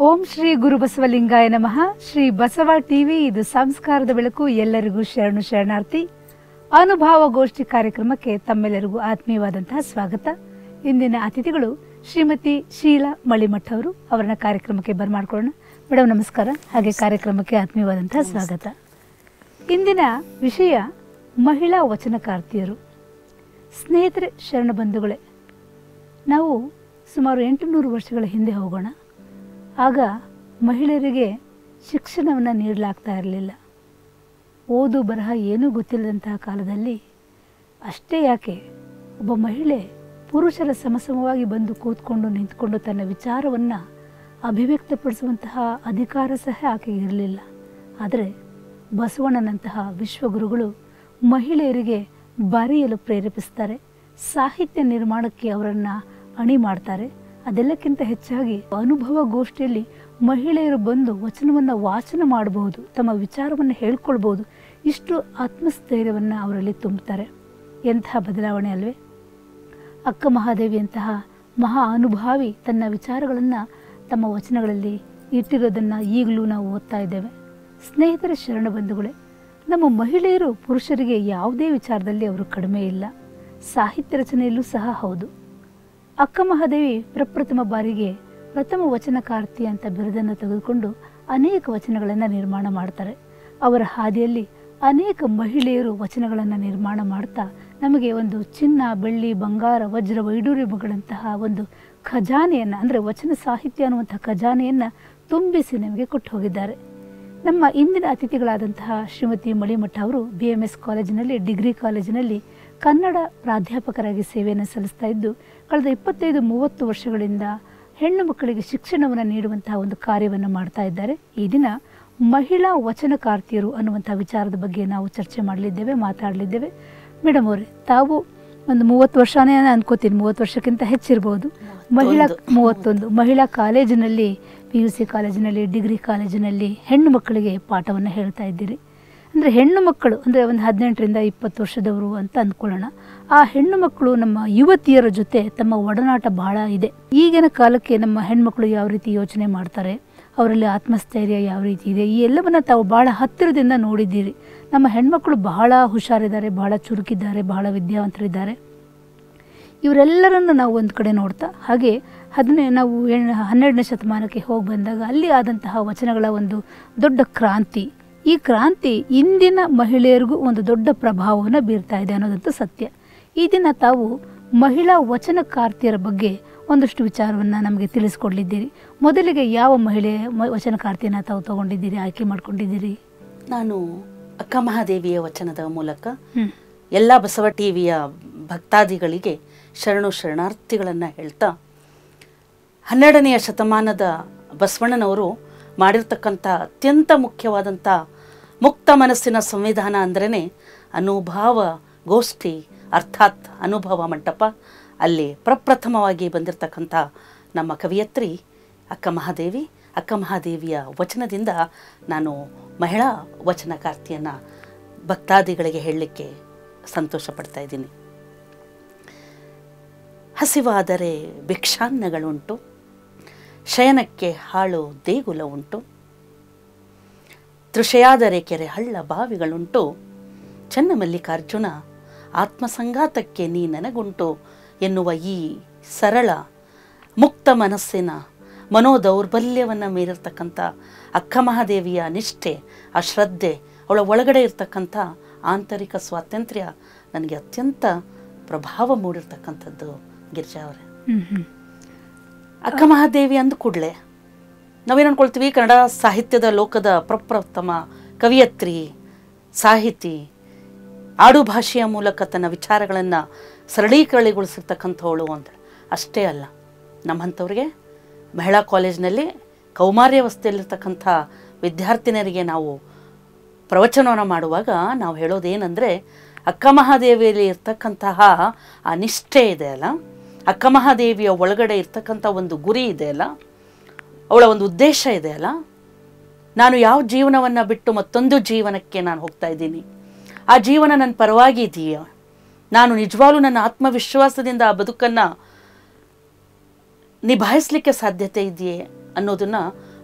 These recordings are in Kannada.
ಓಂ ಶ್ರೀ ಗುರು ಬಸವಲಿಂಗಾಯ ನಮಃ ಶ್ರೀ ಬಸವ ಟಿವಿ ಇದು ಸಂಸ್ಕಾರದ ಬೆಳಕು ಎಲ್ಲರಿಗೂ ಶರಣು ಶರಣಾರ್ಥಿ ಅನುಭವ ಗೋಷ್ಠಿ ಕಾರ್ಯಕ್ರಮಕ್ಕೆ ತಮ್ಮೆಲ್ಲರಿಗೂ ಆತ್ಮೀಯವಾದಂತಹ ಸ್ವಾಗತ ಇಂದಿನ ಅತಿಥಿಗಳು ಶ್ರೀಮತಿ ಶೀಲಾ ಮಳಿಮಠ್ ಅವರು ಅವರನ್ನ ಕಾರ್ಯಕ್ರಮಕ್ಕೆ ಬರ್ಮಾಡ್ಕೊಳ್ಳೋಣ ಮೇಡಮ್ ನಮಸ್ಕಾರ ಹಾಗೆ ಕಾರ್ಯಕ್ರಮಕ್ಕೆ ಆತ್ಮೀಯವಾದಂತಹ ಸ್ವಾಗತ ಇಂದಿನ ವಿಷಯ ಮಹಿಳಾ ವಚನಕಾರ್ತಿಯರು ಸ್ನೇಹಿತರೆ ಶರಣ ಬಂಧುಗಳೇ ನಾವು ಸುಮಾರು ಎಂಟುನೂರು ವರ್ಷಗಳ ಹಿಂದೆ ಹೋಗೋಣ ಆಗ ಮಹಿಳೆಯರಿಗೆ ಶಿಕ್ಷಣವನ್ನು ನೀಡಲಾಗ್ತಾ ಇರಲಿಲ್ಲ ಓದು ಬರಹ ಏನೂ ಗೊತ್ತಿಲ್ಲದಂತಹ ಕಾಲದಲ್ಲಿ ಅಷ್ಟೇ ಯಾಕೆ ಒಬ್ಬ ಮಹಿಳೆ ಪುರುಷರ ಸಮಸಮವಾಗಿ ಬಂದು ಕೂತ್ಕೊಂಡು ನಿಂತ್ಕೊಂಡು ತನ್ನ ವಿಚಾರವನ್ನು ಅಭಿವ್ಯಕ್ತಪಡಿಸುವಂತಹ ಅಧಿಕಾರ ಸಹ ಆಕೆಗೆ ಇರಲಿಲ್ಲ ಆದರೆ ಬಸವಣ್ಣನಂತಹ ವಿಶ್ವಗುರುಗಳು ಮಹಿಳೆಯರಿಗೆ ಬರೆಯಲು ಪ್ರೇರೇಪಿಸ್ತಾರೆ ಸಾಹಿತ್ಯ ನಿರ್ಮಾಣಕ್ಕೆ ಅವರನ್ನು ಅಣಿ ಮಾಡ್ತಾರೆ ಅದೆಲ್ಲಕ್ಕಿಂತ ಹೆಚ್ಚಾಗಿ ಅನುಭವ ಗೋಷ್ಠಿಯಲ್ಲಿ ಮಹಿಳೆಯರು ಬಂದು ವಚನವನ್ನು ವಾಚನ ಮಾಡಬಹುದು ತಮ್ಮ ವಿಚಾರವನ್ನು ಹೇಳ್ಕೊಳ್ಬೋದು ಇಷ್ಟು ಆತ್ಮಸ್ಥೈರ್ಯವನ್ನು ಅವರಲ್ಲಿ ತುಂಬುತ್ತಾರೆ ಎಂತಹ ಬದಲಾವಣೆ ಅಲ್ವೇ ಅಕ್ಕ ಮಹಾದೇವಿಯಂತಹ ಮಹಾ ಅನುಭಾವಿ ತನ್ನ ವಿಚಾರಗಳನ್ನು ತಮ್ಮ ವಚನಗಳಲ್ಲಿ ಇಟ್ಟಿರೋದನ್ನು ಈಗಲೂ ನಾವು ಓದ್ತಾ ಇದ್ದೇವೆ ಸ್ನೇಹಿತರ ಶರಣ ಬಂಧುಗಳೇ ನಮ್ಮ ಮಹಿಳೆಯರು ಪುರುಷರಿಗೆ ಯಾವುದೇ ವಿಚಾರದಲ್ಲಿ ಅವರು ಕಡಿಮೆ ಇಲ್ಲ ಸಾಹಿತ್ಯ ರಚನೆಯಲ್ಲೂ ಸಹ ಹೌದು ಅಕ್ಕ ಮಹಾದೇವಿ ಪ್ರಪ್ರಥಮ ಬಾರಿಗೆ ಪ್ರಥಮ ವಚನಕಾರ್ತಿ ಅಂತ ಬಿರುದನ್ನು ತೆಗೆದುಕೊಂಡು ಅನೇಕ ವಚನಗಳನ್ನು ನಿರ್ಮಾಣ ಮಾಡ್ತಾರೆ ಅವರ ಹಾದಿಯಲ್ಲಿ ಅನೇಕ ಮಹಿಳೆಯರು ವಚನಗಳನ್ನು ನಿರ್ಮಾಣ ಮಾಡ್ತಾ ನಮಗೆ ಒಂದು ಚಿನ್ನ ಬೆಳ್ಳಿ ಬಂಗಾರ ವಜ್ರ ವೈಡೂರ್ಯಗಳಂತಹ ಒಂದು ಖಜಾನೆಯನ್ನು ಅಂದರೆ ವಚನ ಸಾಹಿತ್ಯ ಅನ್ನುವಂಥ ಖಜಾನೆಯನ್ನು ತುಂಬಿಸಿ ನಮಗೆ ಕೊಟ್ಟು ಹೋಗಿದ್ದಾರೆ ನಮ್ಮ ಇಂದಿನ ಅತಿಥಿಗಳಾದಂತಹ ಶ್ರೀಮತಿ ಮಳಿಮಠ ಅವರು ಬಿ ಎಮ್ ಎಸ್ ಕಾಲೇಜಿನಲ್ಲಿ ಡಿಗ್ರಿ ಕಾಲೇಜಿನಲ್ಲಿ ಕನ್ನಡ ಪ್ರಾಧ್ಯಾಪಕರಾಗಿ ಸೇವೆಯನ್ನು ಸಲ್ಲಿಸ್ತಾ ಇದ್ದು ಕಳೆದ ಇಪ್ಪತ್ತೈದು ಮೂವತ್ತು ವರ್ಷಗಳಿಂದ ಹೆಣ್ಣು ಮಕ್ಕಳಿಗೆ ಶಿಕ್ಷಣವನ್ನು ನೀಡುವಂತಹ ಒಂದು ಕಾರ್ಯವನ್ನು ಮಾಡ್ತಾ ಇದ್ದಾರೆ ಈ ದಿನ ಮಹಿಳಾ ವಚನಕಾರ್ತಿಯರು ಅನ್ನುವಂಥ ವಿಚಾರದ ಬಗ್ಗೆ ನಾವು ಚರ್ಚೆ ಮಾಡಲಿದ್ದೇವೆ ಮಾತಾಡಲಿದ್ದೇವೆ ಮೇಡಮ್ ಅವರೇ ತಾವು ಒಂದು ಮೂವತ್ತು ವರ್ಷನೇ ಅನ್ಕೋತೀನಿ ಮೂವತ್ತು ವರ್ಷಕ್ಕಿಂತ ಹೆಚ್ಚಿರ್ಬೋದು ಮಹಿಳಾ ಮೂವತ್ತೊಂದು ಮಹಿಳಾ ಕಾಲೇಜಿನಲ್ಲಿ ಪಿ ಯು ಸಿ ಕಾಲೇಜಿನಲ್ಲಿ ಡಿಗ್ರಿ ಕಾಲೇಜಿನಲ್ಲಿ ಹೆಣ್ಣು ಮಕ್ಕಳಿಗೆ ಪಾಠವನ್ನು ಹೇಳ್ತಾ ಇದ್ದೀರಿ ಅಂದರೆ ಹೆಣ್ಣು ಮಕ್ಕಳು ಅಂದರೆ ಒಂದು ಹದಿನೆಂಟರಿಂದ ಇಪ್ಪತ್ತು ವರ್ಷದವರು ಅಂತ ಅಂದ್ಕೊಳ್ಳೋಣ ಆ ಹೆಣ್ಣು ಮಕ್ಕಳು ನಮ್ಮ ಯುವತಿಯರ ಜೊತೆ ತಮ್ಮ ಒಡನಾಟ ಬಹಳ ಇದೆ ಈಗಿನ ಕಾಲಕ್ಕೆ ನಮ್ಮ ಹೆಣ್ಮಕ್ಳು ಯಾವ ರೀತಿ ಯೋಚನೆ ಮಾಡ್ತಾರೆ ಅವರಲ್ಲಿ ಆತ್ಮಸ್ಥೈರ್ಯ ಯಾವ ರೀತಿ ಇದೆ ಈ ಎಲ್ಲವನ್ನು ತಾವು ಬಹಳ ಹತ್ತಿರದಿಂದ ನೋಡಿದ್ದೀರಿ ನಮ್ಮ ಹೆಣ್ಮಕ್ಳು ಬಹಳ ಹುಷಾರಿದ್ದಾರೆ ಬಹಳ ಚುರುಕಿದ್ದಾರೆ ಬಹಳ ವಿದ್ಯಾವಂತರಿದ್ದಾರೆ ಇವರೆಲ್ಲರನ್ನು ನಾವು ಒಂದು ಕಡೆ ನೋಡ್ತಾ ಹಾಗೆ ಹದಿನೇ ನಾವು ಎಣ್ ಹನ್ನೆರಡನೇ ಶತಮಾನಕ್ಕೆ ಹೋಗಿ ಬಂದಾಗ ಅಲ್ಲಿ ಆದಂತಹ ವಚನಗಳ ಒಂದು ದೊಡ್ಡ ಕ್ರಾಂತಿ ಈ ಕ್ರಾಂತಿ ಇಂದಿನ ಮಹಿಳೆಯರಿಗೂ ಒಂದು ದೊಡ್ಡ ಪ್ರಭಾವವನ್ನು ಬೀರ್ತಾ ಇದೆ ಅನ್ನೋದಂತೂ ಸತ್ಯ ಈ ದಿನ ತಾವು ಮಹಿಳಾ ವಚನಕಾರ್ತಿಯರ ಬಗ್ಗೆ ಒಂದಷ್ಟು ವಿಚಾರವನ್ನು ನಮಗೆ ತಿಳಿಸ್ಕೊಡ್ಲಿದ್ದೀರಿ ಮೊದಲಿಗೆ ಯಾವ ಮಹಿಳೆ ಮ- ವಚನಕಾರ್ತಿಯನ್ನು ತಾವು ತಗೊಂಡಿದ್ದೀರಿ ಆಯ್ಕೆ ಮಾಡ್ಕೊಂಡಿದ್ದೀರಿ ನಾನು ಅಕ್ಕ ಮಹಾದೇವಿಯ ವಚನದ ಮೂಲಕ ಹ್ಮ್ ಎಲ್ಲ ಬಸವ ಟಿವಿಯ ಭಕ್ತಾದಿಗಳಿಗೆ ಶರಣು ಶರಣಾರ್ಥಿಗಳನ್ನು ಹೇಳ್ತಾ ಹನ್ನೆರಡನೆಯ ಶತಮಾನದ ಬಸವಣ್ಣನವರು ಮಾಡಿರ್ತಕ್ಕಂಥ ಅತ್ಯಂತ ಮುಖ್ಯವಾದಂಥ ಮುಕ್ತ ಮನಸ್ಸಿನ ಸಂವಿಧಾನ ಅಂದ್ರೇ ಅನುಭವ ಗೋಷ್ಠಿ ಅರ್ಥಾತ್ ಅನುಭವ ಮಂಟಪ ಅಲ್ಲಿ ಪ್ರಪ್ರಥಮವಾಗಿ ಬಂದಿರತಕ್ಕಂಥ ನಮ್ಮ ಕವಿಯತ್ರಿ ಅಕ್ಕ ಮಹಾದೇವಿ ಅಕ್ಕ ಮಹಾದೇವಿಯ ವಚನದಿಂದ ನಾನು ಮಹಿಳಾ ವಚನಕಾರ್ತಿಯನ್ನು ಭಕ್ತಾದಿಗಳಿಗೆ ಹೇಳಲಿಕ್ಕೆ ಸಂತೋಷ ಪಡ್ತಾ ಇದ್ದೀನಿ ಹಸಿವಾದರೆ ಭಿಕ್ಷಾನ್ನಗಳುಂಟು ಶಯನಕ್ಕೆ ಹಾಳು ದೇಗುಲ ಉಂಟು ತೃಷೆಯಾದರೆ ಕೆರೆ ಹಳ್ಳ ಬಾವಿಗಳುಂಟು ಚನ್ನಮಲ್ಲಿಕಾರ್ಜುನ ಆತ್ಮಸಂಘಾತಕ್ಕೆ ನೀ ನನಗುಂಟು ಎನ್ನುವ ಈ ಸರಳ ಮುಕ್ತ ಮನಸ್ಸಿನ ಮನೋದೌರ್ಬಲ್ಯವನ್ನು ಮೀರಿರ್ತಕ್ಕಂಥ ಅಕ್ಕ ಮಹಾದೇವಿಯ ನಿಷ್ಠೆ ಆ ಶ್ರದ್ಧೆ ಅವಳ ಒಳಗಡೆ ಇರ್ತಕ್ಕಂಥ ಆಂತರಿಕ ಸ್ವಾತಂತ್ರ್ಯ ನನಗೆ ಅತ್ಯಂತ ಪ್ರಭಾವ ಮೂಡಿರ್ತಕ್ಕಂಥದ್ದು ಗಿರಿಜಾ ಅವರೇ ಹ್ಮ್ ಹ್ಮ್ ಅಕ್ಕ ಮಹಾದೇವಿ ಅಂದ ಕೂಡಲೇ ನಾವೇನು ಅನ್ಕೊಳ್ತೀವಿ ಕನ್ನಡ ಸಾಹಿತ್ಯದ ಲೋಕದ ಪ್ರಪ್ರಥಮ ಕವಿಯತ್ರಿ ಸಾಹಿತಿ ಆಡು ಭಾಷೆಯ ಮೂಲಕ ತನ್ನ ವಿಚಾರಗಳನ್ನು ಸರಳೀಕರಣಗೊಳಿಸಿರ್ತಕ್ಕಂಥವಳು ಅಂತ ಅಷ್ಟೇ ಅಲ್ಲ ನಮ್ಮಂಥವ್ರಿಗೆ ಮಹಿಳಾ ಕಾಲೇಜಿನಲ್ಲಿ ಕೌಮಾರ್ಯಾವಸ್ಥೆಯಲ್ಲಿರ್ತಕ್ಕಂಥ ವಿದ್ಯಾರ್ಥಿನಿಯರಿಗೆ ನಾವು ಪ್ರವಚನವನ್ನು ಮಾಡುವಾಗ ನಾವು ಹೇಳೋದೇನೆಂದರೆ ಅಕ್ಕ ಮಹಾದೇವಿಯಲ್ಲಿ ಇರ್ತಕ್ಕಂತಹ ಆ ನಿಷ್ಠೆ ಇದೆ ಅಲ್ಲ ಅಕ್ಕ ಮಹಾದೇವಿಯ ಒಳಗಡೆ ಇರ್ತಕ್ಕಂಥ ಒಂದು ಗುರಿ ಇದೆ ಅಲ್ಲ ಅವಳ ಒಂದು ಉದ್ದೇಶ ಇದೆ ಅಲ್ಲ ನಾನು ಯಾವ ಜೀವನವನ್ನು ಬಿಟ್ಟು ಮತ್ತೊಂದು ಜೀವನಕ್ಕೆ ನಾನು ಹೋಗ್ತಾ ಇದ್ದೀನಿ ಆ ಜೀವನ ನನ್ನ ಪರವಾಗಿ ಇದೆಯಾ ನಾನು ನಿಜವಾಗ್ಲೂ ನನ್ನ ಆತ್ಮವಿಶ್ವಾಸದಿಂದ ಆ ಬದುಕನ್ನು ನಿಭಾಯಿಸಲಿಕ್ಕೆ ಸಾಧ್ಯತೆ ಇದೆಯೇ ಅನ್ನೋದನ್ನು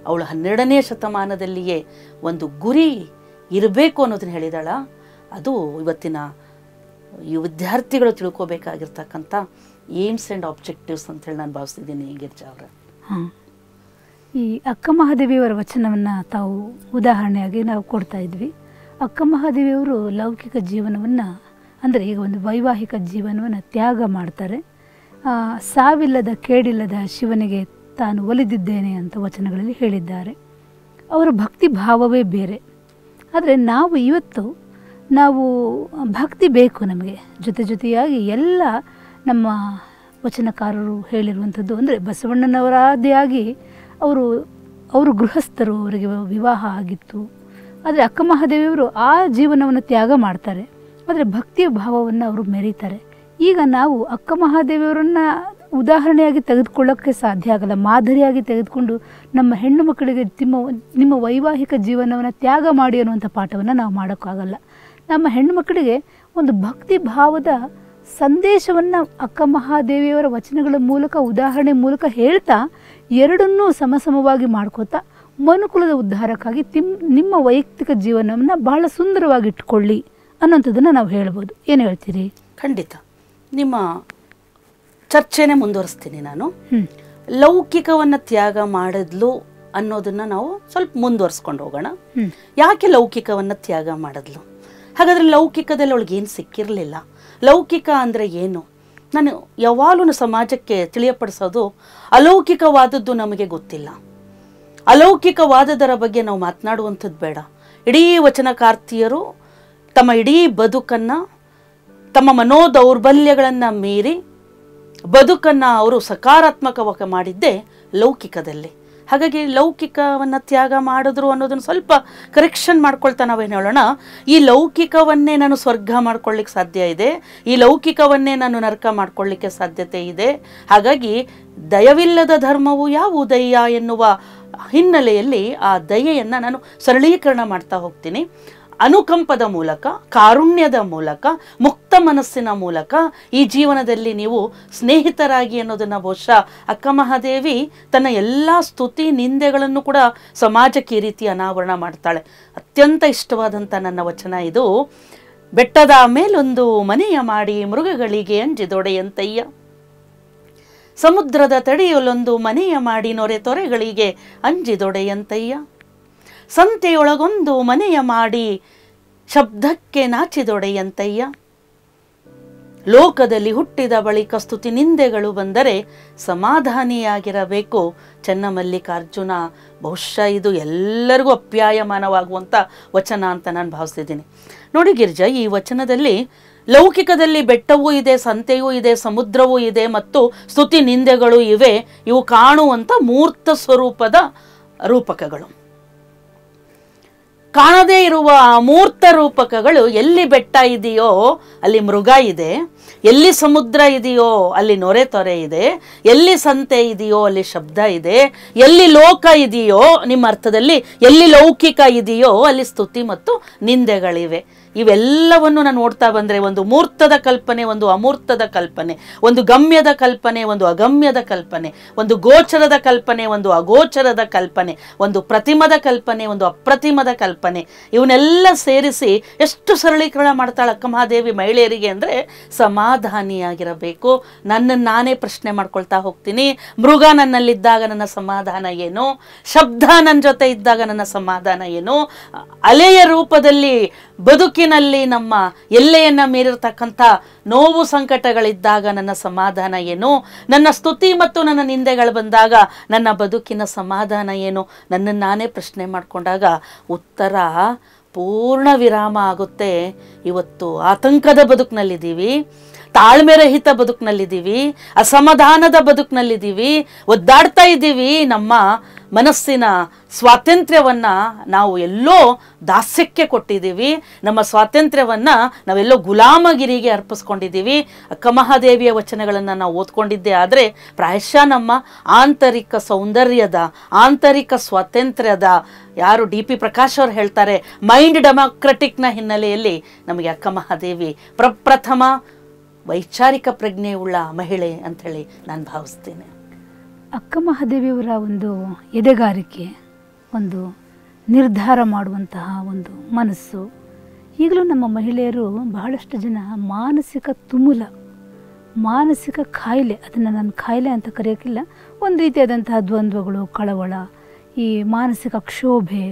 ಅವಳು ಹನ್ನೆರಡನೇ ಶತಮಾನದಲ್ಲಿಯೇ ಒಂದು ಗುರಿ ಇರಬೇಕು ಅನ್ನೋದನ್ನ ಹೇಳಿದಾಳ ಅದು ಇವತ್ತಿನ ಈ ವಿದ್ಯಾರ್ಥಿಗಳು ತಿಳ್ಕೊಬೇಕಾಗಿರ್ತಕ್ಕಂಥ ಏಮ್ಸ್ ಆ್ಯಂಡ್ ಆಬ್ಜೆಕ್ಟಿವ್ಸ್ ಅಂತೇಳಿ ನಾನು ಭಾವಿಸ್ತಿದ್ದೀನಿ ಗಿರ್ಜಾ ಅವರ ಹಾಂ ಈ ಅಕ್ಕ ಮಹಾದೇವಿಯವರ ವಚನವನ್ನು ತಾವು ಉದಾಹರಣೆಯಾಗಿ ನಾವು ಕೊಡ್ತಾ ಇದ್ವಿ ಅಕ್ಕ ಮಹಾದೇವಿಯವರು ಲೌಕಿಕ ಜೀವನವನ್ನು ಅಂದರೆ ಈಗ ಒಂದು ವೈವಾಹಿಕ ಜೀವನವನ್ನು ತ್ಯಾಗ ಮಾಡ್ತಾರೆ ಆ, ಸಾವಿಲ್ಲದ ಕೇಡಿಲ್ಲದ ಶಿವನಿಗೆ ತಾನು ಒಲಿದಿದ್ದೇನೆ ಅಂತ ವಚನಗಳಲ್ಲಿ ಹೇಳಿದ್ದಾರೆ ಅವರ ಭಕ್ತಿ ಭಾವವೇ ಬೇರೆ ಆದರೆ ನಾವು ಇವತ್ತು ನಾವು ಭಕ್ತಿ ಬೇಕು ನಮಗೆ ಜೊತೆ ಜೊತೆಯಾಗಿ ಎಲ್ಲ ನಮ್ಮ ವಚನಕಾರರು ಹೇಳಿರುವಂಥದ್ದು ಅಂದರೆ ಬಸವಣ್ಣನವರಾದೇ ಆಗಿ ಅವರು ಅವರು ಗೃಹಸ್ಥರು ಅವರಿಗೆ ವಿವಾಹ ಆಗಿತ್ತು ಆದರೆ ಅಕ್ಕ ಮಹಾದೇವಿಯವರು ಆ ಜೀವನವನ್ನು ತ್ಯಾಗ ಮಾಡ್ತಾರೆ ಆದರೆ ಭಕ್ತಿಯ ಭಾವವನ್ನು ಅವರು ಮೆರೀತಾರೆ ಈಗ ನಾವು ಅಕ್ಕ ಮಹಾದೇವಿಯವರನ್ನು ಉದಾಹರಣೆಯಾಗಿ ತೆಗೆದುಕೊಳ್ಳೋಕ್ಕೆ ಸಾಧ್ಯ ಆಗಲ್ಲ ಮಾದರಿಯಾಗಿ ತೆಗೆದುಕೊಂಡು ನಮ್ಮ ಹೆಣ್ಣು ಮಕ್ಕಳಿಗೆ ನಿಮ್ಮ ನಿಮ್ಮ ವೈವಾಹಿಕ ಜೀವನವನ್ನು ತ್ಯಾಗ ಮಾಡಿ ಅನ್ನುವಂಥ ಪಾಠವನ್ನು ನಾವು ಮಾಡೋಕ್ಕಾಗಲ್ಲ ನಮ್ಮ ಹೆಣ್ಣು ಮಕ್ಕಳಿಗೆ ಒಂದು ಭಕ್ತಿ ಭಾವದ ಸಂದೇಶವನ್ನು ಅಕ್ಕ ಮಹಾದೇವಿಯವರ ವಚನಗಳ ಮೂಲಕ ಉದಾಹರಣೆ ಮೂಲಕ ಹೇಳ್ತಾ ಎರಡನ್ನೂ ಸಮಸಮವಾಗಿ ಮಾಡ್ಕೋತಾ ಮನುಕುಲದ ಉದ್ಧಾರಕ್ಕಾಗಿ ತಿಮ್ ನಿಮ್ಮ ವೈಯಕ್ತಿಕ ಜೀವನವನ್ನು ಬಹಳ ಸುಂದರವಾಗಿ ಇಟ್ಕೊಳ್ಳಿ ಅನ್ನೋಂಥದ್ದನ್ನು ನಾವು ಹೇಳ್ಬೋದು ಏನು ಹೇಳ್ತೀರಿ ಖಂಡಿತ ನಿಮ್ಮ ಚರ್ಚೆನೇ ಮುಂದುವರಿಸ್ತೀನಿ ನಾನು ಹ್ಞೂ ಲೌಕಿಕವನ್ನು ತ್ಯಾಗ ಮಾಡಿದ್ಲು ಅನ್ನೋದನ್ನ ನಾವು ಸ್ವಲ್ಪ ಮುಂದುವರಿಸ್ಕೊಂಡು ಹೋಗೋಣ ಹ್ಞೂ ಯಾಕೆ ಲೌಕಿಕವನ್ನು ತ್ಯಾಗ ಮಾಡಿದ್ಲು ಹಾಗಾದ್ರೆ ಲೌಕಿಕದಲ್ಲಿ ಅವಳಿಗೆ ಏನು ಸಿಕ್ಕಿರಲಿಲ್ಲ ಲೌಕಿಕ ಅಂದರೆ ಏನು ನಾನು ಯಾವಾಗಲೂ ಸಮಾಜಕ್ಕೆ ತಿಳಿಯಪಡಿಸೋದು ಅಲೌಕಿಕವಾದದ್ದು ನಮಗೆ ಗೊತ್ತಿಲ್ಲ ಅಲೌಕಿಕವಾದದರ ಬಗ್ಗೆ ನಾವು ಮಾತನಾಡುವಂಥದ್ದು ಬೇಡ ಇಡೀ ವಚನಕಾರ್ತಿಯರು ತಮ್ಮ ಇಡೀ ಬದುಕನ್ನು ತಮ್ಮ ಮನೋದೌರ್ಬಲ್ಯಗಳನ್ನು ಮೀರಿ ಬದುಕನ್ನು ಅವರು ಸಕಾರಾತ್ಮಕವಾಗಿ ಮಾಡಿದ್ದೇ ಲೌಕಿಕದಲ್ಲಿ ಹಾಗಾಗಿ ಲೌಕಿಕವನ್ನು ತ್ಯಾಗ ಮಾಡಿದ್ರು ಅನ್ನೋದನ್ನು ಸ್ವಲ್ಪ ಕರೆಕ್ಷನ್ ಮಾಡ್ಕೊಳ್ತಾ ನಾವೇನು ಹೇಳೋಣ ಈ ಲೌಕಿಕವನ್ನೇ ನಾನು ಸ್ವರ್ಗ ಮಾಡ್ಕೊಳ್ಳಿಕ್ಕೆ ಸಾಧ್ಯ ಇದೆ ಈ ಲೌಕಿಕವನ್ನೇ ನಾನು ನರಕ ಮಾಡ್ಕೊಳ್ಳಿಕ್ಕೆ ಸಾಧ್ಯತೆ ಇದೆ ಹಾಗಾಗಿ ದಯವಿಲ್ಲದ ಧರ್ಮವು ಯಾವು ದಯ್ಯ ಎನ್ನುವ ಹಿನ್ನೆಲೆಯಲ್ಲಿ ಆ ದಯೆಯನ್ನು ನಾನು ಸರಳೀಕರಣ ಮಾಡ್ತಾ ಹೋಗ್ತೀನಿ ಅನುಕಂಪದ ಮೂಲಕ ಕಾರುಣ್ಯದ ಮೂಲಕ ಮುಕ್ತ ಮನಸ್ಸಿನ ಮೂಲಕ ಈ ಜೀವನದಲ್ಲಿ ನೀವು ಸ್ನೇಹಿತರಾಗಿ ಅನ್ನೋದನ್ನು ಬಹುಶಃ ಅಕ್ಕ ಮಹಾದೇವಿ ತನ್ನ ಎಲ್ಲ ಸ್ತುತಿ ನಿಂದೆಗಳನ್ನು ಕೂಡ ಸಮಾಜಕ್ಕೆ ಈ ರೀತಿ ಅನಾವರಣ ಮಾಡ್ತಾಳೆ ಅತ್ಯಂತ ಇಷ್ಟವಾದಂಥ ನನ್ನ ವಚನ ಇದು ಬೆಟ್ಟದ ಮೇಲೊಂದು ಮನೆಯ ಮಾಡಿ ಮೃಗಗಳಿಗೆ ಅಂಜಿದೊಡೆಯಂತಯ್ಯ ಸಮುದ್ರದ ತಡೆಯಲೊಂದು ಮನೆಯ ಮಾಡಿ ನೊರೆ ತೊರೆಗಳಿಗೆ ಅಂಜಿದೊಡೆಯಂತಯ್ಯ ಸಂತೆಯೊಳಗೊಂದು ಮನೆಯ ಮಾಡಿ ಶಬ್ದಕ್ಕೆ ನಾಚಿದೊಡೆಯಂತಯ್ಯ ಲೋಕದಲ್ಲಿ ಹುಟ್ಟಿದ ಬಳಿಕ ಸ್ತುತಿ ನಿಂದೆಗಳು ಬಂದರೆ ಸಮಾಧಾನಿಯಾಗಿರಬೇಕು ಚನ್ನಮಲ್ಲಿಕಾರ್ಜುನ ಬಹುಶಃ ಇದು ಎಲ್ಲರಿಗೂ ಅಪ್ಯಾಯಮಾನವಾಗುವಂಥ ವಚನ ಅಂತ ನಾನು ಭಾವಿಸ್ತಿದ್ದೀನಿ ನೋಡಿ ಗಿರಿಜಾ ಈ ವಚನದಲ್ಲಿ ಲೌಕಿಕದಲ್ಲಿ ಬೆಟ್ಟವೂ ಇದೆ ಸಂತೆಯೂ ಇದೆ ಸಮುದ್ರವೂ ಇದೆ ಮತ್ತು ಸ್ತುತಿ ನಿಂದೆಗಳು ಇವೆ ಇವು ಕಾಣುವಂಥ ಮೂರ್ತ ಸ್ವರೂಪದ ರೂಪಕಗಳು ಕಾಣದೇ ಇರುವ ಮೂರ್ತ ರೂಪಕಗಳು ಎಲ್ಲಿ ಬೆಟ್ಟ ಇದೆಯೋ ಅಲ್ಲಿ ಮೃಗ ಇದೆ ಎಲ್ಲಿ ಸಮುದ್ರ ಇದೆಯೋ ಅಲ್ಲಿ ನೊರೆ ತೊರೆ ಇದೆ ಎಲ್ಲಿ ಸಂತೆ ಇದೆಯೋ ಅಲ್ಲಿ ಶಬ್ದ ಇದೆ ಎಲ್ಲಿ ಲೋಕ ಇದೆಯೋ ನಿಮ್ಮ ಅರ್ಥದಲ್ಲಿ ಎಲ್ಲಿ ಲೌಕಿಕ ಇದೆಯೋ ಅಲ್ಲಿ ಸ್ತುತಿ ಮತ್ತು ನಿಂದೆಗಳಿವೆ ಇವೆಲ್ಲವನ್ನು ನಾನು ನೋಡ್ತಾ ಬಂದರೆ ಒಂದು ಮೂರ್ತದ ಕಲ್ಪನೆ ಒಂದು ಅಮೂರ್ತದ ಕಲ್ಪನೆ ಒಂದು ಗಮ್ಯದ ಕಲ್ಪನೆ ಒಂದು ಅಗಮ್ಯದ ಕಲ್ಪನೆ ಒಂದು ಗೋಚರದ ಕಲ್ಪನೆ ಒಂದು ಅಗೋಚರದ ಕಲ್ಪನೆ ಒಂದು ಪ್ರತಿಮದ ಕಲ್ಪನೆ ಒಂದು ಅಪ್ರತಿಮದ ಕಲ್ಪನೆ ಇವನ್ನೆಲ್ಲ ಸೇರಿಸಿ ಎಷ್ಟು ಸರಳೀಕರಣ ಮಾಡ್ತಾಳೆ ಅಕ್ಕ ಮಹಾದೇವಿ ಮಹಿಳೆಯರಿಗೆ ಅಂದರೆ ಸಮಾಧಾನಿಯಾಗಿರಬೇಕು ನನ್ನನ್ನು ನಾನೇ ಪ್ರಶ್ನೆ ಮಾಡ್ಕೊಳ್ತಾ ಹೋಗ್ತೀನಿ ಮೃಗ ನನ್ನಲ್ಲಿದ್ದಾಗ ನನ್ನ ಸಮಾಧಾನ ಏನು ಶಬ್ದ ನನ್ನ ಜೊತೆ ಇದ್ದಾಗ ನನ್ನ ಸಮಾಧಾನ ಏನು ಅಲೆಯ ರೂಪದಲ್ಲಿ ಬದುಕಿನಲ್ಲಿ ನಮ್ಮ ಎಲ್ಲೆಯನ್ನು ಮೀರಿರ್ತಕ್ಕಂಥ ನೋವು ಸಂಕಟಗಳಿದ್ದಾಗ ನನ್ನ ಸಮಾಧಾನ ಏನು ನನ್ನ ಸ್ತುತಿ ಮತ್ತು ನನ್ನ ನಿಂದೆಗಳು ಬಂದಾಗ ನನ್ನ ಬದುಕಿನ ಸಮಾಧಾನ ಏನು ನನ್ನನ್ನು ನಾನೇ ಪ್ರಶ್ನೆ ಮಾಡಿಕೊಂಡಾಗ ಉತ್ತರ ಪೂರ್ಣ ವಿರಾಮ ಆಗುತ್ತೆ ಇವತ್ತು ಆತಂಕದ ಬದುಕಿನಲ್ಲಿದ್ದೀವಿ ತಾಳ್ಮೆ ರಹಿತ ಬದುಕಿನಲ್ಲಿದ್ದೀವಿ ಅಸಮಾಧಾನದ ಬದುಕಿನಲ್ಲಿದ್ದೀವಿ ಒದ್ದಾಡ್ತಾ ಇದ್ದೀವಿ ನಮ್ಮ ಮನಸ್ಸಿನ ಸ್ವಾತಂತ್ರ್ಯವನ್ನು ನಾವು ಎಲ್ಲೋ ದಾಸ್ಯಕ್ಕೆ ಕೊಟ್ಟಿದ್ದೀವಿ ನಮ್ಮ ಸ್ವಾತಂತ್ರ್ಯವನ್ನು ನಾವೆಲ್ಲೋ ಗುಲಾಮಗಿರಿಗೆ ಅರ್ಪಿಸ್ಕೊಂಡಿದ್ದೀವಿ ಅಕ್ಕ ಮಹಾದೇವಿಯ ವಚನಗಳನ್ನು ನಾವು ಓದ್ಕೊಂಡಿದ್ದೇ ಆದರೆ ಪ್ರಾಯಶಃ ನಮ್ಮ ಆಂತರಿಕ ಸೌಂದರ್ಯದ ಆಂತರಿಕ ಸ್ವಾತಂತ್ರ್ಯದ ಯಾರು ಡಿ ಪಿ ಪ್ರಕಾಶ್ ಅವರು ಹೇಳ್ತಾರೆ ಮೈಂಡ್ ಡೆಮಾಕ್ರೆಟಿಕ್ನ ಹಿನ್ನೆಲೆಯಲ್ಲಿ ನಮಗೆ ಅಕ್ಕ ಮಹಾದೇವಿ ಪ್ರಪ್ರಥಮ ವೈಚಾರಿಕ ಪ್ರಜ್ಞೆಯುಳ್ಳ ಮಹಿಳೆ ಅಂಥೇಳಿ ನಾನು ಭಾವಿಸ್ತೇನೆ ಅಕ್ಕ ಮಹಾದೇವಿಯವರ ಒಂದು ಎದೆಗಾರಿಕೆ ಒಂದು ನಿರ್ಧಾರ ಮಾಡುವಂತಹ ಒಂದು ಮನಸ್ಸು ಈಗಲೂ ನಮ್ಮ ಮಹಿಳೆಯರು ಬಹಳಷ್ಟು ಜನ ಮಾನಸಿಕ ತುಮುಲ ಮಾನಸಿಕ ಕಾಯಿಲೆ ಅದನ್ನು ನಾನು ಕಾಯಿಲೆ ಅಂತ ಕರೆಯೋಕ್ಕಿಲ್ಲ ಒಂದು ರೀತಿಯಾದಂತಹ ದ್ವಂದ್ವಗಳು ಕಳವಳ ಈ ಮಾನಸಿಕ ಕ್ಷೋಭೆ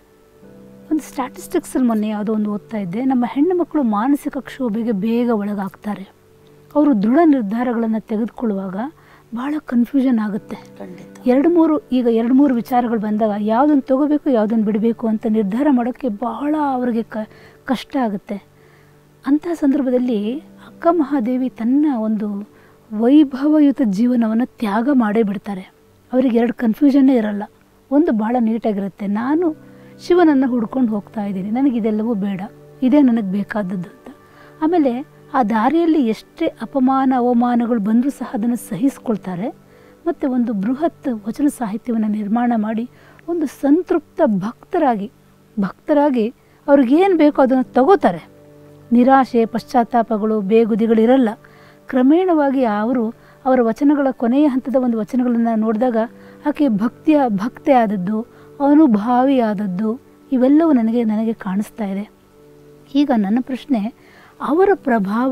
ಒಂದು ಸ್ಟ್ಯಾಟಿಸ್ಟಿಕ್ಸಲ್ಲಿ ಮೊನ್ನೆ ಯಾವುದೋ ಒಂದು ಓದ್ತಾ ಇದ್ದೆ ನಮ್ಮ ಹೆಣ್ಣು ಮಕ್ಕಳು ಮಾನಸಿಕ ಕ್ಷೋಭೆಗೆ ಬೇಗ ಒಳಗಾಗ್ತಾರೆ ಅವರು ದೃಢ ನಿರ್ಧಾರಗಳನ್ನು ತೆಗೆದುಕೊಳ್ಳುವಾಗ ಭಾಳ ಕನ್ಫ್ಯೂಷನ್ ಆಗುತ್ತೆ ಖಂಡಿತ ಎರಡು ಮೂರು ಈಗ ಎರಡು ಮೂರು ವಿಚಾರಗಳು ಬಂದಾಗ ಯಾವುದನ್ನು ತಗೋಬೇಕು ಯಾವುದನ್ನು ಬಿಡಬೇಕು ಅಂತ ನಿರ್ಧಾರ ಮಾಡೋಕ್ಕೆ ಬಹಳ ಅವರಿಗೆ ಕ ಕಷ್ಟ ಆಗುತ್ತೆ ಅಂಥ ಸಂದರ್ಭದಲ್ಲಿ ಅಕ್ಕ ಮಹಾದೇವಿ ತನ್ನ ಒಂದು ವೈಭವಯುತ ಜೀವನವನ್ನು ತ್ಯಾಗ ಮಾಡೇ ಬಿಡ್ತಾರೆ ಅವರಿಗೆ ಎರಡು ಕನ್ಫ್ಯೂಷನ್ನೇ ಇರಲ್ಲ ಒಂದು ಭಾಳ ನೀಟಾಗಿರುತ್ತೆ ನಾನು ಶಿವನನ್ನು ಹುಡ್ಕೊಂಡು ಹೋಗ್ತಾ ಇದ್ದೀನಿ ನನಗಿದೆಲ್ಲವೂ ಬೇಡ ಇದೇ ನನಗೆ ಬೇಕಾದದ್ದು ಅಂತ ಆಮೇಲೆ ಆ ದಾರಿಯಲ್ಲಿ ಎಷ್ಟೇ ಅಪಮಾನ ಅವಮಾನಗಳು ಬಂದರೂ ಸಹ ಅದನ್ನು ಸಹಿಸ್ಕೊಳ್ತಾರೆ ಮತ್ತು ಒಂದು ಬೃಹತ್ ವಚನ ಸಾಹಿತ್ಯವನ್ನು ನಿರ್ಮಾಣ ಮಾಡಿ ಒಂದು ಸಂತೃಪ್ತ ಭಕ್ತರಾಗಿ ಭಕ್ತರಾಗಿ ಅವ್ರಿಗೇನು ಬೇಕೋ ಅದನ್ನು ತಗೋತಾರೆ ನಿರಾಶೆ ಪಶ್ಚಾತ್ತಾಪಗಳು ಬೇಗುದಿಗಳಿರಲ್ಲ ಕ್ರಮೇಣವಾಗಿ ಅವರು ಅವರ ವಚನಗಳ ಕೊನೆಯ ಹಂತದ ಒಂದು ವಚನಗಳನ್ನು ನೋಡಿದಾಗ ಆಕೆ ಭಕ್ತಿಯ ಭಕ್ತೆ ಆದದ್ದು ಅನುಭಾವಿ ಆದದ್ದು ಇವೆಲ್ಲವೂ ನನಗೆ ನನಗೆ ಕಾಣಿಸ್ತಾ ಇದೆ ಈಗ ನನ್ನ ಪ್ರಶ್ನೆ ಅವರ ಪ್ರಭಾವ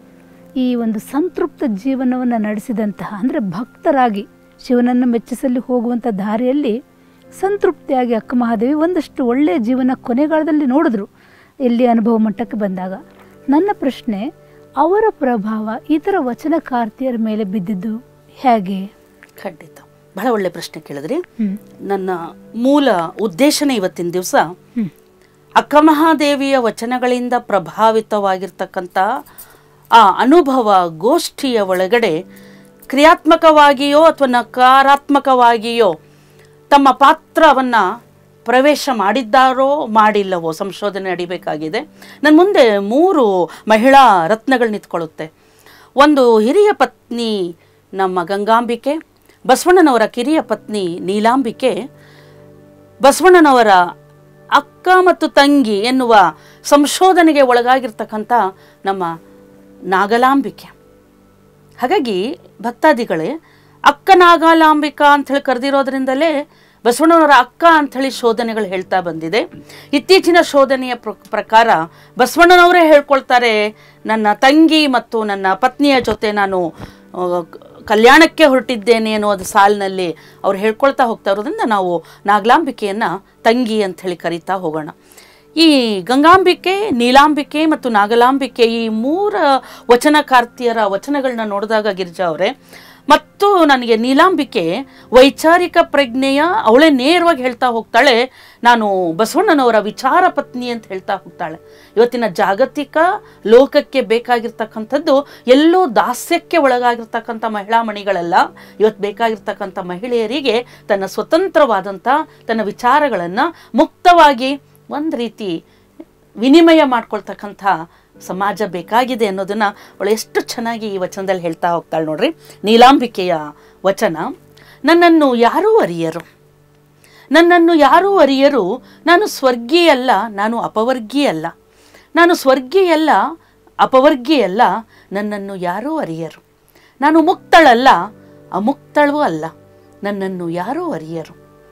ಈ ಒಂದು ಸಂತೃಪ್ತ ಜೀವನವನ್ನು ನಡೆಸಿದಂತಹ ಅಂದರೆ ಭಕ್ತರಾಗಿ ಶಿವನನ್ನು ಮೆಚ್ಚಿಸಲು ಹೋಗುವಂಥ ದಾರಿಯಲ್ಲಿ ಸಂತೃಪ್ತಿಯಾಗಿ ಅಕ್ಕ ಮಹಾದೇವಿ ಒಂದಷ್ಟು ಒಳ್ಳೆಯ ಜೀವನ ಕೊನೆಗಾಲದಲ್ಲಿ ನೋಡಿದ್ರು ಎಲ್ಲಿ ಅನುಭವ ಮಟ್ಟಕ್ಕೆ ಬಂದಾಗ ನನ್ನ ಪ್ರಶ್ನೆ ಅವರ ಪ್ರಭಾವ ಇತರ ವಚನಕಾರ್ತಿಯರ ಮೇಲೆ ಬಿದ್ದಿದ್ದು ಹೇಗೆ ಖಂಡಿತ ಬಹಳ ಒಳ್ಳೆ ಪ್ರಶ್ನೆ ಕೇಳಿದ್ರಿ ಹ್ಮ್. ನನ್ನ ಮೂಲ ಉದ್ದೇಶನೇ ಇವತ್ತಿನ ದಿವಸ ಹ್ಮ್. ಅಕ್ಕಮಹಾದೇವಿಯ ವಚನಗಳಿಂದ ಪ್ರಭಾವಿತವಾಗಿರ್ತಕ್ಕಂಥ ಆ ಅನುಭವ ಗೋಷ್ಠಿಯ ಒಳಗಡೆ ಕ್ರಿಯಾತ್ಮಕವಾಗಿಯೋ ಅಥವಾ ನಕಾರಾತ್ಮಕವಾಗಿಯೋ ತಮ್ಮ ಪಾತ್ರವನ್ನು ಪ್ರವೇಶ ಮಾಡಿದ್ದಾರೋ ಮಾಡಿಲ್ಲವೋ ಸಂಶೋಧನೆ ನಡಿಬೇಕಾಗಿದೆ ನನ್ನ ಮುಂದೆ ಮೂರು ಮಹಿಳಾ ರತ್ನಗಳು ನಿಂತ್ಕೊಳ್ಳುತ್ತೆ ಒಂದು ಹಿರಿಯ ಪತ್ನಿ ನಮ್ಮ ಗಂಗಾಂಬಿಕೆ ಬಸವಣ್ಣನವರ ಕಿರಿಯ ಪತ್ನಿ ನೀಲಾಂಬಿಕೆ ಬಸವಣ್ಣನವರ ಅಕ್ಕ ಮತ್ತು ತಂಗಿ ಎನ್ನುವ ಸಂಶೋಧನೆಗೆ ಒಳಗಾಗಿರ್ತಕ್ಕಂಥ ನಮ್ಮ ನಾಗಲಾಂಬಿಕೆ ಹಾಗಾಗಿ ಭಕ್ತಾದಿಗಳೇ ಅಕ್ಕ ನಾಗಾಲಾಂಬಿಕಾ ಅಂಥೇಳಿ ಕರೆದಿರೋದ್ರಿಂದಲೇ ಬಸವಣ್ಣನವರ ಅಕ್ಕ ಅಂಥೇಳಿ ಶೋಧನೆಗಳು ಹೇಳ್ತಾ ಬಂದಿದೆ ಇತ್ತೀಚಿನ ಶೋಧನೆಯ ಪ್ರ- ಪ್ರಕಾರ ಬಸವಣ್ಣನವರೇ ಹೇಳ್ಕೊಳ್ತಾರೆ ನನ್ನ ತಂಗಿ ಮತ್ತು ನನ್ನ ಪತ್ನಿಯ ಜೊತೆ ನಾನು ಆ, ಕ- ಕಲ್ಯಾಣಕ್ಕೆ ಹೊರಟಿದ್ದೇನೆ ಅನ್ನೋದು ಸಾಲಿನಲ್ಲಿ ಅವ್ರು ಹೇಳ್ಕೊಳ್ತಾ ಹೋಗ್ತಾ ಇರೋದ್ರಿಂದ ನಾವು ನಾಗಲಾಂಬಿಕೆಯನ್ನು ತಂಗಿ ಅಂಥೇಳಿ ಕರಿತಾ ಹೋಗೋಣ ಈ ಗಂಗಾಂಬಿಕೆ ನೀಲಾಂಬಿಕೆ ಮತ್ತು ನಾಗಲಾಂಬಿಕೆ ಈ ಮೂರ ವಚನಕಾರ್ತಿಯರ ವಚನಗಳನ್ನ ನೋಡಿದಾಗ ಗಿರಿಜಾ ಅವರೇ ಮತ್ತು ನನಗೆ ನೀಲಾಂಬಿಕೆ ವೈಚಾರಿಕ ಪ್ರಜ್ಞೆಯ ಅವಳೇ ನೇರವಾಗಿ ಹೇಳ್ತಾ ಹೋಗ್ತಾಳೆ ನಾನು ಬಸವಣ್ಣನವರ ವಿಚಾರ ಪತ್ನಿ ಅಂತ ಹೇಳ್ತಾ ಹೋಗ್ತಾಳೆ ಇವತ್ತಿನ ಜಾಗತಿಕ ಲೋಕಕ್ಕೆ ಬೇಕಾಗಿರ್ತಕ್ಕಂಥದ್ದು ಎಲ್ಲೋ ದಾಸ್ಯಕ್ಕೆ ಒಳಗಾಗಿರ್ತಕ್ಕಂಥ ಮಹಿಳಾ ಮಣಿಗಳೆಲ್ಲ ಇವತ್ತು ಬೇಕಾಗಿರ್ತಕ್ಕಂಥ ಮಹಿಳೆಯರಿಗೆ ತನ್ನ ಸ್ವತಂತ್ರವಾದಂಥ ತನ್ನ ವಿಚಾರಗಳನ್ನು ಮುಕ್ತವಾಗಿ ಒಂದು ರೀತಿ ವಿನಿಮಯ ಮಾಡ್ಕೊಳ್ತಕ್ಕಂಥ ಸಮಾಜ ಬೇಕಾಗಿದೆ ಅನ್ನೋದನ್ನ ಅವಳು ಎಷ್ಟು ಚೆನ್ನಾಗಿ ಈ ವಚನದಲ್ಲಿ ಹೇಳ್ತಾ ಹೋಗ್ತಾಳೆ ನೋಡ್ರಿ ನೀಲಾಂಬಿಕೆಯ ವಚನ ನನ್ನನ್ನು ಯಾರೂ ಅರಿಯರು ನನ್ನನ್ನು ಯಾರೂ ಅರಿಯರು ನಾನು ಸ್ವರ್ಗೀಯಲ್ಲ ನಾನು ಅಪವರ್ಗೀಯಲ್ಲ ನಾನು ಸ್ವರ್ಗೀಯಲ್ಲ ಅಪವರ್ಗೀಯಲ್ಲ ನನ್ನನ್ನು ಯಾರೂ ಅರಿಯರು ನಾನು ಮುಕ್ತಳಲ್ಲ ಅಮುಕ್ತಳೂ ಅಲ್ಲ ನನ್ನನ್ನು ಯಾರೂ ಅರಿಯರು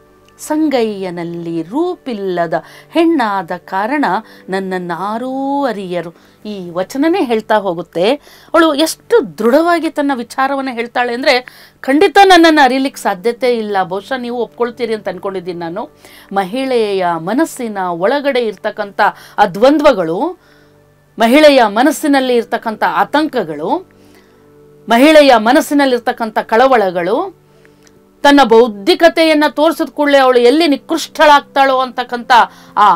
ಸಂಗಯ್ಯನಲ್ಲಿ ರೂಪಿಲ್ಲದ ಹೆಣ್ಣಾದ ಕಾರಣ ನನ್ನನ್ನಾರೂ ಅರಿಯರು ಈ ವಚನನೇ ಹೇಳ್ತಾ ಹೋಗುತ್ತೆ ಅವಳು ಎಷ್ಟು ದೃಢವಾಗಿ ತನ್ನ ವಿಚಾರವನ್ನು ಹೇಳ್ತಾಳೆ ಅಂದರೆ ಖಂಡಿತ ನನ್ನನ್ನು ಅರಿಲಿಕ್ಕೆ ಸಾಧ್ಯತೆ ಇಲ್ಲ ಬಹುಶಃ ನೀವು ಒಪ್ಕೊಳ್ತೀರಿ ಅಂತ ಅನ್ಕೊಂಡಿದ್ದೀನಿ ನಾನು ಮಹಿಳೆಯ ಮನಸ್ಸಿನ ಒಳಗಡೆ ಇರ್ತಕ್ಕಂಥ ಆ ದ್ವಂದ್ವಗಳು ಮಹಿಳೆಯ ಮನಸ್ಸಿನಲ್ಲಿ ಇರ್ತಕ್ಕಂಥ ಆತಂಕಗಳು ಮಹಿಳೆಯ ಮನಸ್ಸಿನಲ್ಲಿರ್ತಕ್ಕಂಥ ಕಳವಳಗಳು ತನ್ನ ಬೌದ್ಧಿಕತೆಯನ್ನು ತೋರಿಸಿದ ಕೂಡಲೇ ಅವಳು ಎಲ್ಲಿ ನಿಕೃಷ್ಟಳಾಗ್ತಾಳೋ ಅಂತಕ್ಕಂಥ ಆ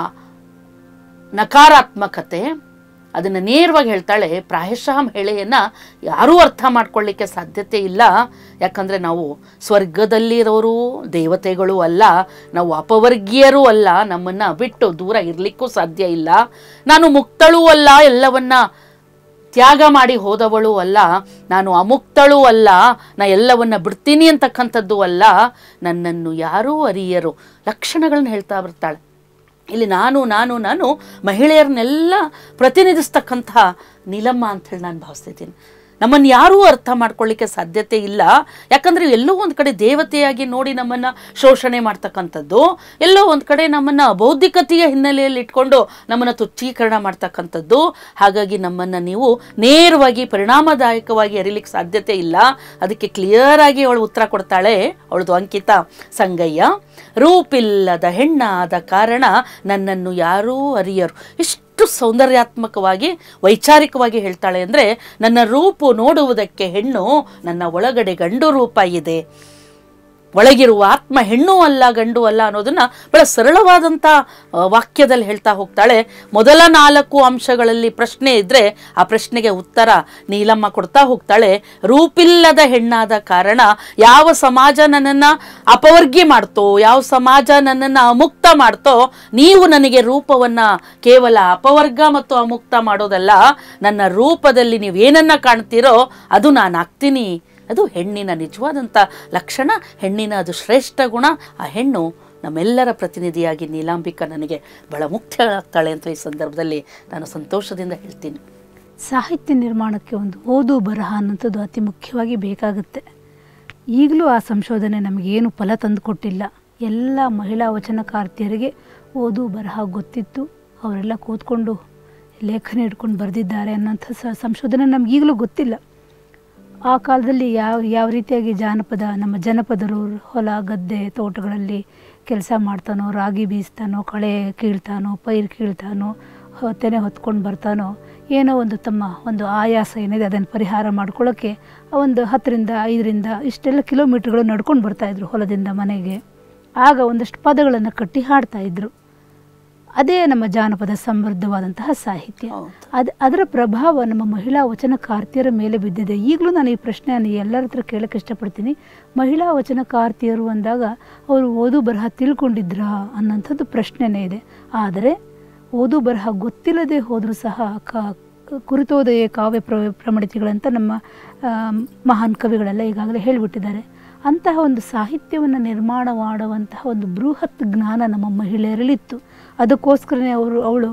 ನಕಾರಾತ್ಮಕತೆ ಅದನ್ನು ನೇರವಾಗಿ ಹೇಳ್ತಾಳೆ ಪ್ರಾಯಶಃ ಮಹಿಳೆಯನ್ನ ಯಾರೂ ಅರ್ಥ ಮಾಡ್ಕೊಳ್ಳಿಕ್ಕೆ ಸಾಧ್ಯತೆ ಇಲ್ಲ ಯಾಕಂದರೆ ನಾವು ಸ್ವರ್ಗದಲ್ಲಿರೋರು ದೇವತೆಗಳು ಅಲ್ಲ ನಾವು ಅಪವರ್ಗೀಯರೂ ಅಲ್ಲ ನಮ್ಮನ್ನು ಬಿಟ್ಟು ದೂರ ಇರಲಿಕ್ಕೂ ಸಾಧ್ಯ ಇಲ್ಲ ನಾನು ಮುಕ್ತಳೂ ಅಲ್ಲ ಎಲ್ಲವನ್ನ ತ್ಯಾಗ ಮಾಡಿ ಹೋದವಳು ಅಲ್ಲ ನಾನು ಅಮುಕ್ತಳೂ ಅಲ್ಲ ನಾ ಎಲ್ಲವನ್ನ ಬಿಡ್ತೀನಿ ಅಂತಕ್ಕಂಥದ್ದು ಅಲ್ಲ ನನ್ನನ್ನು ಯಾರೂ ಅರಿಯರು ಲಕ್ಷಣಗಳನ್ನ ಹೇಳ್ತಾ ಬರ್ತಾಳೆ ಇಲ್ಲಿ ನಾನು ನಾನು ನಾನು ಮಹಿಳೆಯರನ್ನೆಲ್ಲ ಪ್ರತಿನಿಧಿಸ್ತಕ್ಕಂಥ ನೀಲಮ್ಮ ಅಂಥೇಳಿ ನಾನು ಭಾವಿಸ್ತಿದ್ದೀನಿ ನಮ್ಮನ್ನು ಯಾರೂ ಅರ್ಥ ಮಾಡ್ಕೊಳ್ಳಿಕ್ಕೆ ಸಾಧ್ಯತೆ ಇಲ್ಲ ಯಾಕಂದ್ರೆ ಎಲ್ಲೋ ಒಂದು ಕಡೆ ದೇವತೆಯಾಗಿ ನೋಡಿ ನಮ್ಮನ್ನ ಶೋಷಣೆ ಮಾಡ್ತಕ್ಕಂಥದ್ದು ಎಲ್ಲೋ ಒಂದು ಕಡೆ ನಮ್ಮನ್ನ ಬೌದ್ಧಿಕತೆಯ ಹಿನ್ನೆಲೆಯಲ್ಲಿ ಇಟ್ಕೊಂಡು ನಮ್ಮನ್ನ ತುಚ್ಛೀಕರಣ ಮಾಡ್ತಕ್ಕಂಥದ್ದು ಹಾಗಾಗಿ ನಮ್ಮನ್ನ ನೀವು ನೇರವಾಗಿ ಪರಿಣಾಮದಾಯಕವಾಗಿ ಅರಿಲಿಕ್ಕೆ ಸಾಧ್ಯತೆ ಇಲ್ಲ ಅದಕ್ಕೆ ಕ್ಲಿಯರ್ ಆಗಿ ಅವಳು ಉತ್ತರ ಕೊಡ್ತಾಳೆ ಅವಳದು ಅಂಕಿತ ಸಂಗಯ್ಯ ರೂಪಿಲ್ಲದ ಹೆಣ್ಣಾದ ಕಾರಣ ನನ್ನನ್ನು ಯಾರೂ ಅರಿಯರು ಇಷ್ಟು ಸೌಂದರ್ಯಾತ್ಮಕವಾಗಿ ವೈಚಾರಿಕವಾಗಿ ಹೇಳ್ತಾಳೆ ಅಂದರೆ ನನ್ನ ರೂಪು ನೋಡುವುದಕ್ಕೆ ಹೆಣ್ಣು ನನ್ನ ಒಳಗಡೆ ಗಂಡು ರೂಪ ಇದೆ ಒಳಗಿರುವ ಆತ್ಮ ಹೆಣ್ಣು ಅಲ್ಲ ಗಂಡು ಅಲ್ಲ ಅನ್ನೋದನ್ನ ಬಹಳ ಸರಳವಾದಂಥ ಆ, ವಾಕ್ಯದಲ್ಲಿ ಹೇಳ್ತಾ ಹೋಗ್ತಾಳೆ ಮೊದಲ ನಾಲ್ಕು ಅಂಶಗಳಲ್ಲಿ ಪ್ರಶ್ನೆ ಇದ್ರೆ ಆ ಪ್ರಶ್ನೆಗೆ ಉತ್ತರ ನೀಲಮ್ಮ ಕೊಡ್ತಾ ಹೋಗ್ತಾಳೆ ರೂಪಿಲ್ಲದ ಹೆಣ್ಣಾದ ಕಾರಣ ಯಾವ ಸಮಾಜ ನನ್ನನ್ನ ಅಪವರ್ಗಿ ಮಾಡ್ತೋ ಯಾವ ಸಮಾಜ ನನ್ನನ್ನ ಅಮುಕ್ತ ಮಾಡ್ತೋ ನೀವು ನನಗೆ ರೂಪವನ್ನ ಕೇವಲ ಅಪವರ್ಗ ಮತ್ತು ಅಮುಕ್ತ ಮಾಡೋದಲ್ಲ ನನ್ನ ರೂಪದಲ್ಲಿ ನೀವು ಏನನ್ನ ಕಾಣ್ತೀರೋ ಅದು ನಾನು ಆಗ್ತೀನಿ ಅದು ಹೆಣ್ಣಿನ ನಿಜವಾದಂಥ ಲಕ್ಷಣ ಹೆಣ್ಣಿನ ಅದು ಶ್ರೇಷ್ಠ ಗುಣ ಆ ಹೆಣ್ಣು ನಮ್ಮೆಲ್ಲರ ಪ್ರತಿನಿಧಿಯಾಗಿ ನೀಲಾಂಬಿಕಾ ನನಗೆ ಬಹಳ ಮುಖ್ಯ ಆಗ್ತಾಳೆ ಅಂತ ಈ ಸಂದರ್ಭದಲ್ಲಿ ನಾನು ಸಂತೋಷದಿಂದ ಹೇಳ್ತೀನಿ ಸಾಹಿತ್ಯ ನಿರ್ಮಾಣಕ್ಕೆ ಒಂದು ಓದು ಬರಹ ಅನ್ನೋಂಥದ್ದು ಅತಿ ಮುಖ್ಯವಾಗಿ ಬೇಕಾಗುತ್ತೆ ಈಗಲೂ ಆ ಸಂಶೋಧನೆ ನಮಗೇನು ಫಲ ತಂದುಕೊಟ್ಟಿಲ್ಲ ಎಲ್ಲ ಮಹಿಳಾ ವಚನಕಾರ್ತಿಯರಿಗೆ ಓದು ಬರಹ ಗೊತ್ತಿತ್ತು ಅವರೆಲ್ಲ ಕೂತ್ಕೊಂಡು ಲೇಖನ ಹಿಡ್ಕೊಂಡು ಬರೆದಿದ್ದಾರೆ ಅನ್ನೋಂಥ ಸ ಸಂಶೋಧನೆ ನಮ್ಗೆ ಈಗಲೂ ಗೊತ್ತಿಲ್ಲ ಆ ಕಾಲದಲ್ಲಿ ಯಾವ ಯಾವ ರೀತಿಯಾಗಿ ಜಾನಪದ ನಮ್ಮ ಜನಪದರು ಹೊಲ ಗದ್ದೆ ತೋಟಗಳಲ್ಲಿ ಕೆಲಸ ಮಾಡ್ತಾನೋ ರಾಗಿ ಬೀಸ್ತಾನೋ ಕಳೆ ಕೀಳ್ತಾನೋ ಪೈರು ಕೀಳ್ತಾನೋ ಹೊ- ತೆನೆ ಹೊತ್ಕೊಂಡು ಬರ್ತಾನೋ ಏನೋ ಒಂದು ತಮ್ಮ ಒಂದು ಆಯಾಸ ಏನಿದೆ ಅದನ್ನು ಪರಿಹಾರ ಮಾಡ್ಕೊಳ್ಳೋಕ್ಕೆ ಒಂದು ಹತ್ತರಿಂದ ಐದರಿಂದ ಇಷ್ಟೆಲ್ಲ ಕಿಲೋಮೀಟ್ರ್ಗಳು ನಡ್ಕೊಂಡು ಬರ್ತಾಯಿದ್ರು ಹೊಲದಿಂದ ಮನೆಗೆ ಆಗ ಒಂದಷ್ಟು ಪದಗಳನ್ನು ಕಟ್ಟಿ ಹಾಡ್ತಾ ಇದ್ರು ಅದೇ ನಮ್ಮ ಜಾನಪದ ಸಮೃದ್ಧವಾದಂತಹ ಸಾಹಿತ್ಯ ಹೌದು. ಅದು ಅದರ ಪ್ರಭಾವ ನಮ್ಮ ಮಹಿಳಾ ವಚನಕಾರ್ತಿಯರ ಮೇಲೆ ಬಿದ್ದಿದೆ ಈಗಲೂ ನಾನು ಈ ಪ್ರಶ್ನೆಯನ್ನು ಎಲ್ಲರ ಹತ್ರ ಕೇಳಕ್ಕೆ ಇಷ್ಟಪಡ್ತೀನಿ ಮಹಿಳಾ ವಚನಕಾರ್ತಿಯರು ಅಂದಾಗ ಅವರು ಓದು ಬರಹ ತಿಳ್ಕೊಂಡಿದ್ರಾ ಅನ್ನೋಂಥದ್ದು ಪ್ರಶ್ನೆನೇ ಇದೆ ಆದರೆ ಓದು ಬರಹ ಗೊತ್ತಿಲ್ಲದೆ ಹೋದರೂ ಸಹ ಕ ಕುರಿತೋದಯ ಕಾವ್ಯ ಪ್ರ ಪ್ರಮಣಿತಿಗಳಂತ ನಮ್ಮ ಆ, ಮಹಾನ್ ಕವಿಗಳೆಲ್ಲ ಈಗಾಗಲೇ ಹೇಳಿಬಿಟ್ಟಿದ್ದಾರೆ ಅಂತಹ ಒಂದು ಸಾಹಿತ್ಯವನ್ನು ನಿರ್ಮಾಣ ಮಾಡುವಂತಹ ಒಂದು ಬೃಹತ್ ಜ್ಞಾನ ನಮ್ಮ ಮಹಿಳೆಯರಲ್ಲಿತ್ತು ಅದಕ್ಕೋಸ್ಕರನೇ ಅವರು ಅವಳು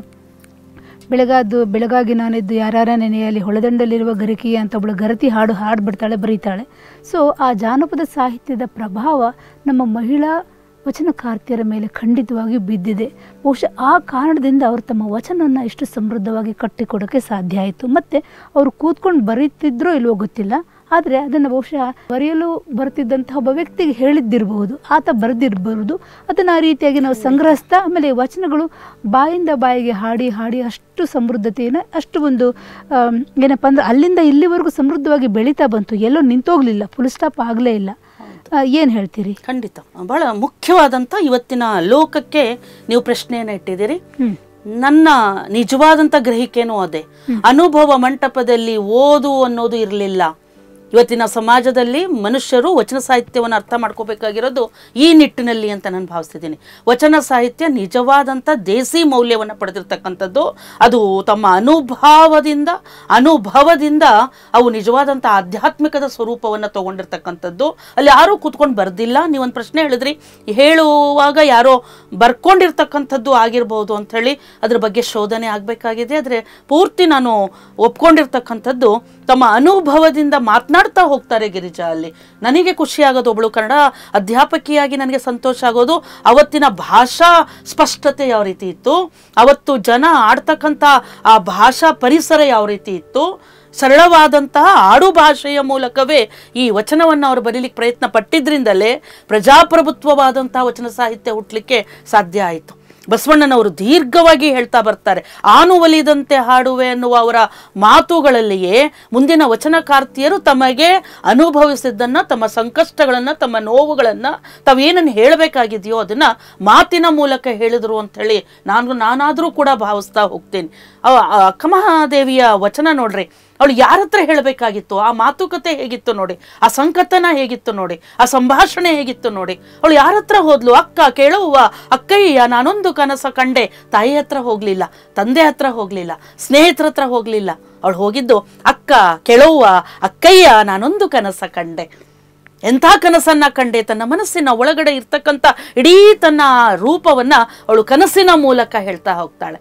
ಬೆಳಗಾದ್ದು ಬೆಳಗಾಗಿ ನಾನಿದ್ದು ಯಾರ್ಯಾರ ನೆನೆಯಲ್ಲಿ ಹೊಳೆದಂಡಲ್ಲಿರುವ ಗರಿಕೆಯ ಅಂತ ಒಬ್ಬಳು ಗರತಿ ಹಾಡು ಹಾಡ್ಬಿಡ್ತಾಳೆ ಬರೀತಾಳೆ ಸೊ ಆ ಜಾನಪದ ಸಾಹಿತ್ಯದ ಪ್ರಭಾವ ನಮ್ಮ ಮಹಿಳಾ ವಚನಕಾರ್ತಿಯರ ಮೇಲೆ ಖಂಡಿತವಾಗಿ ಬಿದ್ದಿದೆ ಬಹುಶಃ ಆ ಕಾರಣದಿಂದ ಅವರು ತಮ್ಮ ವಚನವನ್ನು ಇಷ್ಟು ಸಮೃದ್ಧವಾಗಿ ಕಟ್ಟಿಕೊಡೋಕ್ಕೆ ಸಾಧ್ಯ ಆಯಿತು ಮತ್ತು ಅವರು ಕೂತ್ಕೊಂಡು ಬರೀತಿದ್ರೋ ಇಲ್ವೋ ಗೊತ್ತಿಲ್ಲ ಆದರೆ ಅದನ್ನು ಬಹುಶಃ ಬರೆಯಲು ಬರ್ತಿದ್ದಂತಹ ಒಬ್ಬ ವ್ಯಕ್ತಿಗೆ ಹೇಳಿದ್ದಿರಬಹುದು ಆತ ಬರೆದಿರಬಹುದು ಅದನ್ನು ಆ ರೀತಿಯಾಗಿ ನಾವು ಸಂಗ್ರಹಿಸ್ತಾ ಆಮೇಲೆ ವಚನಗಳು ಬಾಯಿಂದ ಬಾಯಿಗೆ ಹಾಡಿ ಹಾಡಿ ಅಷ್ಟು ಸಮೃದ್ಧತೆಯನ್ನು ಅಷ್ಟು ಒಂದು ಆಮ್, ಏನಪ್ಪ ಅಂದ್ರೆ ಅಲ್ಲಿಂದ ಇಲ್ಲಿವರೆಗೂ ಸಮೃದ್ಧವಾಗಿ ಬೆಳೀತಾ ಬಂತು ಎಲ್ಲೋ ನಿಂತೋಗ್ಲಿಲ್ಲ ಫುಲ್ ಸ್ಟಾಪ್ ಆಗಲೇ ಇಲ್ಲ ಏನು ಹೇಳ್ತೀರಿ ಖಂಡಿತ ಬಹಳ ಮುಖ್ಯವಾದಂಥ ಇವತ್ತಿನ ಲೋಕಕ್ಕೆ ನೀವು ಪ್ರಶ್ನೆಯನ್ನು ಇಟ್ಟಿದ್ದೀರಿ ಹ್ಞೂ ನನ್ನ ನಿಜವಾದಂಥ ಗ್ರಹಿಕೆನೂ ಅದೇ ಅನುಭವ ಮಂಟಪದಲ್ಲಿ ಓದು ಅನ್ನೋದು ಇರಲಿಲ್ಲ ಇವತ್ತಿನ ಸಮಾಜದಲ್ಲಿ ಮನುಷ್ಯರು ವಚನ ಸಾಹಿತ್ಯವನ್ನು ಅರ್ಥ ಮಾಡ್ಕೋಬೇಕಾಗಿರೋದು ಈ ನಿಟ್ಟಿನಲ್ಲಿ ಅಂತ ನಾನು ಭಾವಿಸ್ತಿದ್ದೀನಿ ವಚನ ಸಾಹಿತ್ಯ ನಿಜವಾದಂಥ ದೇಸಿ ಮೌಲ್ಯವನ್ನು ಪಡೆದಿರ್ತಕ್ಕಂಥದ್ದು ಅದು ತಮ್ಮ ಅನುಭವದಿಂದ ಅನುಭವದಿಂದ ಅವು ನಿಜವಾದಂಥ ಆಧ್ಯಾತ್ಮಿಕದ ಸ್ವರೂಪವನ್ನು ತಗೊಂಡಿರ್ತಕ್ಕಂಥದ್ದು ಅಲ್ಲಿ ಯಾರೂ ಕೂತ್ಕೊಂಡು ಬರ್ದಿಲ್ಲ ನೀವೊಂದು ಪ್ರಶ್ನೆ ಹೇಳಿದ್ರಿ ಹೇಳುವಾಗ ಯಾರೋ ಬರ್ಕೊಂಡಿರ್ತಕ್ಕಂಥದ್ದು ಆಗಿರ್ಬೋದು ಅಂಥೇಳಿ ಅದ್ರ ಬಗ್ಗೆ ಶೋಧನೆ ಆಗಬೇಕಾಗಿದೆ ಆದರೆ ಪೂರ್ತಿ ನಾನು ಒಪ್ಕೊಂಡಿರ್ತಕ್ಕಂಥದ್ದು ತಮ್ಮ ಅನುಭವದಿಂದ ಮಾತನಾಡ್ತಾ ಹೋಗ್ತಾರೆ ಗಿರಿಜಾ ಅಲ್ಲಿ ನನಗೆ ಖುಷಿ ಆಗೋದು ಒಬ್ಳು ಕನ್ನಡ ಅಧ್ಯಾಪಕಿಯಾಗಿ ನನಗೆ ಸಂತೋಷ ಆಗೋದು ಅವತ್ತಿನ ಭಾಷಾ ಸ್ಪಷ್ಟತೆ ಯಾವ ರೀತಿ ಇತ್ತು ಅವತ್ತು ಜನ ಆಡ್ತಕ್ಕಂಥ ಆ ಭಾಷಾ ಪರಿಸರ ಯಾವ ರೀತಿ ಇತ್ತು ಸರಳವಾದಂತಹ ಆಡು ಭಾಷೆಯ ಮೂಲಕವೇ ಈ ವಚನವನ್ನು ಅವರು ಬರೀಲಿಕ್ಕೆ ಪ್ರಯತ್ನ ಪಟ್ಟಿದ್ರಿಂದಲೇ ಪ್ರಜಾಪ್ರಭುತ್ವವಾದಂತಹ ವಚನ ಸಾಹಿತ್ಯ ಹುಟ್ಟಲಿಕ್ಕೆ ಸಾಧ್ಯ ಆಯಿತು ಬಸವಣ್ಣನವರು ದೀರ್ಘವಾಗಿ ಹೇಳ್ತಾ ಬರ್ತಾರೆ ಆನುವಲಿದಂತೆ ಹಾಡುವೆ ಅನ್ನುವ ಅವರ ಮಾತುಗಳಲ್ಲಿಯೇ ಮುಂದಿನ ವಚನಕಾರ್ತಿಯರು ತಮಗೆ ಅನುಭವಿಸಿದ್ದನ್ನ ತಮ್ಮ ಸಂಕಷ್ಟಗಳನ್ನ ತಮ್ಮ ನೋವುಗಳನ್ನ ತಾವೇನನ್ನು ಹೇಳಬೇಕಾಗಿದೆಯೋ ಅದನ್ನ ಮಾತಿನ ಮೂಲಕ ಹೇಳಿದ್ರು ಅಂತ ಹೇಳಿ ನಾನು ನಾನಾದರೂ ಕೂಡ ಭಾವಿಸ್ತಾ ಹೋಗ್ತೇನೆ ಅವ- ಆ ಅಕ್ಕಮಹಾದೇವಿಯ ವಚನ ನೋಡ್ರಿ ಅವಳು ಯಾರ ಹತ್ರ ಹೇಳಬೇಕಾಗಿತ್ತು ಆ ಮಾತುಕತೆ ಹೇಗಿತ್ತು ನೋಡಿ ಆ ಸಂಕತನ ಹೇಗಿತ್ತು ನೋಡಿ ಆ ಸಂಭಾಷಣೆ ಹೇಗಿತ್ತು ನೋಡಿ ಅವಳು ಯಾರ ಹತ್ರ ಹೋದ್ಲು ಅಕ್ಕ ಕೇಳುವ ಅಕ್ಕಯ್ಯ ನಾನೊಂದು ಕನಸ ಕಂಡೆ ತಾಯಿ ಹತ್ರ ಹೋಗ್ಲಿಲ್ಲ ತಂದೆ ಹತ್ರ ಹೋಗ್ಲಿಲ್ಲ ಸ್ನೇಹಿತರ ಹತ್ರ ಹೋಗ್ಲಿಲ್ಲ ಅವಳು ಹೋಗಿದ್ದು ಅಕ್ಕ ಕೆಳುವ ಅಕ್ಕಯ್ಯ ನಾನೊಂದು ಕನಸ ಕಂಡೆ ಎಂಥ ಕನಸನ್ನ ಕಂಡೆ ತನ್ನ ಮನಸ್ಸಿನ ಒಳಗಡೆ ಇರ್ತಕ್ಕಂಥ ಇಡೀ ತನ್ನ ರೂಪವನ್ನ ಅವಳು ಕನಸಿನ ಮೂಲಕ ಹೇಳ್ತಾ ಹೋಗ್ತಾಳೆ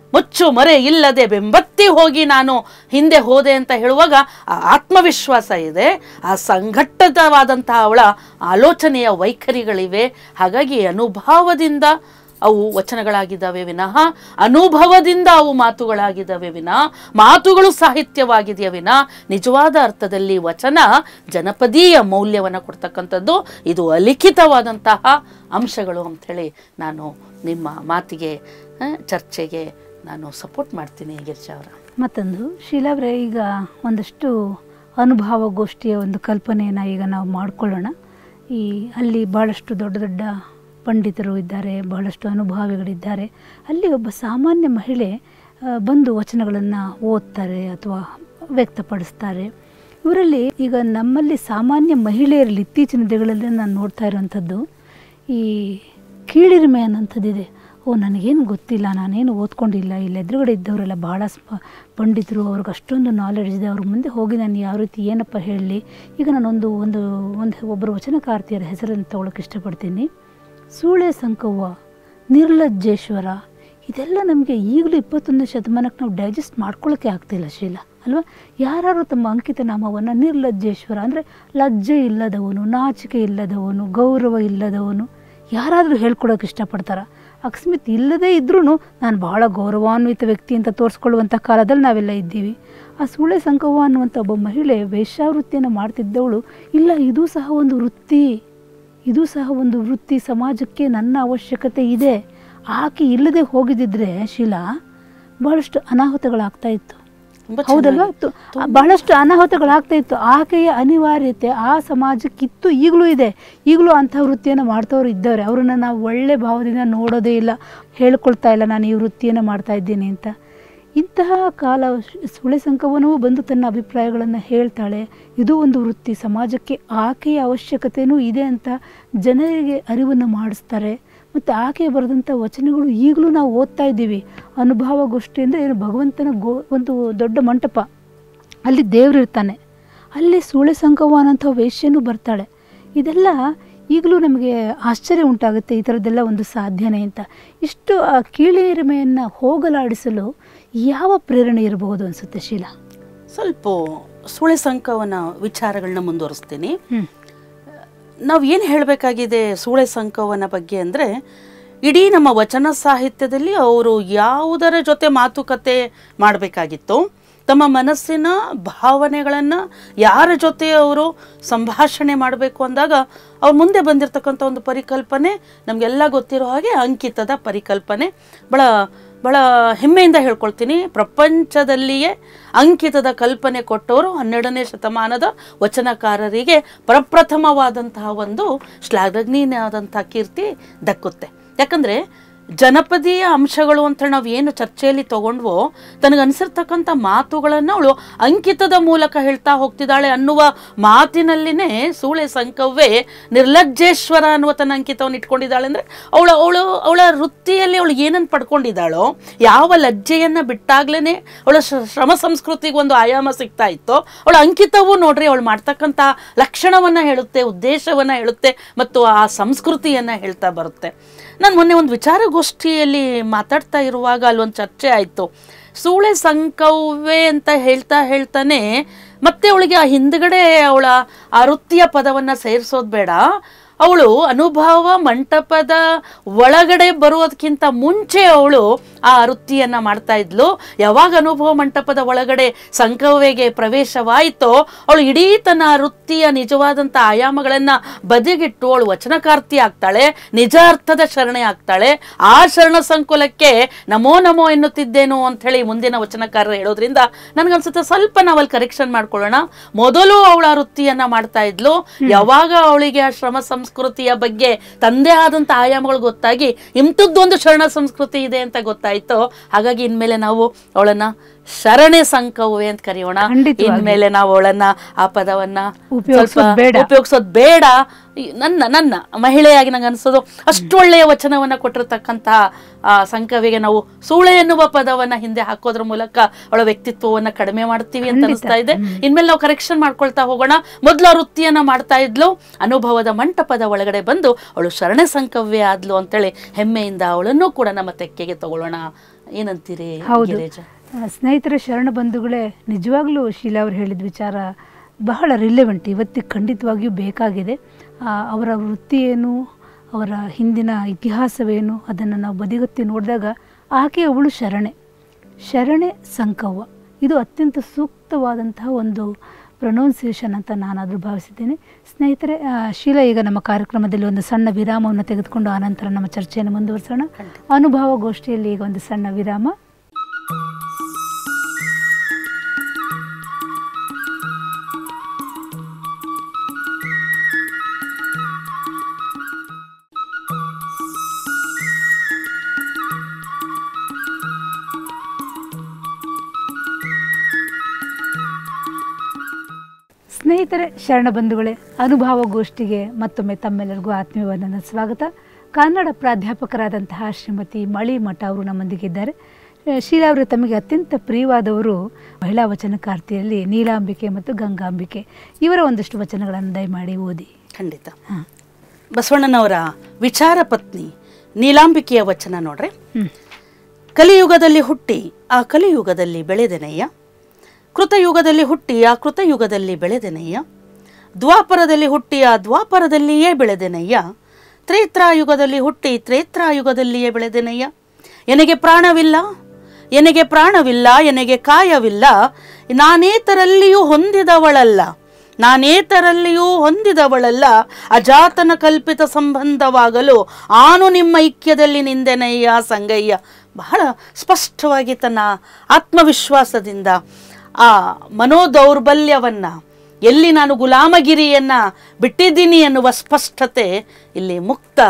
ಮುಚ್ಚು ಮರೆ ಇಲ್ಲದೆ ಬೆಂಬತ್ತಿ ಹೋಗಿ ನಾನು ಹಿಂದೆ ಹೋದೆ ಅಂತ ಹೇಳುವಾಗ ಆ ಆತ್ಮವಿಶ್ವಾಸ ಇದೆ ಆ ಸಂಘಟಿತವಾದಂತಹ ಅವಳ ಆಲೋಚನೆಯ ವೈಖರಿಗಳಿವೆ ಹಾಗಾಗಿ ಅನುಭವದಿಂದ ಅವು ವಚನಗಳಾಗಿದ್ದಾವೆ ವಿನಃ ಅನುಭವದಿಂದ ಅವು ಮಾತುಗಳಾಗಿದ್ದಾವೆ ವಿನಃ ಮಾತುಗಳು ಸಾಹಿತ್ಯವಾಗಿದೆಯೇ ವಿನಃ ನಿಜವಾದ ಅರ್ಥದಲ್ಲಿ ವಚನ ಜನಪದೀಯ ಮೌಲ್ಯವನ್ನು ಕೊಡ್ತಕ್ಕಂಥದ್ದು ಇದು ಅಲಿಖಿತವಾದಂತಹ ಅಂಶಗಳು ಅಂಥೇಳಿ ನಾನು ನಿಮ್ಮ ಮಾತಿಗೆ ಆ, ಚರ್ಚೆಗೆ ನಾನು ಸಪೋರ್ಟ್ ಮಾಡ್ತೀನಿ ಗಿರಿಜಾ ಅವರ ಮತ್ತೊಂದು ಶೀಲಾವ್ರೆ ಈಗ ಒಂದಷ್ಟು ಅನುಭವ ಗೋಷ್ಠಿಯ ಒಂದು ಕಲ್ಪನೆಯನ್ನು ಈಗ ನಾವು ಮಾಡಿಕೊಳ್ಳೋಣ ಈ ಅಲ್ಲಿ ಭಾಳಷ್ಟು ದೊಡ್ಡ ದೊಡ್ಡ ಪಂಡಿತರು ಇದ್ದಾರೆ ಬಹಳಷ್ಟು ಅನುಭವಿಗಳಿದ್ದಾರೆ ಅಲ್ಲಿ ಒಬ್ಬ ಸಾಮಾನ್ಯ ಮಹಿಳೆ ಆ, ಬಂದು ವಚನಗಳನ್ನು ಓದ್ತಾರೆ ಅಥವಾ ವ್ಯಕ್ತಪಡಿಸ್ತಾರೆ ಇವರಲ್ಲಿ ಈಗ ನಮ್ಮಲ್ಲಿ ಸಾಮಾನ್ಯ ಮಹಿಳೆಯರಲ್ಲಿ ಇತ್ತೀಚಿನ ದಿನಗಳಲ್ಲಿ ನಾನು ನೋಡ್ತಾ ಇರುವಂಥದ್ದು ಈ ಕೀಳಿರಿಮೆ ಅನ್ನೋಂಥದ್ದಿದೆ ಓ ನನಗೇನು ಗೊತ್ತಿಲ್ಲ ನಾನೇನು ಓದ್ಕೊಂಡಿಲ್ಲ ಇಲ್ಲಿ ಎದುರುಗಡೆ ಇದ್ದವರೆಲ್ಲ ಭಾಳ ಸ್ಪ ಪಂಡಿತರು ಅವ್ರಿಗೆ ಅಷ್ಟೊಂದು ನಾಲೆಡ್ಜ್ ಇದೆ ಅವ್ರ ಮುಂದೆ ಹೋಗಿ ನಾನು ಯಾವ ರೀತಿ ಏನಪ್ಪ ಹೇಳಲಿ ಈಗ ನಾನೊಂದು ಒಂದು ಒಂದು ಒಬ್ಬರು ವಚನಕಾರ್ತಿಯರ ಹೆಸರನ್ನು ತಗೊಳಕ್ಕೆ ಇಷ್ಟಪಡ್ತೀನಿ ಸೂಳೆ ಸಂಕವ್ವ ನಿರ್ಲಜ್ಜೇಶ್ವರ ಇದೆಲ್ಲ ನಮಗೆ ಈಗಲೂ ಇಪ್ಪತ್ತೊಂದು ಶತಮಾನಕ್ಕೆ ನಾವು ಡೈಜೆಸ್ಟ್ ಮಾಡ್ಕೊಳ್ಳೋಕ್ಕೆ ಆಗ್ತಿಲ್ಲ ಶೀಲ ಅಲ್ವಾ ಯಾರು ತಮ್ಮ ಅಂಕಿತ ನಾಮವನ್ನು ನಿರ್ಲಜ್ಜೇಶ್ವರ ಅಂದರೆ ಲಜ್ಜೆ ಇಲ್ಲದವನು ನಾಚಿಕೆ ಇಲ್ಲದವನು ಗೌರವ ಇಲ್ಲದವನು ಯಾರಾದರೂ ಹೇಳ್ಕೊಡೋಕೆ ಇಷ್ಟಪಡ್ತಾರ ಅಕಸ್ಮಾತ್ ಇಲ್ಲದೇ ಇದ್ರೂ ನಾನು ಭಾಳ ಗೌರವಾನ್ವಿತ ವ್ಯಕ್ತಿ ಅಂತ ತೋರಿಸ್ಕೊಳ್ಳುವಂಥ ಕಾಲದಲ್ಲಿ ನಾವೆಲ್ಲ ಇದ್ದೀವಿ ಆ ಸೂಳೆ ಸಂಕವ್ವ ಅನ್ನುವಂಥ ಒಬ್ಬ ಮಹಿಳೆ ವೇಶ್ಯಾವೃತ್ತಿಯನ್ನು ಮಾಡ್ತಿದ್ದವಳು ಇಲ್ಲ ಇದು ಸಹ ಒಂದು ವೃತ್ತಿ ಇದು ಸಹ ಒಂದು ವೃತ್ತಿ ಸಮಾಜಕ್ಕೆ ನನ್ನ ಅವಶ್ಯಕತೆ ಇದೆ ಆಕೆ ಇಲ್ಲದೆ ಹೋಗಿದ್ದಿದ್ರೆ ಶೀಲಾ ಬಹಳಷ್ಟು ಅನಾಹುತಗಳಾಗ್ತಾ ಇತ್ತು ತುಂಬಾ ಹೌದಲ್ವಾ ತು- ಬಹಳಷ್ಟು ಅನಾಹುತಗಳಾಗ್ತಾ ಇತ್ತು ಆಕೆಯ ಅನಿವಾರ್ಯತೆ ಆ ಸಮಾಜಕ್ಕಿತ್ತು ಈಗಲೂ ಇದೆ ಈಗಲೂ ಅಂಥ ವೃತ್ತಿಯನ್ನು ಮಾಡ್ತವ್ರು ಇದ್ದವ್ರೆ ಅವ್ರನ್ನ ನಾವು ಒಳ್ಳೆ ಭಾವದಿಂದ ನೋಡೋದೇ ಇಲ್ಲ ಹೇಳ್ಕೊಳ್ತಾ ಇಲ್ಲ ನಾನು ಈ ವೃತ್ತಿಯನ್ನು ಮಾಡ್ತಾ ಇದ್ದೀನಿ ಅಂತ ಇಂತಹ ಕಾಲ ಶ್- ಸುಳೆ ಸಂಕವನೂ ಬಂದು ತನ್ನ ಅಭಿಪ್ರಾಯಗಳನ್ನು ಹೇಳ್ತಾಳೆ ಇದು ಒಂದು ವೃತ್ತಿ ಸಮಾಜಕ್ಕೆ ಆಕೆಯ ಅವಶ್ಯಕತೆಯೂ ಇದೆ ಅಂತ ಜನರಿಗೆ ಅರಿವನ್ನು ಮಾಡಿಸ್ತಾರೆ ಮತ್ತು ಆಕೆ ಬರೆದಂಥ ವಚನಗಳು ಈಗಲೂ ನಾವು ಓದ್ತಾ ಇದ್ದೀವಿ ಅನುಭವ ಗೋಷ್ಠಿ ಅಂದರೆ ಏನು ಭಗವಂತನ ಗೋ ಒಂದು ದೊಡ್ಡ ಮಂಟಪ ಅಲ್ಲಿ ದೇವರಿರ್ತಾನೆ ಅಲ್ಲಿ ಸೂಳೆ ಸಂಕವ್ವ ಅನ್ನೋಂಥ ವೇಶ್ಯನೂ ಬರ್ತಾಳೆ ಇದೆಲ್ಲ ಈಗಲೂ ನಮಗೆ ಆಶ್ಚರ್ಯ ಉಂಟಾಗುತ್ತೆ ಈ ಥರದ್ದೆಲ್ಲ ಒಂದು ಸಾಧ್ಯನೇ ಅಂತ ಇಷ್ಟು ಆ ಕೀಳಿರಿಮೆಯನ್ನು ಹೋಗಲಾಡಿಸಲು ಯಾವ ಪ್ರೇರಣೆ ಇರಬಹುದು ಅನಿಸುತ್ತೆ ಶೀಲಾ ಸ್ವಲ್ಪ ಸುಳೆ ಸಂಕವನ ವಿಚಾರಗಳನ್ನ ಮುಂದುವರಿಸ್ತೀನಿ ಹ್ಞೂ ನಾವು ಏನು ಹೇಳಬೇಕಾಗಿದೆ ಸೂಳೆ ಸಂಕವನ ಬಗ್ಗೆ ಅಂದರೆ ಇಡೀ ನಮ್ಮ ವಚನ ಸಾಹಿತ್ಯದಲ್ಲಿ ಅವರು ಯಾವುದರ ಜೊತೆ ಮಾತುಕತೆ ಮಾಡಬೇಕಾಗಿತ್ತು ತಮ್ಮ ಮನಸ್ಸಿನ ಭಾವನೆಗಳನ್ನು ಯಾರ ಜೊತೆ ಅವರು ಸಂಭಾಷಣೆ ಮಾಡಬೇಕು ಅಂದಾಗ ಅವ್ರ ಮುಂದೆ ಬಂದಿರತಕ್ಕಂಥ ಒಂದು ಪರಿಕಲ್ಪನೆ ನಮಗೆಲ್ಲ ಗೊತ್ತಿರೋ ಹಾಗೆ ಅಂಕಿತದ ಪರಿಕಲ್ಪನೆ ಭಾಳ ಭಾಳ ಹೆಮ್ಮೆಯಿಂದ ಹೇಳ್ಕೊಳ್ತೀನಿ ಪ್ರಪಂಚದಲ್ಲಿಯೇ ಅಂಕಿತದ ಕಲ್ಪನೆ ಕೊಟ್ಟವರು ಹನ್ನೆರಡನೇ ಶತಮಾನದ ವಚನಕಾರರಿಗೆ ಪ್ರಪ್ರಥಮವಾದಂತಹ ಒಂದು ಶ್ಲಾಘನೀಯವಾದಂಥ ಕೀರ್ತಿ ದಕ್ಕುತ್ತೆ ಯಾಕಂದರೆ ಜನಪದೀಯ ಅಂಶಗಳು ಅಂತ ನಾವು ಏನು ಚರ್ಚೆಯಲ್ಲಿ ತಗೊಂಡ್ವೋ ತನಗನ್ಸಿರ್ತಕ್ಕಂಥ ಮಾತುಗಳನ್ನು ಅವಳು ಅಂಕಿತದ ಮೂಲಕ ಹೇಳ್ತಾ ಹೋಗ್ತಿದ್ದಾಳೆ ಅನ್ನುವ ಮಾತಿನಲ್ಲಿನೇ ಸೂಳೆ ಸಂಕವ್ವೆ ನಿರ್ಲಜ್ಜೇಶ್ವರ ಅನ್ನುವ ತನ್ನ ಅಂಕಿತವನ್ನು ಇಟ್ಕೊಂಡಿದ್ದಾಳೆ ಅಂದರೆ ಅವಳು ಅವಳು ಅವಳ ವೃತ್ತಿಯಲ್ಲಿ ಅವಳು ಏನನ್ನು ಪಡ್ಕೊಂಡಿದ್ದಾಳೋ ಯಾವ ಲಜ್ಜೆಯನ್ನು ಬಿಟ್ಟಾಗ್ಲೇ ಅವಳ ಶ್ರ- ಶ್ರಮ ಸಂಸ್ಕೃತಿಗೆ ಒಂದು ಆಯಾಮ ಸಿಗ್ತಾ ಇತ್ತು ಅವಳ ಅಂಕಿತವು ನೋಡ್ರಿ ಅವಳು ಮಾಡ್ತಕ್ಕಂಥ ಲಕ್ಷಣವನ್ನು ಹೇಳುತ್ತೆ ಉದ್ದೇಶವನ್ನು ಹೇಳುತ್ತೆ ಮತ್ತು ಆ ಸಂಸ್ಕೃತಿಯನ್ನು ಹೇಳ್ತಾ ಬರುತ್ತೆ ನಾನು ಮೊನ್ನೆ ಒಂದು ವಿಚಾರಗೋಷ್ಠಿಯಲ್ಲಿ ಮಾತಾಡ್ತಾ ಇರುವಾಗ ಅಲ್ಲೊಂದು ಚರ್ಚೆ ಆಯಿತು ಸೂಳೆ ಸಂಕವ್ವೆ ಅಂತ ಹೇಳ್ತಾ ಹೇಳ್ತಾನೆ ಮತ್ತೆ ಅವಳಿಗೆ ಆ ಹಿಂದ್ಗಡೆ ಅವಳ ಆ ವೃತ್ತಿಯ ಪದವನ್ನು ಸೇರಿಸೋದು ಬೇಡ ಅವಳು ಅನುಭವ ಮಂಟಪದ ಒಳಗಡೆ ಬರುವುದಕ್ಕಿಂತ ಮುಂಚೆ ಅವಳು ಆ ವೃತ್ತಿಯನ್ನ ಮಾಡ್ತಾ ಇದ್ಲು ಯಾವಾಗ ಅನುಭವ ಮಂಟಪದ ಒಳಗಡೆ ಸಂಕವ್ವೆಗೆ ಪ್ರವೇಶವಾಯಿತೋ ಅವಳು ಇಡೀ ತನ್ನ ವೃತ್ತಿಯ ನಿಜವಾದಂಥ ಆಯಾಮಗಳನ್ನ ಬದಿಗಿಟ್ಟು ಅವಳು ವಚನಕಾರ್ತಿ ಆಗ್ತಾಳೆ ನಿಜ ಅರ್ಥದ ಶರಣೆ ಆಗ್ತಾಳೆ ಆ ಶರಣ ಸಂಕುಲಕ್ಕೆ ನಮೋ ನಮೋ ಎನ್ನುತ್ತಿದ್ದೇನು ಅಂತ ಹೇಳಿ ಮುಂದಿನ ವಚನಕಾರರು ಹೇಳೋದ್ರಿಂದ ನನಗನ್ಸುತ್ತೆ ಸ್ವಲ್ಪ ನಾವಲ್ಲಿ ಕರೆಕ್ಷನ್ ಮಾಡ್ಕೊಳ್ಳೋಣ ಮೊದಲು ಅವಳ ವೃತ್ತಿಯನ್ನ ಮಾಡ್ತಾ ಇದ್ಲು ಯಾವಾಗ ಅವಳಿಗೆ ಆ ಶ್ರಮ ಸಂಸ್ಕೃತಿಯ ಬಗ್ಗೆ ತಂದೆ ಆದಂತ ಆಯಾಮಗಳು ಗೊತ್ತಾಗಿ ಇಂಥದ್ದೊಂದು ಶರಣ ಸಂಸ್ಕೃತಿ ಇದೆ ಅಂತ ಗೊತ್ತಾಯ್ತು ಹಾಗಾಗಿ ಇನ್ಮೇಲೆ ನಾವು ಅವಳನ್ನ ಶರಣೆ ಸಂಕವ್ವೆ ಅಂತ ಕರೆಯೋಣ ಖಂಡಿತವಾಗಿ. ಇನ್ಮೇಲೆ ನಾವು ಅವಳನ್ನ ಆ ಪದವನ್ನ ಉಪಯೋಗ್ಸೋದ್ ಸ್ವಲ್ಪ ಬೇಡ. ಉಪಯೋಗಿಸೋದು ಬೇಡ ಈ ನನ್ನ ನನ್ನ ಮಹಿಳೆಯಾಗಿ ನಂಗೆ ಅನ್ಸೋದು ಅಷ್ಟು ಒಳ್ಳೆಯ ವಚನವನ್ನ ಕೊಟ್ಟಿರ್ತಕ್ಕಂತಹ ಆ ಸಂಕವಿಗೆ ನಾವು ಸೂಳೆ ಎನ್ನುವ ಪದವನ್ನ ಹಿಂದೆ ಹಾಕೋದ್ರ ಮೂಲಕ ಅವಳ ವ್ಯಕ್ತಿತ್ವವನ್ನ ಕಡಿಮೆ ಮಾಡ್ತೀವಿ ಅಂತ ಖಂಡಿತ. ಅನಿಸ್ತಾ ಇದೆ ಇನ್ಮೇಲೆ ನಾವು ಕರೆಕ್ಷನ್ ಮಾಡ್ಕೊಳ್ತಾ ಹೋಗೋಣ ಮೊದಲು ಆ ವೃತ್ತಿಯನ್ನ ಮಾಡ್ತಾ ಇದ್ಲು ಅನುಭವದ ಮಂಟಪದ ಒಳಗಡೆ ಬಂದು ಅವಳು ಶರಣ ಸಂಕವ್ಯ ಆದ್ಲು ಅಂತೇಳಿ ಹೆಮ್ಮೆಯಿಂದ ಅವಳನ್ನು ಕೂಡ ನಮ್ಮ ತೆಕ್ಕೆಗೆ ತಗೊಳ್ಳೋಣ ಏನಂತೀರಿ ಹೌದು ಗಿರಿಜಾ ಆ, ಸ್ನೇಹಿತರೆ ಶರಣ ಬಂಧುಗಳೇ ನಿಜವಾಗ್ಲೂ ಶೀಲಾ ಅವರು ಹೇಳಿದ ವಿಚಾರ ಬಹಳ ರಿಲೆವೆಂಟ್ ಇವತ್ತಿಗೆ ಖಂಡಿತವಾಗಿಯೂ ಬೇಕಾಗಿದೆ ಆ, ಅವರ ವೃತ್ತಿ ಏನು ಅವರ ಹಿಂದಿನ ಇತಿಹಾಸವೇನು ಅದನ್ನು ನಾವು ಬದಿಗೊತ್ತಿ ನೋಡಿದಾಗ ಆಕೆ ಅವಳು ಶರಣೆ ಶರಣೆ ಸಂಕವ್ವ ಇದು ಅತ್ಯಂತ ಸೂಕ್ತವಾದಂತಹ ಒಂದು ಪ್ರೊನೌನ್ಸಿಯೇಷನ್ ಅಂತ ನಾನಾದರೂ ಭಾವಿಸಿದ್ದೇನೆ ಸ್ನೇಹಿತರೆ ಆ, ಶೀಲಾ ಈಗ ನಮ್ಮ ಕಾರ್ಯಕ್ರಮದಲ್ಲಿ ಒಂದು ಸಣ್ಣ ವಿರಾಮವನ್ನು ತೆಗೆದುಕೊಂಡು ಆನಂತರ ನಮ್ಮ ಚರ್ಚೆಯನ್ನು ಮುಂದುವರಿಸೋಣ ಅನುಭವ ಗೋಷ್ಠಿಯಲ್ಲಿ ಈಗ ಒಂದು ಸಣ್ಣ ವಿರಾಮ ಸ್ನೇಹಿತರೆ ಶರಣ ಬಂಧುಗಳೇ ಅನುಭವ ಗೋಷ್ಠಿಗೆ ಮತ್ತೊಮ್ಮೆ ತಮ್ಮೆಲ್ಲರಿಗೂ ಆತ್ಮೀಯವಾದ ಸ್ವಾಗತ ಕನ್ನಡ ಪ್ರಾಧ್ಯಾಪಕರಾದಂತಹ ಶ್ರೀಮತಿ ಮಳಿ ಮಠ ಅವರು ನಮ್ಮೊಂದಿಗಿದ್ದಾರೆ ಆ, ಶೀಲಾ ಅವರು ತಮಗೆ ಅತ್ಯಂತ ಪ್ರಿಯವಾದವರು ಮಹಿಳಾ ವಚನಕಾರ್ತಿಯಲ್ಲಿ ನೀಲಾಂಬಿಕೆ ಮತ್ತು ಗಂಗಾಂಬಿಕೆ ಇವರ ಒಂದಷ್ಟು ವಚನಗಳನ್ನು ದಯಮಾಡಿ ಓದಿ ಖಂಡಿತ ಹಾಂ ಬಸವಣ್ಣನವರ ವಿಚಾರ ಪತ್ನಿ ನೀಲಾಂಬಿಕೆಯ ವಚನ ನೋಡ್ರಿ ಹ್ಮ್. ಕಲಿಯುಗದಲ್ಲಿ ಹುಟ್ಟಿ ಆ ಕಲಿಯುಗದಲ್ಲಿ ಬೆಳೆದೆನಯ್ಯ ಕೃತಯುಗದಲ್ಲಿ ಹುಟ್ಟಿ ಆ ಕೃತಯುಗದಲ್ಲಿ ಬೆಳೆದೆನಯ್ಯ ದ್ವಾಪರದಲ್ಲಿ ಹುಟ್ಟಿ ಆ ದ್ವಾಪರದಲ್ಲಿಯೇ ಬೆಳೆದೆನಯ್ಯ ತ್ರೇತ್ರಾಯುಗದಲ್ಲಿ ಹುಟ್ಟಿ ತ್ರೇತ್ರಾಯುಗದಲ್ಲಿಯೇ ಬೆಳೆದೆನಯ್ಯ ಎನಗೆ ಪ್ರಾಣವಿಲ್ಲ ಎನಗೆ ಪ್ರಾಣವಿಲ್ಲ ಎನಗೆ ಕಾಯವಿಲ್ಲ ನಾನೇತರಲ್ಲಿಯೂ ಹೊಂದಿದವಳಲ್ಲ ನಾನೇತರಲ್ಲಿಯೂ ಹೊಂದಿದವಳಲ್ಲ ಅಜಾತನ ಕಲ್ಪಿತ ಸಂಬಂಧವಾಗಲು ಆನು ನಿಮ್ಮ ಐಕ್ಯದಲ್ಲಿ ನಿಂದೆನಯ್ಯ ಸಂಗಯ್ಯ ಬಹಳ ಸ್ಪಷ್ಟವಾಗಿ ತನ್ನ ಆತ್ಮವಿಶ್ವಾಸದಿಂದ ಆ ಮನೋದೌರ್ಬಲ್ಯವನ್ನ ಎಲ್ಲಿ ನಾನು ಗುಲಾಮಗಿರಿಯನ್ನ ಬಿಟ್ಟಿದ್ದೀನಿ ಎನ್ನುವ ಸ್ಪಷ್ಟತೆ ಇಲ್ಲಿ ಮುಕ್ತ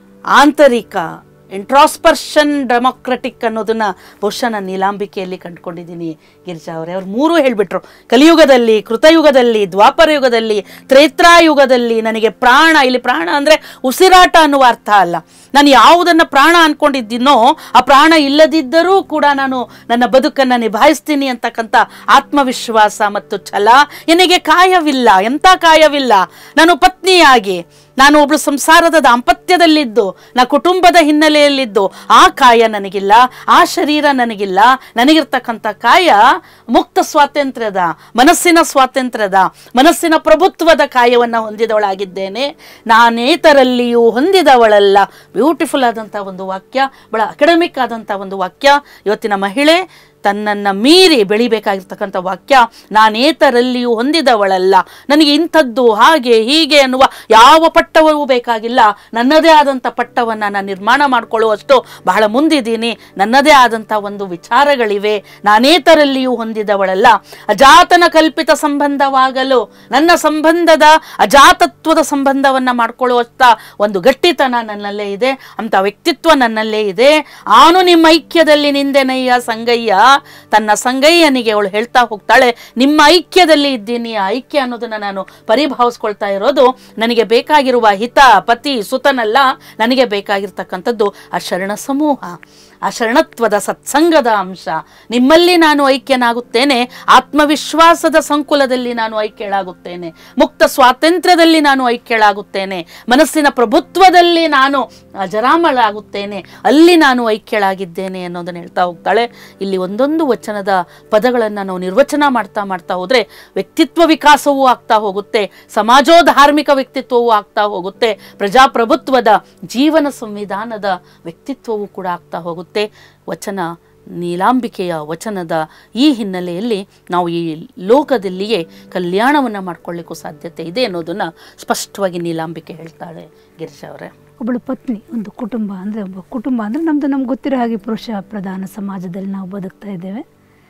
ಆಂತರಿಕ ಇಂಟ್ರಾಸ್ಪರ್ಷನ್ ಡೆಮೊಕ್ರೆಟಿಕ್ ಅನ್ನೋದನ್ನ ಬಹುಶಃ ನಾನು ನೀಲಾಂಬಿಕೆಯಲ್ಲಿ ಕಂಡುಕೊಂಡಿದ್ದೀನಿ ಗಿರಿಜಾ ಅವರೇ ಅವ್ರು ಮೂರು ಹೇಳಿಬಿಟ್ರು ಕಲಿಯುಗದಲ್ಲಿ ಕೃತಯುಗದಲ್ಲಿ ದ್ವಾಪರ ಯುಗದಲ್ಲಿ ತ್ರೇತ್ರಾಯುಗದಲ್ಲಿ ನನಗೆ ಪ್ರಾಣ ಇಲ್ಲಿ ಪ್ರಾಣ ಅಂದರೆ ಉಸಿರಾಟ ಅನ್ನುವ ಅರ್ಥ ಅಲ್ಲ ನಾನು ಯಾವುದನ್ನು ಪ್ರಾಣ ಅನ್ಕೊಂಡಿದ್ದೀನೋ ಆ ಪ್ರಾಣ ಇಲ್ಲದಿದ್ದರೂ ಕೂಡ ನಾನು ನನ್ನ ಬದುಕನ್ನು ನಿಭಾಯಿಸ್ತೀನಿ ಅಂತಕ್ಕಂಥ ಆತ್ಮವಿಶ್ವಾಸ ಮತ್ತು ಛಲ ನನಗೆ ಕಾಯವಿಲ್ಲ ಎಂಥ ಕಾಯವಿಲ್ಲ ನಾನು ಪತ್ನಿಯಾಗಿ ನಾನು ಒಬ್ಳು ಸಂಸಾರದ ದಾಂಪತ್ಯದಲ್ಲಿದ್ದು ನಾ ಕುಟುಂಬದ ಹಿನ್ನೆಲೆಯಲ್ಲಿದ್ದು ಆ ಕಾಯ ನನಗಿಲ್ಲ ಆ ಶರೀರ ನನಗಿಲ್ಲ ನನಗಿರ್ತಕ್ಕಂಥ ಕಾಯ ಮುಕ್ತ ಸ್ವಾತಂತ್ರ್ಯದ ಮನಸ್ಸಿನ ಸ್ವಾತಂತ್ರ್ಯದ ಮನಸ್ಸಿನ ಪ್ರಭುತ್ವದ ಕಾಯವನ್ನು ಹೊಂದಿದವಳಾಗಿದ್ದೇನೆ ನಾನೇತರಲ್ಲಿಯೂ ಹೊಂದಿದವಳಲ್ಲ ಬ್ಯೂಟಿಫುಲ್ ಆದಂಥ ಒಂದು ವಾಕ್ಯ ಬಹಳ ಅಕಾಡೆಮಿಕ್ ಆದಂಥ ಒಂದು ವಾಕ್ಯ ಇವತ್ತಿನ ಮಹಿಳೆ ತನ್ನನ್ನು ಮೀರಿ ಬೆಳಿಬೇಕಾಗಿರ್ತಕ್ಕಂಥ ವಾಕ್ಯ ನಾನೇತರಲ್ಲಿಯೂ ಹೊಂದಿದವಳಲ್ಲ ನನಗೆ ಇಂಥದ್ದು ಹಾಗೆ ಹೀಗೆ ಅನ್ನುವ ಯಾವ ಪಟ್ಟವೂ ಬೇಕಾಗಿಲ್ಲ ನನ್ನದೇ ಆದಂಥ ಪಟ್ಟವನ್ನು ನಾನು ನಿರ್ಮಾಣ ಮಾಡಿಕೊಳ್ಳುವಷ್ಟು ಬಹಳ ಮುಂದಿದ್ದೀನಿ ನನ್ನದೇ ಆದಂಥ ಒಂದು ವಿಚಾರಗಳಿವೆ ನಾನೇತರಲ್ಲಿಯೂ ಹೊಂದಿದವಳಲ್ಲ ಅಜಾತನ ಕಲ್ಪಿತ ಸಂಬಂಧವಾಗಲು ನನ್ನ ಸಂಬಂಧದ ಅಜಾತತ್ವದ ಸಂಬಂಧವನ್ನು ಮಾಡ್ಕೊಳ್ಳುವಷ್ಟ ಒಂದು ಗಟ್ಟಿತನ ನನ್ನಲ್ಲೇ ಇದೆ ಅಂತ ವ್ಯಕ್ತಿತ್ವ ನನ್ನಲ್ಲೇ ಇದೆ ಆನು ನಿಮ್ಮ ಐಕ್ಯದಲ್ಲಿ ನಿಂದೆನಯ್ಯ ಸಂಗಯ್ಯ ತನ್ನ ಸಂಗಯ್ಯನಿಗೆ ಅವಳು ಹೇಳ್ತಾ ಹೋಗ್ತಾಳೆ ನಿಮ್ಮ ಐಕ್ಯದಲ್ಲಿ ಇದ್ದೀನಿ ಆ ಐಕ್ಯ ಅನ್ನೋದನ್ನ ನಾನು ಪರಿಭಾವಿಸ್ಕೊಳ್ತಾ ಇರೋದು ನನಗೆ ಬೇಕಾಗಿರುವ ಹಿತ ಪತಿ ಸುತನಲ್ಲ ನನಗೆ ಬೇಕಾಗಿರ್ತಕ್ಕಂಥದ್ದು ಆ ಶರಣ ಸಮೂಹ ಆ ಶರಣತ್ವದ ಸತ್ಸಂಗದ ಅಂಶ ನಿಮ್ಮಲ್ಲಿ ನಾನು ಐಕ್ಯನಾಗುತ್ತೇನೆ ಆತ್ಮವಿಶ್ವಾಸದ ಸಂಕುಲದಲ್ಲಿ ನಾನು ಐಕ್ಯಳಾಗುತ್ತೇನೆ ಮುಕ್ತ ಸ್ವಾತಂತ್ರ್ಯದಲ್ಲಿ ನಾನು ಐಕ್ಯಳಾಗುತ್ತೇನೆ ಮನಸ್ಸಿನ ಪ್ರಭುತ್ವದಲ್ಲಿ ನಾನು ಅಜರಾಮಳಾಗುತ್ತೇನೆ ಅಲ್ಲಿ ನಾನು ಐಕ್ಯಳಾಗಿದ್ದೇನೆ ಅನ್ನೋದನ್ನ ಹೇಳ್ತಾ ಹೋಗ್ತಾಳೆ ಇಲ್ಲಿ ಒಂದೊಂದು ವಚನದ ಪದಗಳನ್ನು ನಾವು ನಿರ್ವಚನ ಮಾಡ್ತಾ ಮಾಡ್ತಾ ಹೋದ್ರೆ ವ್ಯಕ್ತಿತ್ವ ವಿಕಾಸವೂ ಆಗ್ತಾ ಹೋಗುತ್ತೆ ಸಮಾಜೋಧಾರ್ಮಿಕ ವ್ಯಕ್ತಿತ್ವವೂ ಆಗ್ತಾ ಹೋಗುತ್ತೆ ಪ್ರಜಾಪ್ರಭುತ್ವದ ಜೀವನ ಸಂವಿಧಾನದ ವ್ಯಕ್ತಿತ್ವವೂ ಕೂಡ ಆಗ್ತಾ ಹೋಗುತ್ತೆ ವಚನ ನೀಲಾಂಬಿಕೆಯ ವಚನದ ಈ ಹಿನ್ನೆಲೆಯಲ್ಲಿ ನಾವು ಈ ಲೋಕದಲ್ಲಿಯೇ ಕಲ್ಯಾಣವನ್ನು ಮಾಡ್ಕೊಳ್ಳಿಕ್ಕೂ ಸಾಧ್ಯತೆ ಇದೆ ಅನ್ನೋದನ್ನ ಸ್ಪಷ್ಟವಾಗಿ ನೀಲಾಂಬಿಕೆ ಹೇಳ್ತಾಳೆ ಗಿರಿಜಾ ಅವರೇ ಒಬ್ಬಳು ಪತ್ನಿ ಒಂದು ಕುಟುಂಬ ಅಂದರೆ ಒಬ್ಬ ಕುಟುಂಬ ಅಂದರೆ ನಮ್ಮದು ನಮ್ಗೆ ಗೊತ್ತಿರೋ ಹಾಗೆ ಪುರುಷ ಪ್ರಧಾನ ಸಮಾಜದಲ್ಲಿ ನಾವು ಬದುಕ್ತಾ ಇದ್ದೇವೆ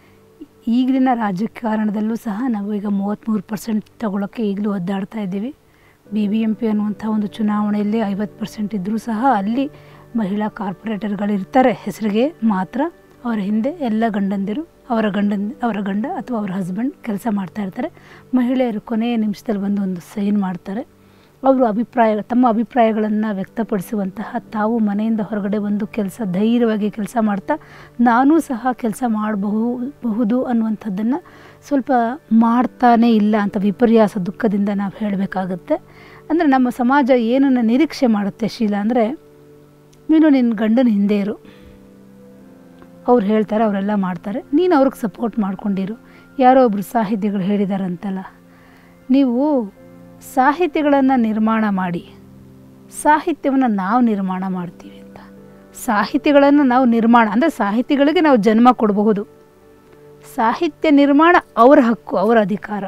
ಈಗಿನ ರಾಜಕಾರಣದಲ್ಲೂ ಸಹ ನಾವು ಈಗ ಮೂವತ್ತ್ಮೂರು ಪರ್ಸೆಂಟ್ ತಗೊಳ್ಳೋಕ್ಕೆ ಈಗಲೂ ಒದ್ದಾಡ್ತಾ ಇದ್ದೀವಿ ಬಿ ಬಿ ಎಂ ಪಿ ಅನ್ನುವಂಥ ಒಂದು ಚುನಾವಣೆಯಲ್ಲಿ ಐವತ್ತು ಪರ್ಸೆಂಟ್ ಇದ್ದರೂ ಸಹ ಅಲ್ಲಿ ಮಹಿಳಾ ಕಾರ್ಪೊರೇಟರ್ಗಳು ಇರ್ತಾರೆ ಹೆಸರಿಗೆ ಮಾತ್ರ ಅವರ ಹಿಂದೆ ಎಲ್ಲ ಗಂಡಂದಿರು ಅವರ ಗಂಡನ್ ಅವರ ಗಂಡ ಅಥವಾ ಅವರ ಹಸ್ಬೆಂಡ್ ಕೆಲಸ ಮಾಡ್ತಾ ಇರ್ತಾರೆ ಮಹಿಳೆಯರು ಕೊನೆಯ ನಿಮಿಷದಲ್ಲಿ ಬಂದು ಒಂದು ಸೈನ್ ಮಾಡ್ತಾರೆ ಅವರು ಅಭಿಪ್ರಾಯ ತಮ್ಮ ಅಭಿಪ್ರಾಯಗಳನ್ನು ವ್ಯಕ್ತಪಡಿಸುವಂತಹ ತಾವು ಮನೆಯಿಂದ ಹೊರಗಡೆ ಒಂದು ಕೆಲಸ ಧೈರ್ಯವಾಗಿ ಕೆಲಸ ಮಾಡ್ತಾ ನಾನೂ ಸಹ ಕೆಲಸ ಮಾಡಬಹು ಬಹುದು ಅನ್ನುವಂಥದ್ದನ್ನು ಸ್ವಲ್ಪ ಮಾಡ್ತಾನೇ ಇಲ್ಲ ಅಂತ ವಿಪರ್ಯಾಸ ದುಃಖದಿಂದ ನಾವು ಹೇಳಬೇಕಾಗತ್ತೆ ಅಂದರೆ ನಮ್ಮ ಸಮಾಜ ಏನನ್ನು ನಿರೀಕ್ಷೆ ಮಾಡುತ್ತೆ ಶೀಲ ಅಂದರೆ ನೀನು ನಿನ್ನ ಗಂಡನ ಹಿಂದೆ ಇರು ಅವ್ರು ಹೇಳ್ತಾರೆ ಅವರೆಲ್ಲ ಮಾಡ್ತಾರೆ ನೀನು ಅವ್ರಿಗೆ ಸಪೋರ್ಟ್ ಮಾಡ್ಕೊಂಡಿರು ಯಾರೋ ಒಬ್ರು ಸಾಹಿತಿಗಳು ಹೇಳಿದಾರಂತಲ್ಲ ನೀವು ಸಾಹಿತ್ಯಗಳನ್ನು ನಿರ್ಮಾಣ ಮಾಡಿ ಸಾಹಿತ್ಯವನ್ನು ನಾವು ನಿರ್ಮಾಣ ಮಾಡ್ತೀವಿ ಅಂತ ಸಾಹಿತ್ಯಗಳನ್ನು ನಾವು ನಿರ್ಮಾಣ ಅಂದರೆ ಸಾಹಿತಿಗಳಿಗೆ ನಾವು ಜನ್ಮ ಕೊಡಬಹುದು ಸಾಹಿತ್ಯ ನಿರ್ಮಾಣ ಅವರ ಹಕ್ಕು ಅವರ ಅಧಿಕಾರ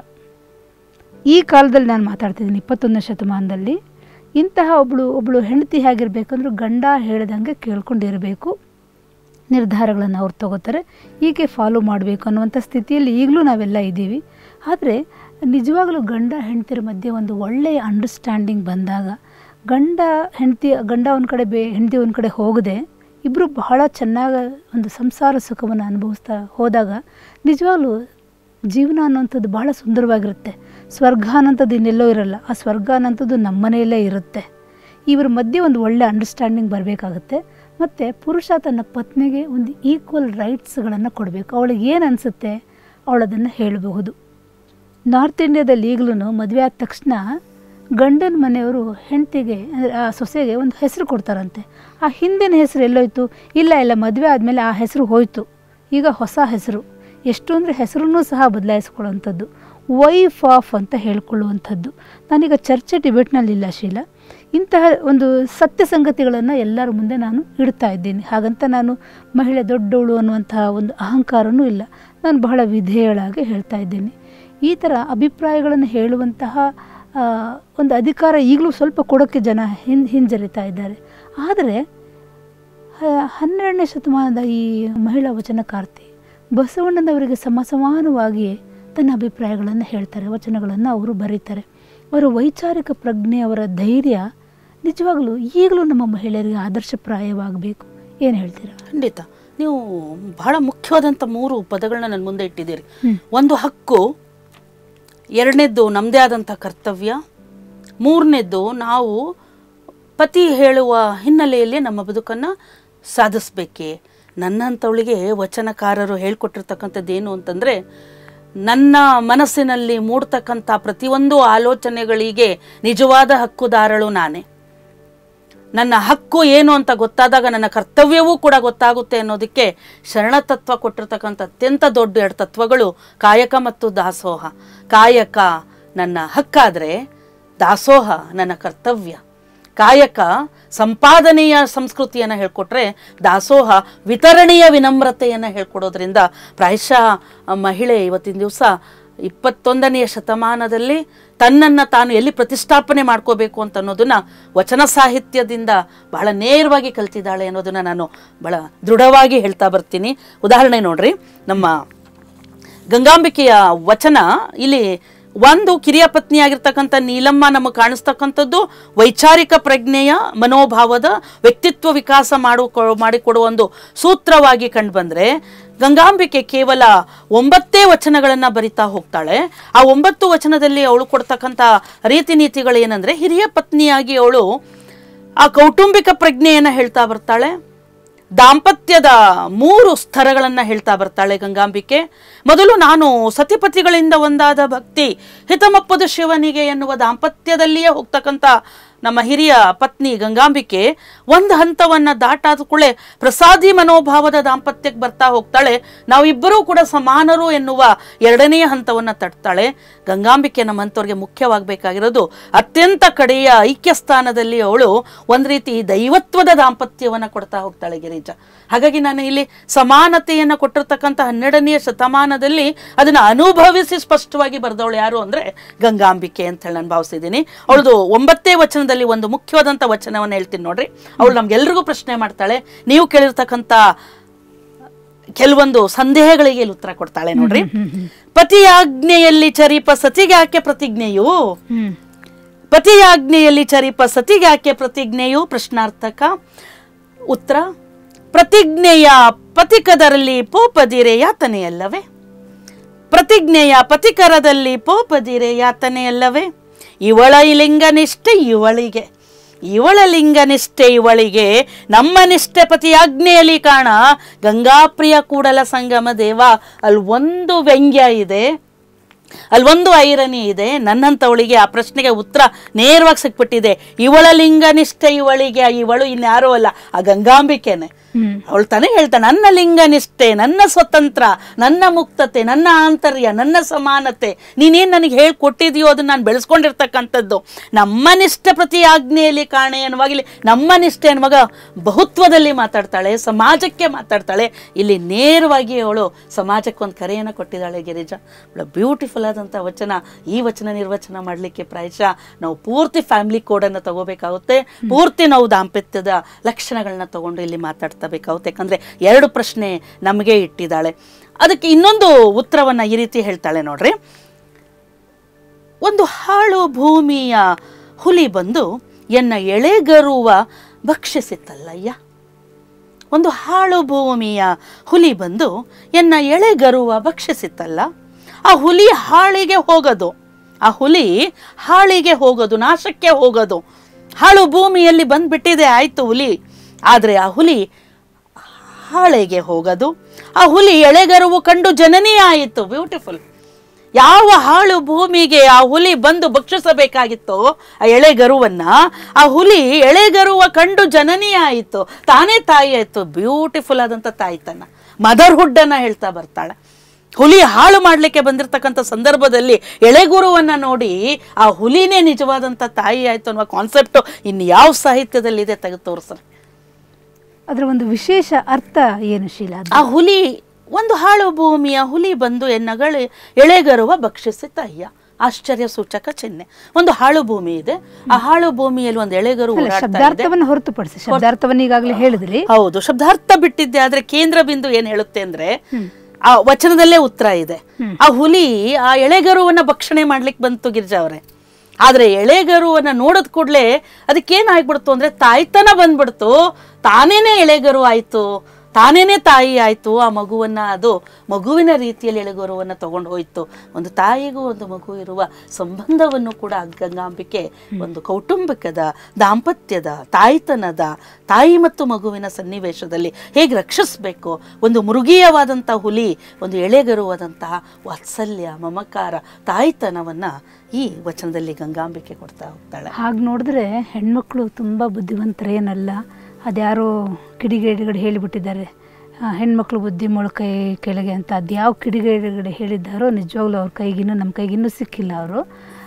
ಈ ಕಾಲದಲ್ಲಿ ನಾನು ಮಾತಾಡ್ತಿದ್ದೀನಿ ಇಪ್ಪತ್ತೊಂದನೇ ಶತಮಾನದಲ್ಲಿ ಇಂತಹ ಒಬ್ಬಳು ಒಬ್ಬಳು ಹೆಂಡತಿ ಹೇಗಿರಬೇಕಂದ್ರೆ ಗಂಡ ಹೇಳ್ದಂಗೆ ಕೇಳ್ಕೊಂಡಿರಬೇಕು ನಿರ್ಧಾರಗಳನ್ನು ಅವ್ರು ತಗೋತಾರೆ ಹೀಗೆ ಫಾಲೋ ಮಾಡಬೇಕು ಅನ್ನುವಂಥ ಸ್ಥಿತಿಯಲ್ಲಿ ಈಗಲೂ ನಾವೆಲ್ಲ ಇದ್ದೀವಿ ಆದರೆ ನಿಜವಾಗಲೂ ಗಂಡ ಹೆಂಡತಿರ ಮಧ್ಯೆ ಒಂದು ಒಳ್ಳೆಯ ಅಂಡರ್ಸ್ಟ್ಯಾಂಡಿಂಗ್ ಬಂದಾಗ ಗಂಡ ಹೆಂಡತಿ ಗಂಡ ಒಂದು ಕಡೆ ಬೇ ಹೆಂಡತಿ ಒಂದು ಕಡೆ ಹೋಗದೆ ಇಬ್ಬರು ಬಹಳ ಚೆನ್ನಾಗಿ ಒಂದು ಸಂಸಾರ ಸುಖವನ್ನು ಅನುಭವಿಸ್ತಾ ಹೋದಾಗ ನಿಜವಾಗ್ಲೂ ಜೀವನ ಅನ್ನೋಂಥದ್ದು ಬಹಳ ಸುಂದರವಾಗಿರುತ್ತೆ ಸ್ವರ್ಗ ಅನ್ನೋಂಥದ್ದು ಇನ್ನೆಲ್ಲೋ ಇರಲ್ಲ ಆ ಸ್ವರ್ಗ ಅನ್ನೋಂಥದ್ದು ನಮ್ಮ ಮನೆಯಲ್ಲೇ ಇರುತ್ತೆ ಇವರ ಮಧ್ಯೆ ಒಂದು ಒಳ್ಳೆ ಅಂಡರ್ಸ್ಟ್ಯಾಂಡಿಂಗ್ ಬರಬೇಕಾಗುತ್ತೆ ಮತ್ತು ಪುರುಷ ತನ್ನ ಪತ್ನಿಗೆ ಒಂದು ಈಕ್ವಲ್ ರೈಟ್ಸ್ಗಳನ್ನು ಕೊಡಬೇಕು ಅವಳಿಗೆ ಏನು ಅನಿಸುತ್ತೆ ಅವಳು ಅದನ್ನು ಹೇಳಬಹುದು ನಾರ್ತ್ ಇಂಡಿಯಾದಲ್ಲಿ ಈಗಲೂ ಮದುವೆ ಆದ ತಕ್ಷಣ ಗಂಡನ ಮನೆಯವರು ಹೆಂಡತಿಗೆ ಅಂದರೆ ಆ ಸೊಸೆಗೆ ಒಂದು ಹೆಸರು ಕೊಡ್ತಾರಂತೆ ಆ ಹಿಂದಿನ ಹೆಸರು ಎಲ್ಲೋಯ್ತು ಇಲ್ಲ ಇಲ್ಲ ಮದುವೆ ಆದಮೇಲೆ ಆ ಹೆಸರು ಹೋಯಿತು ಈಗ ಹೊಸ ಹೆಸರು ಎಷ್ಟು ಅಂದರೆ ಹೆಸರನ್ನೂ ಸಹ ಬದಲಾಯಿಸ್ಕೊಳ್ಳುವಂಥದ್ದು ವೈಫ್ ಆಫ್ ಅಂತ ಹೇಳ್ಕೊಳ್ಳುವಂಥದ್ದು ನಾನೀಗ ಚರ್ಚೆ ಟಿಬೆಟ್ನಲ್ಲಿಲ್ಲ ಶೀಲ ಇಂತಹ ಒಂದು ಸತ್ಯ ಸಂಗತಿಗಳನ್ನು ಎಲ್ಲರ ಮುಂದೆ ನಾನು ಇಡ್ತಾ ಇದ್ದೀನಿ ಹಾಗಂತ ನಾನು ಮಹಿಳೆ ದೊಡ್ಡವಳು ಅನ್ನುವಂತಹ ಒಂದು ಅಹಂಕಾರನೂ ಇಲ್ಲ ನಾನು ಬಹಳ ವಿಧೇಯಳಾಗಿ ಹೇಳ್ತಾ ಇದ್ದೀನಿ ಈ ಥರ ಅಭಿಪ್ರಾಯಗಳನ್ನು ಹೇಳುವಂತಹ ಆ, ಒಂದು ಅಧಿಕಾರ ಈಗಲೂ ಸ್ವಲ್ಪ ಕೊಡೋಕ್ಕೆ ಜನ ಹಿನ್ ಹಿಂಜರಿತಾ ಇದ್ದಾರೆ ಆದರೆ ಹ- ಹನ್ನೆರಡನೇ ಶತಮಾನದ ಈ ಮಹಿಳಾ ವಚನಕಾರ್ತಿ ಬಸವಣ್ಣನವರಿಗೆ ಸಮ ಸಮಾನವಾಗಿ ತನ್ನ ಅಭಿಪ್ರಾಯಗಳನ್ನು ಹೇಳ್ತಾರೆ ವಚನಗಳನ್ನು ಅವರು ಬರೀತಾರೆ ಅವರ ವೈಚಾರಿಕ ಪ್ರಜ್ಞೆ ಅವರ ಧೈರ್ಯ ನಿಜವಾಗಲೂ ಈಗಲೂ ನಮ್ಮ ಮಹಿಳೆಯರಿಗೆ ಆದರ್ಶಪ್ರಾಯವಾಗಬೇಕು ಏನು ಹೇಳ್ತೀರಾ ಖಂಡಿತ ನೀವು ಬಹಳ ಮುಖ್ಯವಾದಂಥ ಮೂರು ಪದಗಳನ್ನ ನನ್ನ ಮುಂದೆ ಇಟ್ಟಿದ್ದೀರಿ ಹ್ಮ್. ಒಂದು ಹಕ್ಕು ಎರಡನೇದ್ದು ನಮ್ಮದೇ ಆದಂಥ ಕರ್ತವ್ಯ ಮೂರನೇದ್ದು ನಾವು ಪತಿ ಹೇಳುವ ಹಿನ್ನೆಲೆಯಲ್ಲಿ ನಮ್ಮ ಬದುಕನ್ನು ಸಾಧಿಸ್ಬೇಕೆ ನನ್ನಂಥವಳಿಗೆ ವಚನಕಾರರು ಹೇಳ್ಕೊಟ್ಟಿರ್ತಕ್ಕಂಥದ್ದು ಏನು ಅಂತಂದರೆ ನನ್ನ ಮನಸ್ಸಿನಲ್ಲಿ ಮೂಡ್ತಕ್ಕಂಥ ಪ್ರತಿಯೊಂದು ಆಲೋಚನೆಗಳಿಗೆ ನಿಜವಾದ ಹಕ್ಕುದಾರಳು ನಾನೇ ನನ್ನ ಹಕ್ಕು ಏನು ಅಂತ ಗೊತ್ತಾದಾಗ ನನ್ನ ಕರ್ತವ್ಯವೂ ಕೂಡ ಗೊತ್ತಾಗುತ್ತೆ ಅನ್ನೋದಕ್ಕೆ ಶರಣತತ್ವ ಕೊಟ್ಟಿರ್ತಕ್ಕಂಥ ಅತ್ಯಂತ ದೊಡ್ಡ ಎರಡು ತತ್ವಗಳು ಕಾಯಕ ಮತ್ತು ದಾಸೋಹ ಕಾಯಕ ನನ್ನ ಹಕ್ಕಾದರೆ ದಾಸೋಹ ನನ್ನ ಕರ್ತವ್ಯ ಕಾಯಕ ಸಂಪಾದನೆಯ ಸಂಸ್ಕೃತಿಯನ್ನು ಹೇಳ್ಕೊಟ್ರೆ ದಾಸೋಹ ವಿತರಣೆಯ ವಿನಮ್ರತೆಯನ್ನು ಹೇಳ್ಕೊಡೋದ್ರಿಂದ ಪ್ರಾಯಶಃ ಆ ಮಹಿಳೆ ಇವತ್ತಿನ ದಿವಸ ಇಪ್ಪತ್ತೊಂದನೆಯ ಶತಮಾನದಲ್ಲಿ ತನ್ನನ್ನು ತಾನು ಎಲ್ಲಿ ಪ್ರತಿಷ್ಠಾಪನೆ ಮಾಡ್ಕೋಬೇಕು ಅಂತ ಅನ್ನೋದನ್ನ ವಚನ ಸಾಹಿತ್ಯದಿಂದ ಬಹಳ ನೇರವಾಗಿ ಕಲ್ತಿದ್ದಾಳೆ ಅನ್ನೋದನ್ನ ನಾನು ಬಹಳ ದೃಢವಾಗಿ ಹೇಳ್ತಾ ಬರ್ತೀನಿ ಉದಾಹರಣೆ ನೋಡ್ರಿ ನಮ್ಮ ಗಂಗಾಂಬಿಕೆಯ ವಚನ ಇಲ್ಲಿ ಒಂದು ಕಿರಿಯ ಪತ್ನಿಯಾಗಿರ್ತಕ್ಕಂಥ ನೀಲಮ್ಮ ನಮಗೆ ಕಾಣಿಸ್ತಕ್ಕಂಥದ್ದು ವೈಚಾರಿಕ ಪ್ರಜ್ಞೆಯ ಮನೋಭಾವದ ವ್ಯಕ್ತಿತ್ವ ವಿಕಾಸ ಮಾಡು ಮಾಡಿಕೊಡುವ ಒಂದು ಸೂತ್ರವಾಗಿ ಕಂಡುಬಂದ್ರೆ ಗಂಗಾಂಬಿಕೆ ಕೇವಲ ಒಂಬತ್ತೇ ವಚನಗಳನ್ನು ಬರಿತಾ ಹೋಗ್ತಾಳೆ ಆ ಒಂಬತ್ತು ವಚನದಲ್ಲಿ ಅವಳು ಕೊಡ್ತಕ್ಕಂಥ ರೀತಿ ನೀತಿಗಳು ಏನಂದ್ರೆ ಹಿರಿಯ ಪತ್ನಿಯಾಗಿ ಅವಳು ಆ ಕೌಟುಂಬಿಕ ಪ್ರಜ್ಞೆಯನ್ನು ಹೇಳ್ತಾ ಬರ್ತಾಳೆ ದಾಂಪತ್ಯದ ಮೂರು ಸ್ತರಗಳನ್ನು ಹೇಳ್ತಾ ಬರ್ತಾಳೆ ಗಂಗಾಂಬಿಕೆ ಮೊದಲು ನಾನು ಸತಿಪತಿಗಳಿಂದ ಒಂದಾದ ಭಕ್ತಿ ಹಿತಮಪ್ಪದ ಶಿವನಿಗೆ ಎನ್ನುವ ದಾಂಪತ್ಯದಲ್ಲಿಯೇ ಹೋಗ್ತಕ್ಕಂಥ ನಮ್ಮ ಹಿರಿಯ ಪತ್ನಿ ಗಂಗಾಂಬಿಕೆ ಒಂದು ಹಂತವನ್ನು ದಾಟಾದ ಕೂಡಲೇ ಪ್ರಸಾದಿ ಮನೋಭಾವದ ದಾಂಪತ್ಯಕ್ಕೆ ಬರ್ತಾ ಹೋಗ್ತಾಳೆ ನಾವಿಬ್ಬರೂ ಕೂಡ ಸಮಾನರು ಎನ್ನುವ ಎರಡನೆಯ ಹಂತವನ್ನು ತಟ್ತಾಳೆ ಗಂಗಾಂಬಿಕೆ ನಮ್ಮಂಥವ್ರಿಗೆ ಮುಖ್ಯವಾಗಬೇಕಾಗಿರೋದು ಅತ್ಯಂತ ಕಡೆಯ ಐಕ್ಯ ಸ್ಥಾನದಲ್ಲಿ ಅವಳು ಒಂದು ರೀತಿ ದೈವತ್ವದ ದಾಂಪತ್ಯವನ್ನು ಕೊಡ್ತಾ ಹೋಗ್ತಾಳೆ ಗಿರಿಜಾ ಹಾಗಾಗಿ ನಾನು ಇಲ್ಲಿ ಸಮಾನತೆಯನ್ನು ಕೊಟ್ಟಿರ್ತಕ್ಕಂಥ ಹನ್ನೆರಡನೆಯ ಶತಮಾನದಲ್ಲಿ ಅದನ್ನು ಅನುಭವಿಸಿ ಸ್ಪಷ್ಟವಾಗಿ ಬರೆದವಳು ಯಾರು ಅಂದರೆ ಗಂಗಾಂಬಿಕೆ ಅಂತ ಹೇಳಿ ನಾನು ಭಾವಿಸಿದ್ದೀನಿ ಅವಳದು ಒಂಬತ್ತೇ ವಚನದಲ್ಲಿ ಒಂದು ಮುಖ್ಯವಾದಂಥ ವಚನವನ್ನು ಹೇಳ್ತೀನಿ ನೋಡ್ರಿ ಅವಳು ನಮ್ಗೆಲ್ರಿಗೂ ಪ್ರಶ್ನೆ ಮಾಡ್ತಾಳೆ ನೀವು ಕೇಳಿರ್ತಕ್ಕಂಥ ಕೆಲವೊಂದು ಸಂದೇಹಗಳಿಗೆ ಇಲ್ಲಿ ಉತ್ತರ ಕೊಡ್ತಾಳೆ ನೋಡ್ರಿ ಪತಿಯಾಜ್ಞೆಯಲ್ಲಿ ಚರೀಪ ಸತಿಗೆ ಯಾಕೆ ಪ್ರತಿಜ್ಞೆಯು ಹ್ಮ್ ಪತಿಯಾಜ್ಞೆಯಲ್ಲಿ ಚರೀಪ ಸತಿಗೆ ಯಾಕೆ ಪ್ರತಿಜ್ಞೆಯು ಪ್ರಶ್ನಾರ್ಥಕ ಉತ್ತರ ಪ್ರತಿಜ್ಞೆಯ ಪತಿಕದರಲ್ಲಿ ಪೋಪದಿರೆ ಯಾತನೆಯಲ್ಲವೇ ಪ್ರತಿಜ್ಞೆಯ ಪತಿಕರದಲ್ಲಿ ಪೋಪದಿರೆ ಯಾತನೆಯಲ್ಲವೇ ಇವಳ ಲಿಂಗನಿಷ್ಠೆ ಇವಳಿಗೆ ಇವಳ ಲಿಂಗನಿಷ್ಠೆ ಇವಳಿಗೆ ನಮ್ಮ ನಿಷ್ಠೆ ಪತಿಯಾಜ್ಞೆಯಲ್ಲಿ ಕಾಣ ಗಂಗಾಪ್ರಿಯ ಕೂಡಲ ಸಂಗಮ ದೇವ ಅಲ್ಲಿ ಒಂದು ವ್ಯಂಗ್ಯ ಇದೆ ಅಲ್ಲಿ ಒಂದು ಐರನಿ ಇದೆ ನನ್ನಂಥವಳಿಗೆ ಆ ಪ್ರಶ್ನೆಗೆ ಉತ್ತರ ನೇರವಾಗಿ ಸಿಕ್ಬಿಟ್ಟಿದೆ ಇವಳ ಲಿಂಗನಿಷ್ಠೆ ಇವಳಿಗೆ ಇವಳು ಇನ್ಯಾರೂ ಅಲ್ಲ ಆ ಗಂಗಾಂಬಿಕೆನೆ ಹ್ಮ್ ಅವಳು ತಾನೇ ಹೇಳ್ತಾಳೆ ನನ್ನ ಲಿಂಗನಿಷ್ಠೆ ನನ್ನ ಸ್ವತಂತ್ರ ನನ್ನ ಮುಕ್ತತೆ ನನ್ನ ಆಂತರ್ಯ ನನ್ನ ಸಮಾನತೆ ನೀನೇನು ನನಗೆ ಹೇಳ್ಕೊಟ್ಟಿದೆಯೋ ಅದನ್ನ ನಾನು ಬೆಳೆಸ್ಕೊಂಡಿರ್ತಕ್ಕಂಥದ್ದು ನಮ್ಮ ನಿಷ್ಠೆ ಪ್ರತಿ ಆಜ್ಞೆಯಲ್ಲಿ ಕಾಣೆ ಅನ್ನುವಾಗ ಇಲ್ಲಿ ನಮ್ಮ ನಿಷ್ಠೆ ಅನ್ನುವಾಗ ಬಹುತ್ವದಲ್ಲಿ ಮಾತಾಡ್ತಾಳೆ ಸಮಾಜಕ್ಕೆ ಮಾತಾಡ್ತಾಳೆ ಇಲ್ಲಿ ನೇರವಾಗಿ ಅವಳು ಸಮಾಜಕ್ಕೆ ಒಂದು ಕರೆಯನ್ನು ಕೊಟ್ಟಿದ್ದಾಳೆ ಗಿರಿಜಾ ಅವಳ ಬ್ಯೂಟಿಫುಲ್ ಆದಂಥ ವಚನ ಈ ವಚನ ನಿರ್ವಚನ ಮಾಡಲಿಕ್ಕೆ ಪ್ರಾಯಶಃ ನಾವು ಪೂರ್ತಿ ಫ್ಯಾಮಿಲಿ ಕೋಡನ್ನು ತಗೋಬೇಕಾಗುತ್ತೆ ಪೂರ್ತಿ ನಾವು ದಾಂಪತ್ಯದ ಲಕ್ಷಣಗಳನ್ನ ತಗೊಂಡು ಇಲ್ಲಿ ಮಾತಾಡ್ತಾ ಬೇಕಾಗುತ್ತೆ ಯಾಕಂದ್ರೆ ಎರಡು ಪ್ರಶ್ನೆ ನಮಗೆ ಇಟ್ಟಿದ್ದಾಳೆ ಅದಕ್ಕೆ ಇನ್ನೊಂದು ಉತ್ತರವನ್ನ ಈ ರೀತಿ ಹೇಳ್ತಾಳೆ ನೋಡ್ರಿ ಒಂದು ಹಾಳು ಭೂಮಿಯ ಹುಲಿ ಬಂದು ಎನ್ನ ಎಳೆಗರುವ ಭಕ್ಷಿಸಿತ್ತಲ್ಲಯ್ಯ ಒಂದು ಹಾಳು ಭೂಮಿಯ ಹುಲಿ ಬಂದು ಎನ್ನ ಎಳೆಗರುವ ಭಕ್ಷಿಸಿತ್ತಲ್ಲ ಆ ಹುಲಿ ಹಾಳಿಗೆ ಹೋಗೋದು ಆ ಹುಲಿ ಹಾಳಿಗೆ ಹೋಗೋದು ನಾಶಕ್ಕೆ ಹೋಗೋದು ಹಾಳು ಭೂಮಿಯಲ್ಲಿ ಬಂದ್ಬಿಟ್ಟಿದೆ ಆಯ್ತು ಹುಲಿ ಆದರೆ ಆ ಹುಲಿ ಹಾಳೆಗೆ ಹೋಗೋದು ಆ ಹುಲಿ ಎಳೆಗರುವು ಕಂಡು ಜನನಿ ಆಯಿತು ಬ್ಯೂಟಿಫುಲ್ ಯಾವ ಹಾಳು ಭೂಮಿಗೆ ಆ ಹುಲಿ ಬಂದು ಭಕ್ಷಿಸಬೇಕಾಗಿತ್ತೋ ಆ ಎಳೆಗರುವನ್ನ ಆ ಹುಲಿ ಎಳೆಗರುವ ಕಂಡು ಜನನಿ ಆಯಿತು ತಾನೇ ತಾಯಿ ಆಯಿತು ಬ್ಯೂಟಿಫುಲ್ ಆದಂಥ ತಾಯಿತನ ಮದರ್ಹುಡ್ ಅನ್ನ ಹೇಳ್ತಾ ಬರ್ತಾಳೆ ಹುಲಿ ಹಾಳು ಮಾಡಲಿಕ್ಕೆ ಬಂದಿರತಕ್ಕಂಥ ಸಂದರ್ಭದಲ್ಲಿ ಎಳೆಗುರುವನ್ನ ನೋಡಿ ಆ ಹುಲಿನೇ ನಿಜವಾದಂಥ ತಾಯಿ ಆಯಿತು ಅನ್ನುವ ಕಾನ್ಸೆಪ್ಟು ಇನ್ನು ಯಾವ ಸಾಹಿತ್ಯದಲ್ಲಿದೆ ತೆಗೆದು ತೋರಿಸ್ರಿ ಅದರ ಒಂದು ವಿಶೇಷ ಅರ್ಥ ಏನು ಶೀಲಾ ಅದು? ಆ ಹುಲಿ ಒಂದು ಹಾಳು ಭೂಮಿಯ ಹುಲಿ ಬಂದು ಎನ್ನಗಳು ಎಳೆಗರುವ ಭಕ್ಷಿಸಿತ ಅಯ್ಯ ಆಶ್ಚರ್ಯ ಸೂಚಕ ಚಿಹ್ನೆ ಒಂದು ಹಾಳು ಭೂಮಿ ಇದೆ ಆ ಹಾಳು ಭೂಮಿಯಲ್ಲಿ ಒಂದು ಎಳೆಗರು ಅಲ್ಲ, ಓಡಾಡ್ತಾ ಇದೆ ಶಬ್ದಾರ್ಥವನ್ನು ಹೊರತುಪಡಿಸಿ ಶಬ್ದಾರ್ಥವನ್ನು ಈಗಾಗಲೇ ಹೇಳಿದ್ರಿ ಹೌದು ಶಬ್ದಾರ್ಥ ಬಿಟ್ಟಿದ್ದೆ ಆದ್ರೆ ಕೇಂದ್ರ ಬಿಂದು ಏನ್ ಹೇಳುತ್ತೆ ಅಂದ್ರೆ ಆ ವಚನದಲ್ಲೇ ಉತ್ತರ ಇದೆ ಆ ಹುಲಿ ಆ ಎಳೆಗರುವನ್ನ ಭಕ್ಷಣೆ ಮಾಡ್ಲಿಕ್ಕೆ ಬಂತು ಗಿರಿಜಾ ಅವರೇ ಆದ್ರೆ ಎಳೆಗರುವನ್ನ ನೋಡಿದ ಕೂಡಲೇ ಅದಕ್ಕೇನಾಗ್ಬಿಡ್ತು ಅಂದ್ರೆ ತಾಯ್ತನ ಬಂದ್ಬಿಡ್ತು ತಾನೇನೆ ಎಳೆಗರು ಆಯ್ತು ತಾನೇನೆ ತಾಯಿ ಆಯ್ತು ಆ ಮಗುವನ್ನ ಅದು ಮಗುವಿನ ರೀತಿಯಲ್ಲಿ ಎಳೆಗರುವನ್ನ ತಗೊಂಡು ಹೋಯ್ತು ಒಂದು ತಾಯಿಗೂ ಒಂದು ಮಗು ಇರುವ ಸಂಬಂಧವನ್ನು ಕೂಡ ಗಂಗಾಂಬಿಕೆ ಒಂದು ಕೌಟುಂಬಿಕದ ದಾಂಪತ್ಯದ ತಾಯ್ತನದ ತಾಯಿ ಮತ್ತು ಮಗುವಿನ ಸನ್ನಿವೇಶದಲ್ಲಿ ಹೇಗೆ ರಕ್ಷಿಸಬೇಕು ಒಂದು ಮೃಗೀಯವಾದಂಥ ಹುಲಿ ಒಂದು ಎಳೆಗರುವಾದಂತಹ ವಾತ್ಸಲ್ಯ ಮಮಕಾರ ತಾಯ್ತನವನ್ನ ಈ ವಚನದಲ್ಲಿ ಗಂಗಾಂಬಿಕೆ ಕೊಡ್ತಾ ಹೋಗ್ತಾಳೆ ಹಾಗೆ ನೋಡಿದ್ರೆ ಹೆಣ್ಮಕ್ಳು ತುಂಬ ಬುದ್ಧಿವಂತರೇನಲ್ಲ ಅದ್ಯಾರೋ ಕಿಡಿಗೇಡಿಗಳು ಹೇಳಿಬಿಟ್ಟಿದ್ದಾರೆ ಆ, ಹೆಣ್ಮಕ್ಳು ಬುದ್ಧಿ ಮೊಳಕೈ ಕೆಳಗೆ ಅಂತ ಅದ್ಯಾವ ಕಿಡಿಗೇಡಿಗಳು ಹೇಳಿದ್ದಾರೋ ನಿಜವಾಗ್ಲೂ ಅವ್ರ ಕೈಗಿನ್ನೂ ನಮ್ಮ ಕೈಗಿನ್ನೂ ಸಿಕ್ಕಿಲ್ಲ ಅವರು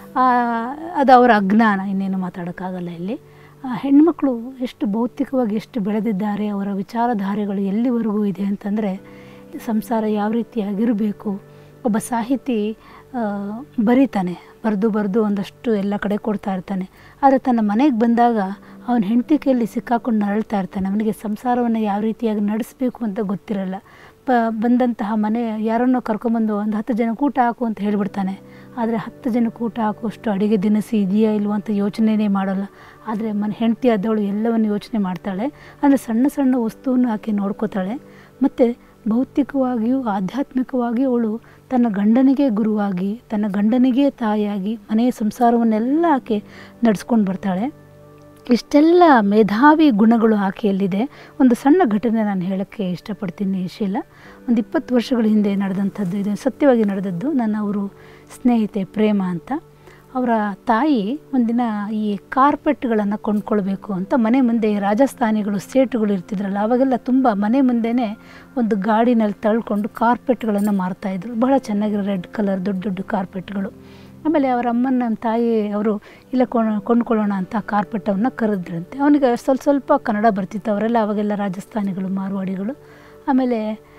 ಅದು ಅವರ ಅಜ್ಞಾನ ಇನ್ನೇನು ಮಾತಾಡೋಕ್ಕಾಗಲ್ಲ ಇಲ್ಲಿ ಆ, ಹೆಣ್ಮಕ್ಳು ಎಷ್ಟು ಭೌತಿಕವಾಗಿ ಎಷ್ಟು ಬೆಳೆದಿದ್ದಾರೆ ಅವರ ವಿಚಾರಧಾರೆಗಳು ಎಲ್ಲಿವರೆಗೂ ಇದೆ ಅಂತಂದರೆ ಸಂಸಾರ ಯಾವ ರೀತಿಯಾಗಿರಬೇಕು ಒಬ್ಬ ಸಾಹಿತಿ ಆ, ಬರೀತಾನೆ ಬರೆದು ಬರೆದು ಒಂದಷ್ಟು ಎಲ್ಲ ಕಡೆ ಕೊಡ್ತಾ ಇರ್ತಾನೆ ಆದರೆ ತನ್ನ ಮನೆಗೆ ಬಂದಾಗ ಅವನ ಹೆಂಡತಿ ಕೈಯಲ್ಲಿ ಸಿಕ್ಕಾಕೊಂಡು ನರಳ್ತಾ ಇರ್ತಾನೆ ಅವನಿಗೆ ಸಂಸಾರವನ್ನು ಯಾವ ರೀತಿಯಾಗಿ ನಡೆಸಬೇಕು ಅಂತ ಗೊತ್ತಿರಲ್ಲ ಪ ಬಂದಂತಹ ಮನೆ ಯಾರನ್ನೋ ಕರ್ಕೊಂಬಂದು ಒಂದು ಹತ್ತು ಜನಕ್ಕೆ ಊಟ ಹಾಕು ಅಂತ ಹೇಳಿಬಿಡ್ತಾನೆ ಆದರೆ ಹತ್ತು ಜನಕ್ಕೆ ಊಟ ಹಾಕುವಷ್ಟು ಅಡುಗೆ ದಿನಸಿ ಇದೆಯಾ ಇಲ್ವೋ ಅಂತ ಯೋಚನೆನೇ ಮಾಡೋಲ್ಲ ಆದರೆ ಮನೆ ಹೆಂಡತಿ ಆದವಳು ಎಲ್ಲವನ್ನು ಯೋಚನೆ ಮಾಡ್ತಾಳೆ ಅಂದರೆ ಸಣ್ಣ ಸಣ್ಣ ವಸ್ತುವನ್ನು ಆಕೆ ನೋಡ್ಕೋತಾಳೆ ಮತ್ತು ಭೌತಿಕವಾಗಿಯೂ ಆಧ್ಯಾತ್ಮಿಕವಾಗಿಯೂ ಅವಳು ತನ್ನ ಗಂಡನಿಗೆ ಗುರುವಾಗಿ ತನ್ನ ಗಂಡನಿಗೆ ತಾಯಿಯಾಗಿ ಮನೆಯ ಸಂಸಾರವನ್ನೆಲ್ಲ ಆಕೆ ನಡೆಸ್ಕೊಂಡು ಬರ್ತಾಳೆ ಇಷ್ಟೆಲ್ಲ ಮೇಧಾವಿ ಗುಣಗಳು ಆಕೆಯಲ್ಲಿದೆ ಒಂದು ಸಣ್ಣ ಘಟನೆ ನಾನು ಹೇಳೋಕ್ಕೆ ಇಷ್ಟಪಡ್ತೀನಿ ಶೀಲ ಒಂದು ಇಪ್ಪತ್ತು ವರ್ಷಗಳ ಹಿಂದೆ ನಡೆದಂಥದ್ದು ಇದು ಸತ್ಯವಾಗಿ ನಡೆದದ್ದು ನನ್ನ ಅವರು ಸ್ನೇಹಿತೆ ಪ್ರೇಮ ಅಂತ ಅವರ ತಾಯಿ ಒಂದಿನ ಈ ಕಾರ್ಪೆಟ್ಗಳನ್ನು ಕೊಂಡ್ಕೊಳ್ಬೇಕು ಅಂತ ಮನೆ ಮುಂದೆ ಈ ರಾಜಸ್ಥಾನಿಗಳು ಸೇಟುಗಳು ಇರ್ತಿದ್ರಲ್ಲ ಅವಾಗೆಲ್ಲ ತುಂಬ ಮನೆ ಮುಂದೆನೇ ಒಂದು ಗಾಡಿನಲ್ಲಿ ತಳ್ಕೊಂಡು ಕಾರ್ಪೆಟ್ಗಳನ್ನು ಮಾರ್ತಾಯಿದ್ರು ಬಹಳ ಚೆನ್ನಾಗಿರೋ ರೆಡ್ ಕಲರ್ ದೊಡ್ಡ ದೊಡ್ಡ ಕಾರ್ಪೆಟ್ಗಳು ಆಮೇಲೆ ಅವರ ಅಮ್ಮನ ನಮ್ಮ ತಾಯಿ ಅವರು ಇಲ್ಲ ಕೊಂಡು ಕೊಂಡ್ಕೊಳ್ಳೋಣ ಅಂತ ಕಾರ್ಪೆಟ್ಟವನ್ನು ಕರೆದ್ರಂತೆ ಅವನಿಗೆ ಸ್ವಲ್ಪ ಸ್ವಲ್ಪ ಕನ್ನಡ ಬರ್ತಿತ್ತು ಅವರೆಲ್ಲ ಅವಾಗೆಲ್ಲ ರಾಜಸ್ಥಾನಿಗಳು ಮಾರ್ವಾಡಿಗಳು ಆಮೇಲೆ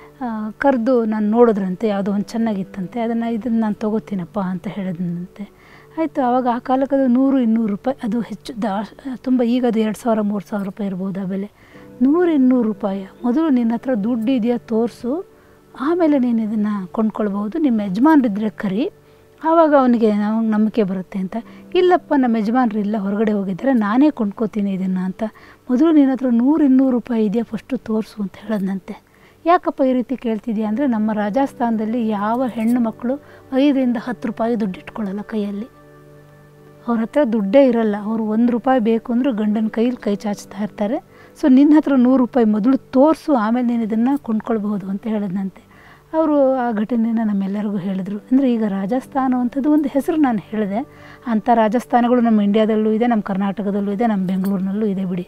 ಕರೆದು ನಾನು ನೋಡಿದ್ರಂತೆ ಯಾವುದೋ ಒಂದು ಚೆನ್ನಾಗಿತ್ತಂತೆ ಅದನ್ನು ಇದನ್ನು ನಾನು ತೊಗೋತೀನಪ್ಪ ಅಂತ ಹೇಳಿದಂತೆ ಆಯಿತು ಆವಾಗ ಆ ಕಾಲಕ್ಕೆ ಅದು ನೂರು ಇನ್ನೂರು ರೂಪಾಯಿ ಅದು ಹೆಚ್ಚು ದಾ ತುಂಬ ಈಗ ಅದು ಎರಡು ಸಾವಿರ ಮೂರು ಸಾವಿರ ರೂಪಾಯಿ ಇರ್ಬೋದು ಆ ಬೆಲೆ ನೂರು ಇನ್ನೂರು ರೂಪಾಯಿ ಮೊದಲು ನಿನ್ನ ಹತ್ರ ದುಡ್ಡು ಇದೆಯಾ ತೋರಿಸು ಆಮೇಲೆ ನೀನು ಇದನ್ನು ಕೊಂಡ್ಕೊಳ್ಬೋದು ನಿಮ್ಮ ಯಜಮಾನ್ರಿದ್ರೆ ಕರಿ ಆವಾಗ ಅವನಿಗೆ ನಾವು ನಂಬಿಕೆ ಬರುತ್ತೆ ಅಂತ ಇಲ್ಲಪ್ಪ ನಮ್ಮ ಯಜಮಾನ್ರು ಇಲ್ಲ ಹೊರಗಡೆ ಹೋಗಿದ್ದಾರೆ ನಾನೇ ಕೊಂಡ್ಕೋತೀನಿ ಇದನ್ನು ಅಂತ ಮೊದಲು ನಿನ್ನ ಹತ್ರ ನೂರು ಇನ್ನೂರು ರೂಪಾಯಿ ಇದೆಯಾ ಫಸ್ಟು ತೋರಿಸು ಅಂತ ಹೇಳೋದಂತೆ ಯಾಕಪ್ಪ ಈ ರೀತಿ ಕೇಳ್ತಿದ್ಯಾ ಅಂದರೆ ನಮ್ಮ ರಾಜಸ್ಥಾನದಲ್ಲಿ ಯಾವ ಹೆಣ್ಣು ಮಕ್ಕಳು ಐದರಿಂದ ಹತ್ತು ರೂಪಾಯಿ ದುಡ್ಡು ಇಟ್ಕೊಳ್ಳಲ್ಲ ಕೈಯಲ್ಲಿ ಅವ್ರ ಹತ್ರ ದುಡ್ಡೇ ಇರಲ್ಲ ಅವರು ಒಂದು ರೂಪಾಯಿ ಬೇಕು ಅಂದರೂ ಗಂಡನ ಕೈಲಿ ಕೈ ಚಾಚ್ತಾ ಇರ್ತಾರೆ ಸೊ ನಿನ್ನ ಹತ್ರ ನೂರು ರೂಪಾಯಿ ಮೊದಲು ತೋರಿಸು ಆಮೇಲೆ ನೀನು ಇದನ್ನು ಕೊಂಡ್ಕೊಳ್ಬಹುದು ಅಂತ ಹೇಳಿದಂತೆ ಅವರು ಆ ಘಟನೆನ ನಮ್ಮೆಲ್ಲರಿಗೂ ಹೇಳಿದರು ಅಂದರೆ ಈಗ ರಾಜಸ್ಥಾನ ಅಂಥದ್ದು ಒಂದು ಹೆಸರು ನಾನು ಹೇಳಿದೆ ಅಂಥ ರಾಜಸ್ಥಾನಗಳು ನಮ್ಮ ಇಂಡಿಯಾದಲ್ಲೂ ಇದೆ ನಮ್ಮ ಕರ್ನಾಟಕದಲ್ಲೂ ಇದೆ ನಮ್ಮ ಬೆಂಗಳೂರಿನಲ್ಲೂ ಇದೆ ಬಿಡಿ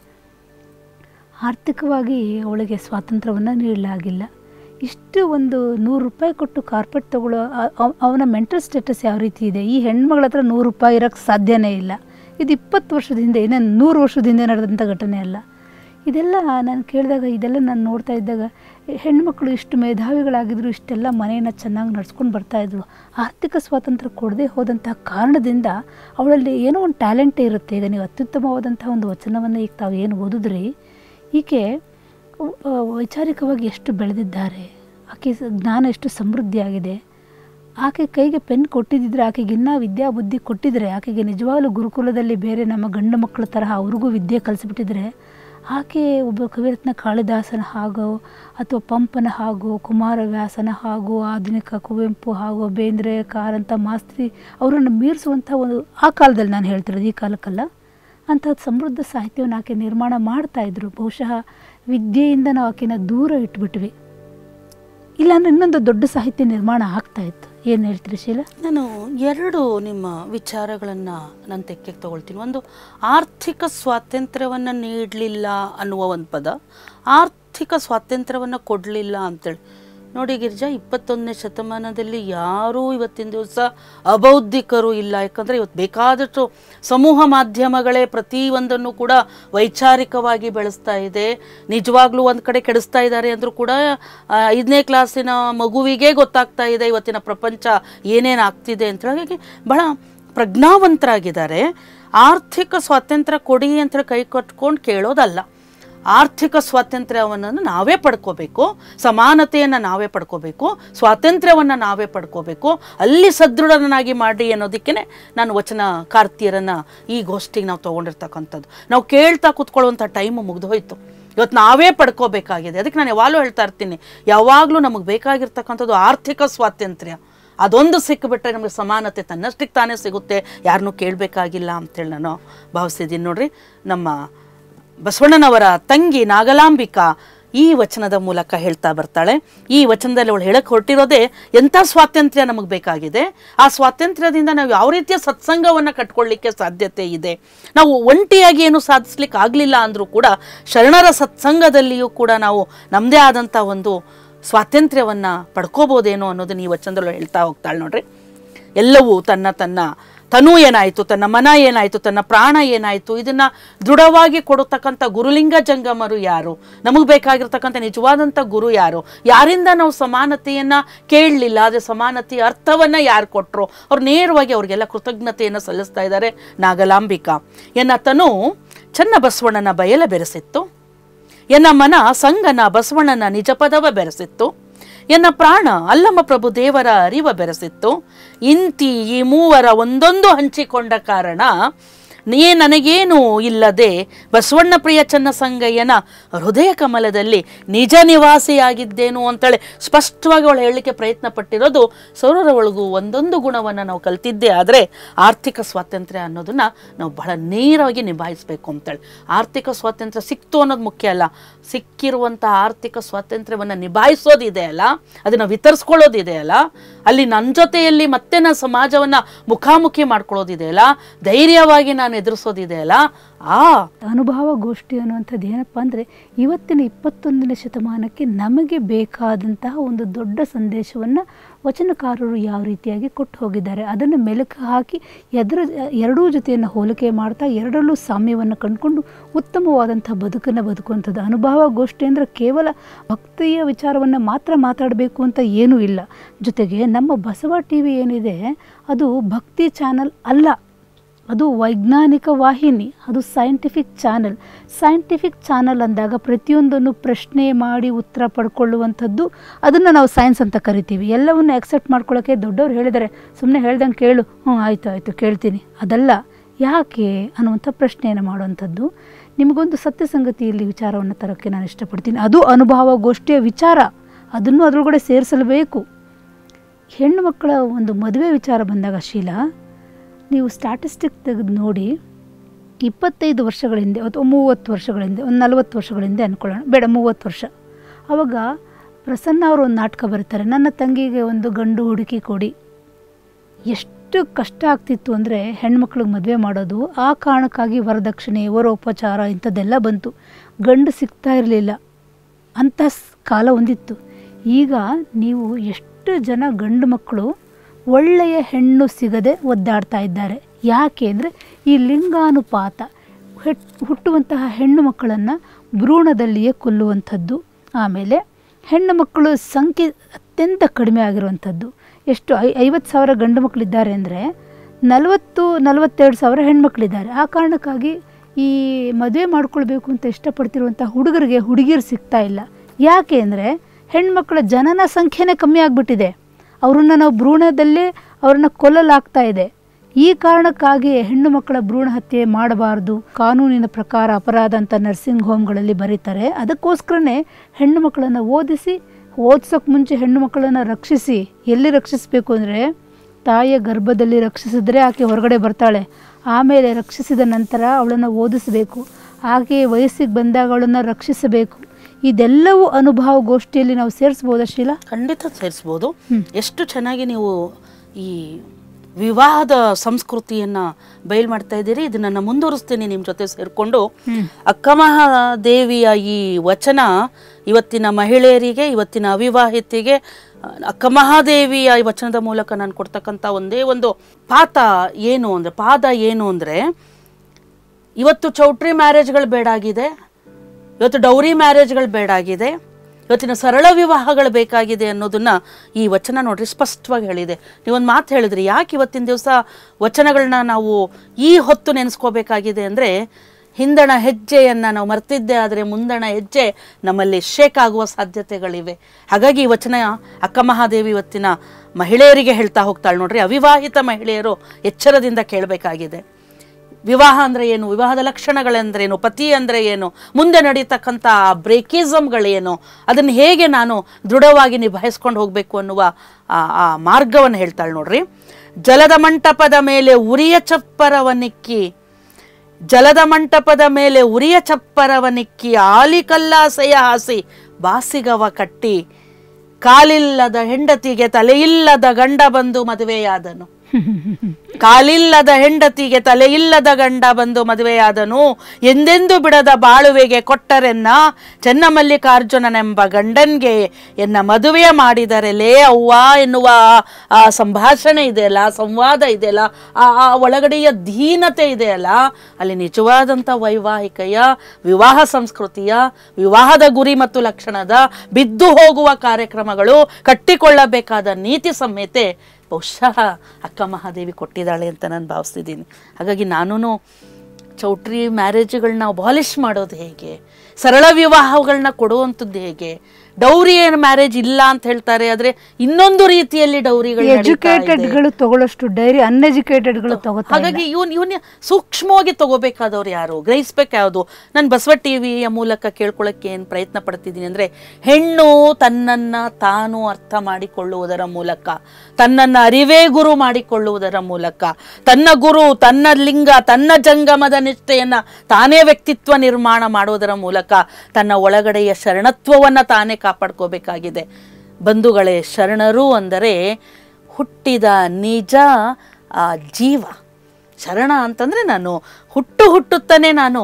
ಆರ್ಥಿಕವಾಗಿ ಅವಳಿಗೆ ಸ್ವಾತಂತ್ರ್ಯವನ್ನು ನೀಡಲಾಗಿಲ್ಲ ಇಷ್ಟು ಒಂದು ನೂರು ರೂಪಾಯಿ ಕೊಟ್ಟು ಕಾರ್ಪೆಟ್ ತಗೊಳ್ಳೋ ಅ- ಅವ- ಅವನ ಮೆಂಟಲ್ ಸ್ಟೇಟಸ್ ಯಾವ ರೀತಿ ಇದೆ ಈ ಹೆಣ್ಮಗಳ ಹತ್ರ ನೂರು ರೂಪಾಯಿ ಇರೋಕ್ಕೆ ಸಾಧ್ಯನೇ ಇಲ್ಲ ಇದು ಇಪ್ಪತ್ತು ವರ್ಷದ ಹಿಂದೆ ಇನ್ನೇನು ನೂರು ವರ್ಷದ ಹಿಂದೆ ನಡೆದಂಥ ಘಟನೆ ಅಲ್ಲ ಇದೆಲ್ಲ ನಾನು ಕೇಳಿದಾಗ ಇದೆಲ್ಲ ನಾನು ನೋಡ್ತಾ ಇದ್ದಾಗ ಹೆಣ್ಮಕ್ಳು ಇಷ್ಟು ಮೇಧಾವಿಗಳಾಗಿದ್ರು ಇಷ್ಟೆಲ್ಲ ಮನೆಯನ್ನು ಚೆನ್ನಾಗಿ ನಡ್ಸ್ಕೊಂಡು ಬರ್ತಾಯಿದ್ರು ಆರ್ಥಿಕ ಸ್ವಾತಂತ್ರ್ಯ ಕೊಡದೆ ಹೋದಂತಹ ಕಾರಣದಿಂದ ಅವಳಲ್ಲಿ ಏನೋ ಒಂದು ಟ್ಯಾಲೆಂಟ್ ಇರುತ್ತೆ ಈಗ ನೀವು ಅತ್ಯುತ್ತಮವಾದಂತಹ ಒಂದು ವಚನವನ್ನು ಈಗ ತಾವು ಏನು ಓದಿದ್ರಿ ಈಕೆ ಆ, ವೈಚಾರಿಕವಾಗಿ ಎಷ್ಟು ಬೆಳೆದಿದ್ದಾರೆ ಆಕೆ ಸ- ಜ್ಞಾನ ಎಷ್ಟು ಸಮೃದ್ಧಿಯಾಗಿದೆ ಆಕೆ ಕೈಗೆ ಪೆನ್ ಕೊಟ್ಟಿದ್ದಿದ್ರೆ ಆಕೆಗೆ ಇನ್ನೂ ವಿದ್ಯಾ ಬುದ್ಧಿ ಕೊಟ್ಟಿದ್ರೆ ಆಕೆಗೆ ನಿಜವಾಗ್ಲೂ ಗುರುಕುಲದಲ್ಲಿ ಬೇರೆ ನಮ್ಮ ಗಂಡು ಮಕ್ಕಳ ತರಹ ಅವ್ರಿಗೂ ವಿದ್ಯೆ ಕಲಿಸ್ಬಿಟ್ಟಿದ್ರೆ ಆಕೆ ಒಬ್ಬ ಕವಿರತ್ನ ಕಾಳಿದಾಸನ ಹಾಗೋ ಅಥವಾ ಪಂಪನ ಹಾಗೋ ಕುಮಾರವ್ಯಾಸನ ಹಾಗೂ ಆಧುನಿಕ ಕುವೆಂಪು ಹಾಗೂ ಬೇಂದ್ರೆ ಕಾರಂತ ಮಾಸ್ತ್ರಿ ಅವರನ್ನು ಮೀರಿಸುವಂಥ ಒಂದು ಆ ಕಾಲದಲ್ಲಿ ನಾನು ಹೇಳ್ತಿರೋದು ಈ ಕಾಲಕ್ಕಲ್ಲ ಅಂಥ ಸಮೃದ್ಧ ಸಾಹಿತ್ಯವನ್ನು ಆಕೆ ನಿರ್ಮಾಣ ಮಾಡ್ತಾ ಇದ್ರು ಬಹುಶಃ ವಿದ್ಯೆಯಿಂದ ನಾವು ಆಕೆನ ದೂರ ಇಟ್ಬಿಟ್ವಿ ಇಲ್ಲಾಂದ್ರೆ ಇನ್ನೊಂದು ದೊಡ್ಡ ಸಾಹಿತ್ಯ ನಿರ್ಮಾಣ ಆಗ್ತಾ ಇತ್ತು ಏನು ಹೇಳ್ತೀರಿ ಶೀಲಾ ನಾನು ಎರಡು ನಿಮ್ಮ ವಿಚಾರಗಳನ್ನು ನಾನು ತೆಕ್ಕೆಗೆ ತಗೊಳ್ತೀನಿ ಒಂದು ಆರ್ಥಿಕ ಸ್ವಾತಂತ್ರ್ಯವನ್ನು ನೀಡಲಿಲ್ಲ ಅನ್ನುವ ಒಂದು ಪದ ಆರ್ಥಿಕ ಸ್ವಾತಂತ್ರ್ಯವನ್ನು ಕೊಡಲಿಲ್ಲ ಅಂತೇಳಿ ನೋಡಿ ಗಿರಿಜಾ ಇಪ್ಪತ್ತೊಂದನೇ ಶತಮಾನದಲ್ಲಿ ಯಾರೂ ಇವತ್ತಿನ ದಿವಸ ಅಬೌದ್ಧಿಕರು ಇಲ್ಲ ಯಾಕಂದರೆ ಇವತ್ತು ಬೇಕಾದಷ್ಟು ಸಮೂಹ ಮಾಧ್ಯಮಗಳೇ ಪ್ರತಿಯೊಂದನ್ನು ಕೂಡ ವೈಚಾರಿಕವಾಗಿ ಬೆಳೆಸ್ತಾ ಇದೆ ನಿಜವಾಗ್ಲೂ ಒಂದು ಕಡೆ ಕೆಡಿಸ್ತಾ ಇದ್ದಾರೆ ಅಂದರೂ ಕೂಡ ಆ, ಐದನೇ ಕ್ಲಾಸಿನ ಮಗುವಿಗೆ ಗೊತ್ತಾಗ್ತಾ ಇದೆ ಇವತ್ತಿನ ಪ್ರಪಂಚ ಏನೇನು ಆಗ್ತಿದೆ ಅಂತ ಹಾಗಾಗಿ ಬಹಳ ಪ್ರಜ್ಞಾವಂತರಾಗಿದ್ದಾರೆ ಆರ್ಥಿಕ ಸ್ವಾತಂತ್ರ್ಯ ಕೊಡಿ ಅಂತ ಕೈ ಕಟ್ಕೊಂಡು ಕೇಳೋದಲ್ಲ ಆರ್ಥಿಕ ಸ್ವಾತಂತ್ರ್ಯವನ್ನು ನಾವೇ ಪಡ್ಕೋಬೇಕು ಸಮಾನತೆಯನ್ನು ನಾವೇ ಪಡ್ಕೋಬೇಕು ಸ್ವಾತಂತ್ರ್ಯವನ್ನು ನಾವೇ ಪಡ್ಕೋಬೇಕು ಅಲ್ಲಿ ಸದೃಢನಾಗಿ ಮಾಡಿ ಅನ್ನೋದಕ್ಕೆ ನಾನು ವಚನ ಕಾರ್ತಿಯರನ್ನು ಈ ಗೋಷ್ಠಿಗೆ ನಾವು ತೊಗೊಂಡಿರ್ತಕ್ಕಂಥದ್ದು ನಾವು ಕೇಳ್ತಾ ಕೂತ್ಕೊಳ್ಳುವಂಥ ಟೈಮು ಮುಗ್ದು ಹೋಯ್ತು ಇವತ್ತು ನಾವೇ ಪಡ್ಕೋಬೇಕಾಗಿದೆ ಅದಕ್ಕೆ ನಾನು ಯಾವಾಗಲೂ ಹೇಳ್ತಾ ಇರ್ತೀನಿ ಯಾವಾಗಲೂ ನಮಗೆ ಬೇಕಾಗಿರ್ತಕ್ಕಂಥದ್ದು ಆರ್ಥಿಕ ಸ್ವಾತಂತ್ರ್ಯ ಅದೊಂದು ಸಿಕ್ಕಿಬಿಟ್ರೆ ನಮಗೆ ಸಮಾನತೆ ತನ್ನಷ್ಟಕ್ಕೆ ತಾನೇ ಸಿಗುತ್ತೆ ಯಾರನ್ನೂ ಕೇಳಬೇಕಾಗಿಲ್ಲ ಅಂತೇಳಿ ನಾನು ಭಾವಿಸಿದ್ದೀನಿ ನೋಡ್ರಿ ನಮ್ಮ ಬಸವಣ್ಣನವರ ತಂಗಿ ನಾಗಲಾಂಬಿಕಾ ಈ ವಚನದ ಮೂಲಕ ಹೇಳ್ತಾ ಬರ್ತಾಳೆ ಈ ವಚನದಲ್ಲಿ ಅವಳು ಹೇಳಕ್ಕೆ ಹೊರಟಿರೋದೇ ಎಂಥ ಸ್ವಾತಂತ್ರ್ಯ ನಮಗೆ ಬೇಕಾಗಿದೆ ಆ ಸ್ವಾತಂತ್ರ್ಯದಿಂದ ನಾವು ಯಾವ ರೀತಿಯ ಸತ್ಸಂಗವನ್ನು ಕಟ್ಕೊಳ್ಳಿಕ್ಕೆ ಸಾಧ್ಯತೆ ಇದೆ ನಾವು ಒಂಟಿಯಾಗಿ ಏನು ಸಾಧಿಸ್ಲಿಕ್ಕೆ ಆಗಲಿಲ್ಲ ಅಂದರೂ ಕೂಡ ಶರಣರ ಸತ್ಸಂಗದಲ್ಲಿಯೂ ಕೂಡ ನಾವು ನಮ್ಮದೇ ಆದಂಥ ಒಂದು ಸ್ವಾತಂತ್ರ್ಯವನ್ನು ಪಡ್ಕೋಬೋದೇನೋ ಅನ್ನೋದನ್ನ ಈ ವಚನದಲ್ಲಿ ಹೇಳ್ತಾ ಹೋಗ್ತಾಳೆ ನೋಡ್ರಿ ಎಲ್ಲವೂ ತನ್ನ ತನ್ನ ತನು ಏನಾಯಿತು ತನ್ನ ಮನ ಏನಾಯಿತು ತನ್ನ ಪ್ರಾಣ ಏನಾಯಿತು ಇದನ್ನ ದೃಢವಾಗಿ ಕೊಡತಕ್ಕಂಥ ಗುರುಲಿಂಗ ಜಂಗಮರು ಯಾರು ನಮಗೆ ಬೇಕಾಗಿರ್ತಕ್ಕಂಥ ನಿಜವಾದಂಥ ಗುರು ಯಾರು ಯಾರಿಂದ ನಾವು ಸಮಾನತೆಯನ್ನ ಕೇಳಲಿಲ್ಲ ಆದರೆ ಸಮಾನತೆಯ ಅರ್ಥವನ್ನ ಯಾರು ಕೊಟ್ಟರು ಅವ್ರು ನೇರವಾಗಿ ಅವ್ರಿಗೆಲ್ಲ ಕೃತಜ್ಞತೆಯನ್ನು ಸಲ್ಲಿಸ್ತಾ ಇದ್ದಾರೆ ನಾಗಲಾಂಬಿಕಾ ಎನ್ನ ತನು ಚನ್ನ ಬಸವಣ್ಣನ ಬಯಲ ಬೆರೆಸಿತ್ತು ಎನ್ನ ಮನ ಸಂಗನ ಬಸವಣ್ಣನ ನಿಜ ಪದವ ಬೆರೆಸಿತ್ತು ಎನ್ನ ಪ್ರಾಣ ಅಲ್ಲಮ್ಮ ಪ್ರಭು ದೇವರ ಅರಿವ ಬೆರೆಸಿತ್ತು ಇಂತಿ ಈ ಮೂವರ ಒಂದೊಂದು ಹಂಚಿಕೊಂಡ ಕಾರಣ ನೀ ನನಗೇನು ಇಲ್ಲದೆ ಬಸವಣ್ಣ ಪ್ರಿಯ ಚನ್ನ ಸಂಗಯ್ಯನ ಹೃದಯ ಕಮಲದಲ್ಲಿ ನಿಜ ನಿವಾಸಿಯಾಗಿದ್ದೇನು ಅಂತೇಳಿ ಸ್ಪಷ್ಟವಾಗಿ ಅವಳು ಹೇಳಲಿಕ್ಕೆ ಪ್ರಯತ್ನ ಪಟ್ಟಿರೋದು ಸೌರರ ಒಳಗೂ ಒಂದೊಂದು ಗುಣವನ್ನು ನಾವು ಕಲ್ತಿದ್ದೇ ಆದರೆ ಆರ್ಥಿಕ ಸ್ವಾತಂತ್ರ್ಯ ಅನ್ನೋದನ್ನ ನಾವು ಬಹಳ ನೇರವಾಗಿ ನಿಭಾಯಿಸಬೇಕು ಅಂತೇಳಿ ಆರ್ಥಿಕ ಸ್ವಾತಂತ್ರ್ಯ ಸಿಕ್ತು ಅನ್ನೋದು ಮುಖ್ಯ ಅಲ್ಲ ಸಿಕ್ಕಿರುವಂಥ ಆರ್ಥಿಕ ಸ್ವಾತಂತ್ರ್ಯವನ್ನು ನಿಭಾಯಿಸೋದಿದೆ ಅಲ್ಲ ಅದನ್ನು ವಿತರಿಸ್ಕೊಳ್ಳೋದಿದೆ ಅಲ್ಲ ಅಲ್ಲಿ ನನ್ನ ಜೊತೆಯಲ್ಲಿ ಮತ್ತೆ ನಾನು ಸಮಾಜವನ್ನು ಮುಖಾಮುಖಿ ಮಾಡ್ಕೊಳ್ಳೋದಿದೆ ಅಲ್ಲ ಧೈರ್ಯವಾಗಿ ನಾನು ಎದುರಿಸೋದಿದೆ ಅಲ್ಲ ಆ ಅನುಭವ ಗೋಷ್ಠಿ ಅನ್ನುವಂಥದ್ದು ಏನಪ್ಪ ಅಂದರೆ ಇವತ್ತಿನ ಇಪ್ಪತ್ತೊಂದನೇ ಶತಮಾನಕ್ಕೆ ನಮಗೆ ಬೇಕಾದಂತಹ ಒಂದು ದೊಡ್ಡ ಸಂದೇಶವನ್ನು ವಚನಕಾರರು ಯಾವ ರೀತಿಯಾಗಿ ಕೊಟ್ಟು ಹೋಗಿದ್ದಾರೆ ಅದನ್ನು ಮೆಲುಕು ಹಾಕಿ ಎದರ ಎರಡೂ ಜೊತೆಯನ್ನು ಹೋಲಿಕೆ ಮಾಡ್ತಾ ಎರಡರಲ್ಲೂ ಸಾಮ್ಯವನ್ನು ಕಂಡುಕೊಂಡು ಉತ್ತಮವಾದಂಥ ಬದುಕನ್ನು ಬದುಕುವಂಥದ್ದು ಅನುಭವ ಗೋಷ್ಠಿ ಅಂದರೆ ಕೇವಲ ಭಕ್ತಿಯ ವಿಚಾರವನ್ನು ಮಾತ್ರ ಮಾತಾಡಬೇಕು ಅಂತ ಏನೂ ಇಲ್ಲ ಜೊತೆಗೆ ನಮ್ಮ ಬಸವ ಟಿ ವಿ ಏನಿದೆ ಅದು ಭಕ್ತಿ ಚಾನಲ್ ಅಲ್ಲ ಅದು ವೈಜ್ಞಾನಿಕ ವಾಹಿನಿ ಅದು ಸೈಂಟಿಫಿಕ್ ಚಾನಲ್ ಸೈಂಟಿಫಿಕ್ ಚಾನಲ್ ಅಂದಾಗ ಪ್ರತಿಯೊಂದನ್ನು ಪ್ರಶ್ನೆ ಮಾಡಿ ಉತ್ತರ ಪಡ್ಕೊಳ್ಳುವಂಥದ್ದು ಅದನ್ನು ನಾವು ಸೈನ್ಸ್ ಅಂತ ಕರಿತೀವಿ ಎಲ್ಲವನ್ನು ಅಕ್ಸೆಪ್ಟ್ ಮಾಡ್ಕೊಳ್ಳೋಕ್ಕೆ ದೊಡ್ಡವ್ರು ಹೇಳಿದ್ದಾರೆ ಸುಮ್ಮನೆ ಹೇಳ್ದಂಗೆ ಕೇಳು ಹ್ಞೂ ಆಯಿತು ಆಯಿತು ಕೇಳ್ತೀನಿ ಅದಲ್ಲ ಯಾಕೆ ಅನ್ನುವಂಥ ಪ್ರಶ್ನೆಯನ್ನು ಮಾಡುವಂಥದ್ದು ನಿಮಗೊಂದು ಸತ್ಯ ಸಂಗತಿಯಲ್ಲಿ ವಿಚಾರವನ್ನು ತರೋಕ್ಕೆ ನಾನು ಇಷ್ಟಪಡ್ತೀನಿ ಅದು ಅನುಭವ ಗೋಷ್ಠಿಯ ವಿಚಾರ ಅದನ್ನು ಅದರೊಳಗಡೆ ಸೇರಿಸಲೇಬೇಕು ಹೆಣ್ಣು ಮಕ್ಕಳ ಒಂದು ಮದುವೆ ವಿಚಾರ ಬಂದಾಗ ಶೀಲಾ ನೀವು ಸ್ಟ್ಯಾಟಿಸ್ಟಿಕ್ ತೆಗೆದು ನೋಡಿ ಇಪ್ಪತ್ತೈದು ವರ್ಷಗಳ ಹಿಂದೆ ಅಥವಾ ಮೂವತ್ತು ವರ್ಷಗಳ ಹಿಂದೆ ಒಂದು ನಲವತ್ತು ವರ್ಷಗಳ ಹಿಂದೆ ಅಂದ್ಕೊಳ್ಳೋಣ ಬೇಡ ಮೂವತ್ತು ವರ್ಷ ಆವಾಗ ಪ್ರಸನ್ನ ಅವರು ಒಂದು ನಾಟಕ ಬರೀತಾರೆ ನನ್ನ ತಂಗಿಗೆ ಒಂದು ಗಂಡು ಹುಡುಕಿ ಕೊಡಿ ಎಷ್ಟು ಕಷ್ಟ ಆಗ್ತಿತ್ತು ಅಂದರೆ ಹೆಣ್ಮಕ್ಳಿಗೆ ಮದುವೆ ಮಾಡೋದು ಆ ಕಾರಣಕ್ಕಾಗಿ ವರದಕ್ಷಿಣೆ ವರೋಪಚಾರ ಇಂಥದ್ದೆಲ್ಲ ಬಂತು ಗಂಡು ಸಿಗ್ತಾ ಇರಲಿಲ್ಲ ಅಂಥ ಸ್- ಕಾಲ ಒಂದಿತ್ತು ಈಗ ನೀವು ಎಷ್ಟು ಜನ ಗಂಡು ಮಕ್ಕಳು ಒಳ್ಳೆಯ ಹೆಣ್ಣು ಸಿಗದೆ ಒದ್ದಾಡ್ತಾ ಇದ್ದಾರೆ ಯಾಕೆ ಅಂದರೆ ಈ ಲಿಂಗಾನುಪಾತ ಹೆಟ್ ಹುಟ್ಟುವಂತಹ ಹೆಣ್ಣು ಮಕ್ಕಳನ್ನು ಭ್ರೂಣದಲ್ಲಿಯೇ ಕೊಲ್ಲುವಂಥದ್ದು ಆಮೇಲೆ ಹೆಣ್ಣು ಮಕ್ಕಳು ಸಂಖ್ಯೆ ಅತ್ಯಂತ ಕಡಿಮೆ ಆಗಿರುವಂಥದ್ದು ಎಷ್ಟು ಐ ಐವತ್ತು ಸಾವಿರ ಗಂಡು ಮಕ್ಕಳಿದ್ದಾರೆ ಅಂದರೆ ನಲವತ್ತು ನಲವತ್ತೆರಡು ಸಾವಿರ ಹೆಣ್ಮಕ್ಳಿದ್ದಾರೆ ಆ ಕಾರಣಕ್ಕಾಗಿ ಈ ಮದುವೆ ಮಾಡ್ಕೊಳ್ಬೇಕು ಅಂತ ಇಷ್ಟಪಡ್ತಿರುವಂಥ ಹುಡುಗರಿಗೆ ಹುಡುಗಿಯರು ಸಿಗ್ತಾ ಇಲ್ಲ ಯಾಕೆ ಅಂದರೆ ಹೆಣ್ಮಕ್ಳ ಜನನ ಸಂಖ್ಯೆನೇ ಕಮ್ಮಿ ಆಗಿಬಿಟ್ಟಿದೆ ಅವ್ರನ್ನ ನಾವು ಭ್ರೂಣದಲ್ಲೇ ಅವ್ರನ್ನ ಕೊಲ್ಲಲಾಗ್ತಾ ಇದೆ ಈ ಕಾರಣಕ್ಕಾಗಿ ಹೆಣ್ಣು ಮಕ್ಕಳ ಭ್ರೂಣ ಹತ್ಯೆ ಮಾಡಬಾರ್ದು ಕಾನೂನಿನ ಪ್ರಕಾರ ಅಪರಾಧ ಅಂತ ನರ್ಸಿಂಗ್ ಹೋಮ್ಗಳಲ್ಲಿ ಬರೀತಾರೆ ಅದಕ್ಕೋಸ್ಕರನೇ ಹೆಣ್ಣು ಮಕ್ಕಳನ್ನು ಓದಿಸಿ ಓದ್ಸೋಕೆ ಮುಂಚೆ ಹೆಣ್ಣು ಮಕ್ಕಳನ್ನು ರಕ್ಷಿಸಿ ಎಲ್ಲಿ ರಕ್ಷಿಸಬೇಕು ಅಂದರೆ ತಾಯಿಯ ಗರ್ಭದಲ್ಲಿ ರಕ್ಷಿಸಿದ್ರೆ ಆಕೆ ಹೊರಗಡೆ ಬರ್ತಾಳೆ ಆಮೇಲೆ ರಕ್ಷಿಸಿದ ನಂತರ ಅವಳನ್ನು ಓದಿಸಬೇಕು ಆಕೆ ವಯಸ್ಸಿಗೆ ಬಂದಾಗ ಅವಳನ್ನು ರಕ್ಷಿಸಬೇಕು ಇದೆಲ್ಲವೂ ಅನುಭವ ಗೋಷ್ಠಿಯಲ್ಲಿ ನಾವು ಸೇರಿಸ್ಬೋದಾ ಶೀಲಾ ಖಂಡಿತ ಸೇರಿಸ್ಬೋದು ಎಷ್ಟು ಚೆನ್ನಾಗಿ ನೀವು ಈ ವಿವಾಹದ ಸಂಸ್ಕೃತಿಯನ್ನ ಬಯಲು ಮಾಡ್ತಾ ಇದ್ದೀರಿ ಇದನ್ನ ಮುಂದುವರಿಸ್ತೀನಿ ನಿಮ್ಮ ಜೊತೆ ಸೇರಿಕೊಂಡು ಅಕ್ಕಮಹಾದೇವಿಯ ಈ ವಚನ ಇವತ್ತಿನ ಮಹಿಳೆಯರಿಗೆ ಇವತ್ತಿನ ಅವಿವಾಹಿತೆಗೆ ಅಕ್ಕಮಹಾದೇವಿಯ ಈ ವಚನದ ಮೂಲಕ ನಾನು ಕೊಡ್ತಕ್ಕಂಥ ಒಂದೇ ಒಂದು ಪಾತ ಏನು ಅಂದರೆ ಪಾದ ಏನು ಅಂದರೆ ಇವತ್ತು ಚೌಟ್ರಿ ಮ್ಯಾರೇಜ್ಗಳು ಬೇಡಾಗಿದೆ ಇವತ್ತು ಡೌರಿ ಮ್ಯಾರೇಜ್ಗಳು ಬೇಡಾಗಿದೆ ಇವತ್ತಿನ ಸರಳ ವಿವಾಹಗಳು ಬೇಕಾಗಿದೆ ಅನ್ನೋದನ್ನ ಈ ವಚನ ನೋಡ್ರಿ ಸ್ಪಷ್ಟವಾಗಿ ಹೇಳಿದೆ ನೀವೊಂದು ಮಾತು ಹೇಳಿದ್ರಿ ಯಾಕೆ ಇವತ್ತಿನ ದಿವಸ ವಚನಗಳನ್ನ ನಾವು ಈ ಹೊತ್ತು ನೆನೆಸ್ಕೋಬೇಕಾಗಿದೆ ಅಂದರೆ ಹಿಂದಣ ಹೆಜ್ಜೆಯನ್ನು ನಾವು ಮರ್ತಿದ್ದೆ ಆದರೆ ಮುಂದಣ ಹೆಜ್ಜೆ ನಮ್ಮಲ್ಲಿ ಶೇಕ್ ಆಗುವ ಸಾಧ್ಯತೆಗಳಿವೆ ಹಾಗಾಗಿ ಈ ವಚನ ಅಕ್ಕ ಮಹಾದೇವಿ ಇವತ್ತಿನ ಮಹಿಳೆಯರಿಗೆ ಹೇಳ್ತಾ ಹೋಗ್ತಾಳೆ ನೋಡ್ರಿ ಅವಿವಾಹಿತ ಮಹಿಳೆಯರು ಎಚ್ಚರದಿಂದ ಕೇಳಬೇಕಾಗಿದೆ ವಿವಾಹ ಅಂದ್ರೆ ಏನು ವಿವಾಹದ ಲಕ್ಷಣಗಳೆಂದ್ರೇನು ಪತಿ ಅಂದ್ರೆ ಏನು ಮುಂದೆ ನಡೀತಕ್ಕಂಥ ಬ್ರೇಕಿಸಮ್ಗಳೇನು ಅದನ್ನು ಹೇಗೆ ನಾನು ದೃಢವಾಗಿ ನಿಭಾಯಿಸ್ಕೊಂಡು ಹೋಗಬೇಕು ಅನ್ನುವ ಆ ಆ ಮಾರ್ಗವನ್ನು ಹೇಳ್ತಾಳೆ ನೋಡ್ರಿ ಜಲದ ಮಂಟಪದ ಮೇಲೆ ಉರಿಯ ಚಪ್ಪರವನಿಕ್ಕಿ ಜಲದ ಮಂಟಪದ ಮೇಲೆ ಉರಿಯ ಚಪ್ಪರವನಿಕ್ಕಿ ಆಲಿಕಲ್ಲಾಸೆಯ ಹಾಸಿ ಬಾಸಿಗವ ಕಟ್ಟಿ ಕಾಲಿಲ್ಲದ ಹೆಂಡತಿಗೆ ತಲೆಯಿಲ್ಲದ ಗಂಡ ಬಂದು ಮದುವೆಯಾದನು ಕಾಲಿಲ್ಲದ ಹೆಂಡತಿಗೆ ತಲೆಯಿಲ್ಲದ ಗಂಡ ಬಂದು ಮದುವೆಯಾದನು ಎಂದೆಂದು ಬಿಡದ ಬಾಳುವೆಗೆ ಕೊಟ್ಟರೆನ್ನ ಚೆನ್ನಮಲ್ಲಿಕಾರ್ಜುನನೆಂಬ ಗಂಡನ್ಗೆ ಎನ್ನ ಮದುವೆ ಮಾಡಿದರೆಲೇ ಅವ್ವ ಎನ್ನುವ ಆ ಸಂಭಾಷಣೆ ಇದೆಯಲ್ಲ ಸಂವಾದ ಇದೆಯಲ್ಲ ಆ ಆ ಒಳಗಡೆಯ ಧೀನತೆ ಇದೆಯಲ್ಲ ಅಲ್ಲಿ ನಿಜವಾದಂಥ ವೈವಾಹಿಕೆಯ ವಿವಾಹ ಸಂಸ್ಕೃತಿಯ ವಿವಾಹದ ಗುರಿ ಮತ್ತು ಲಕ್ಷಣದ ಬಿದ್ದು ಹೋಗುವ ಕಾರ್ಯಕ್ರಮಗಳು ಕಟ್ಟಿಕೊಳ್ಳಬೇಕಾದ ನೀತಿ ಸಂಹಿತೆ ಬಹುಶಃ ಅಕ್ಕ ಮಹಾದೇವಿ ಕೊಟ್ಟಿದ್ದಾಳೆ ಅಂತ ನಾನು ಭಾವಿಸ್ತಿದ್ದೀನಿ ಹಾಗಾಗಿ ನಾನೂ ಚೌಟ್ರಿ ಮ್ಯಾರೇಜ್ಗಳನ್ನ ಅಬಾಲಿಷ್ ಮಾಡೋದು ಹೇಗೆ ಸರಳ ವಿವಾಹಗಳನ್ನ ಕೊಡುವಂಥದ್ದು ಹೇಗೆ ಡೌರಿ ಏನು ಮ್ಯಾರೇಜ್ ಇಲ್ಲ ಅಂತ ಹೇಳ್ತಾರೆ ಆದ್ರೆ ಇನ್ನೊಂದು ರೀತಿಯಲ್ಲಿ ಡೌರಿಗಳು ನಡೀತಾ ಇದೆ. ಎಜುಕೇಟೆಡ್ಗಳು ತಗೊಳ್ಳೋಷ್ಟು ಡೈರಿ ಅನ್ಎಜುಕೇಟೆಡ್ಗಳು ತಗೋತಾ ಇಲ್ಲ. ಹಾಗಾಗಿ ಇವನ್ ಇವನ್ ಸೂಕ್ಷ್ಮವಾಗಿ ತಗೋಬೇಕಾದವ್ರು ಯಾರು ಗ್ರಹಿಸ್ಬೇಕು ಯಾವುದು ನಾನು ಬಸವ ಟಿವಿಯ ಮೂಲಕ ಕೇಳ್ಕೊಳ್ಳೋಕ್ಕೆ ಏನು ಪ್ರಯತ್ನ ಪಡ್ತಿದ್ದೀನಿ ಅಂದ್ರೆ ಹೆಣ್ಣು ತನ್ನನ್ನ ತಾನು ಅರ್ಥ ಮಾಡಿಕೊಳ್ಳುವುದರ ಮೂಲಕ ತನ್ನನ್ನ ಅರಿವೇ ಗುರು ಮಾಡಿಕೊಳ್ಳುವುದರ ಮೂಲಕ ತನ್ನ ಗುರು ತನ್ನ ಲಿಂಗ ತನ್ನ ಜಂಗಮದ ನಿಷ್ಠೆಯನ್ನ ತಾನೇ ವ್ಯಕ್ತಿತ್ವ ನಿರ್ಮಾಣ ಮಾಡುವುದರ ಮೂಲಕ ತನ್ನ ಒಳಗಡೆಯ ಶರಣತ್ವವನ್ನ ತಾನೇ ಕಾಪಾಡ್ಕೋಬೇಕಾಗಿದೆ ಬಂಧುಗಳೇ ಶರಣರು ಅಂದರೆ ಹುಟ್ಟಿದ ನಿಜ ಆ ಜೀವ ಶರಣ ಅಂತಂದರೆ ನಾನು ಹುಟ್ಟು ಹುಟ್ಟುತ್ತಾನೆ ನಾನು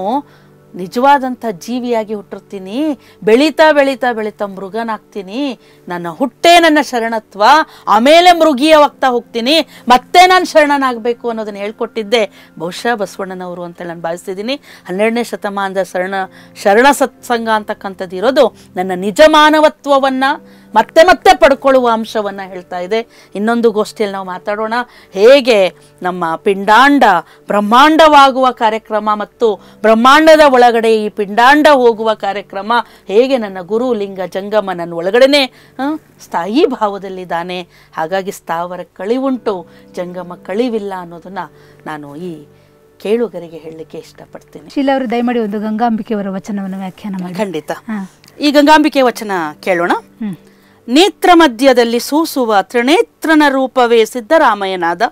ನಿಜವಾದಂಥ ಜೀವಿಯಾಗಿ ಹುಟ್ಟಿರ್ತೀನಿ ಬೆಳೀತಾ ಬೆಳೀತಾ ಬೆಳೀತಾ ಮೃಗನಾಗ್ತೀನಿ ನನ್ನ ಹುಟ್ಟೇ ನನ್ನ ಶರಣತ್ವ ಆಮೇಲೆ ಮೃಗೀಯವಾಗ್ತಾ ಹೋಗ್ತೀನಿ ಮತ್ತೆ ನಾನು ಶರಣನಾಗಬೇಕು ಅನ್ನೋದನ್ನ ಹೇಳ್ಕೊಟ್ಟಿದ್ದೆ ಬಹುಶಃ ಬಸವಣ್ಣನವರು ಅಂತ ನಾನು ಭಾವಿಸ್ತಿದ್ದೀನಿ ಹನ್ನೆರಡನೇ ಶತಮಾನದ ಶರಣ ಶರಣ ಸತ್ಸಂಗ ಅಂತಕ್ಕಂಥದ್ದು ಇರೋದು ನನ್ನ ನಿಜ ಮಾನವತ್ವವನ್ನು ಮತ್ತೆ ಮತ್ತೆ ಪಡ್ಕೊಳ್ಳುವ ಅಂಶವನ್ನು ಹೇಳ್ತಾ ಇದೆ ಇನ್ನೊಂದು ಗೋಷ್ಠಿಯಲ್ಲಿ ನಾವು ಮಾತಾಡೋಣ ಹೇಗೆ ನಮ್ಮ ಪಿಂಡಾಂಡ ಬ್ರಹ್ಮಾಂಡವಾಗುವ ಕಾರ್ಯಕ್ರಮ ಮತ್ತು ಬ್ರಹ್ಮಾಂಡದ ಒಳಗಡೆ ಈ ಪಿಂಡಾಂಡ ಹೋಗುವ ಕಾರ್ಯಕ್ರಮ ಹೇಗೆ ನನ್ನ ಗುರು ಲಿಂಗ ಜಂಗಮ ನನ್ನ ಒಳಗಡೆನೆ ಆ, ಸ್ಥಾಯಿ ಭಾವದಲ್ಲಿದ್ದಾನೆ ಹಾಗಾಗಿ ಸ್ಥಾವರ ಕಳಿವುಂಟು ಜಂಗಮ ಕಳಿವಿಲ್ಲ ಅನ್ನೋದನ್ನ ನಾನು ಈ ಕೇಳುಗರಿಗೆ ಹೇಳಲಿಕ್ಕೆ ಇಷ್ಟಪಡ್ತೀನಿ ಶೀಲಾ ಅವರು ದಯಮಾಡಿ ಒಂದು ಗಂಗಾಂಬಿಕೆಯವರ ವಚನವನ್ನು ವ್ಯಾಖ್ಯಾನ ಮಾಡಿ ಖಂಡಿತ ಹಾ. ಈ ಗಂಗಾಂಬಿಕೆ ವಚನ ಕೇಳೋಣ ಹ್ಮ್. ನೇತ್ರ ಮಧ್ಯದಲ್ಲಿ ಸೂಸುವ ತ್ರಿನೇತ್ರನ ರೂಪವೇ ಸಿದ್ದರಾಮಯ್ಯನಾದ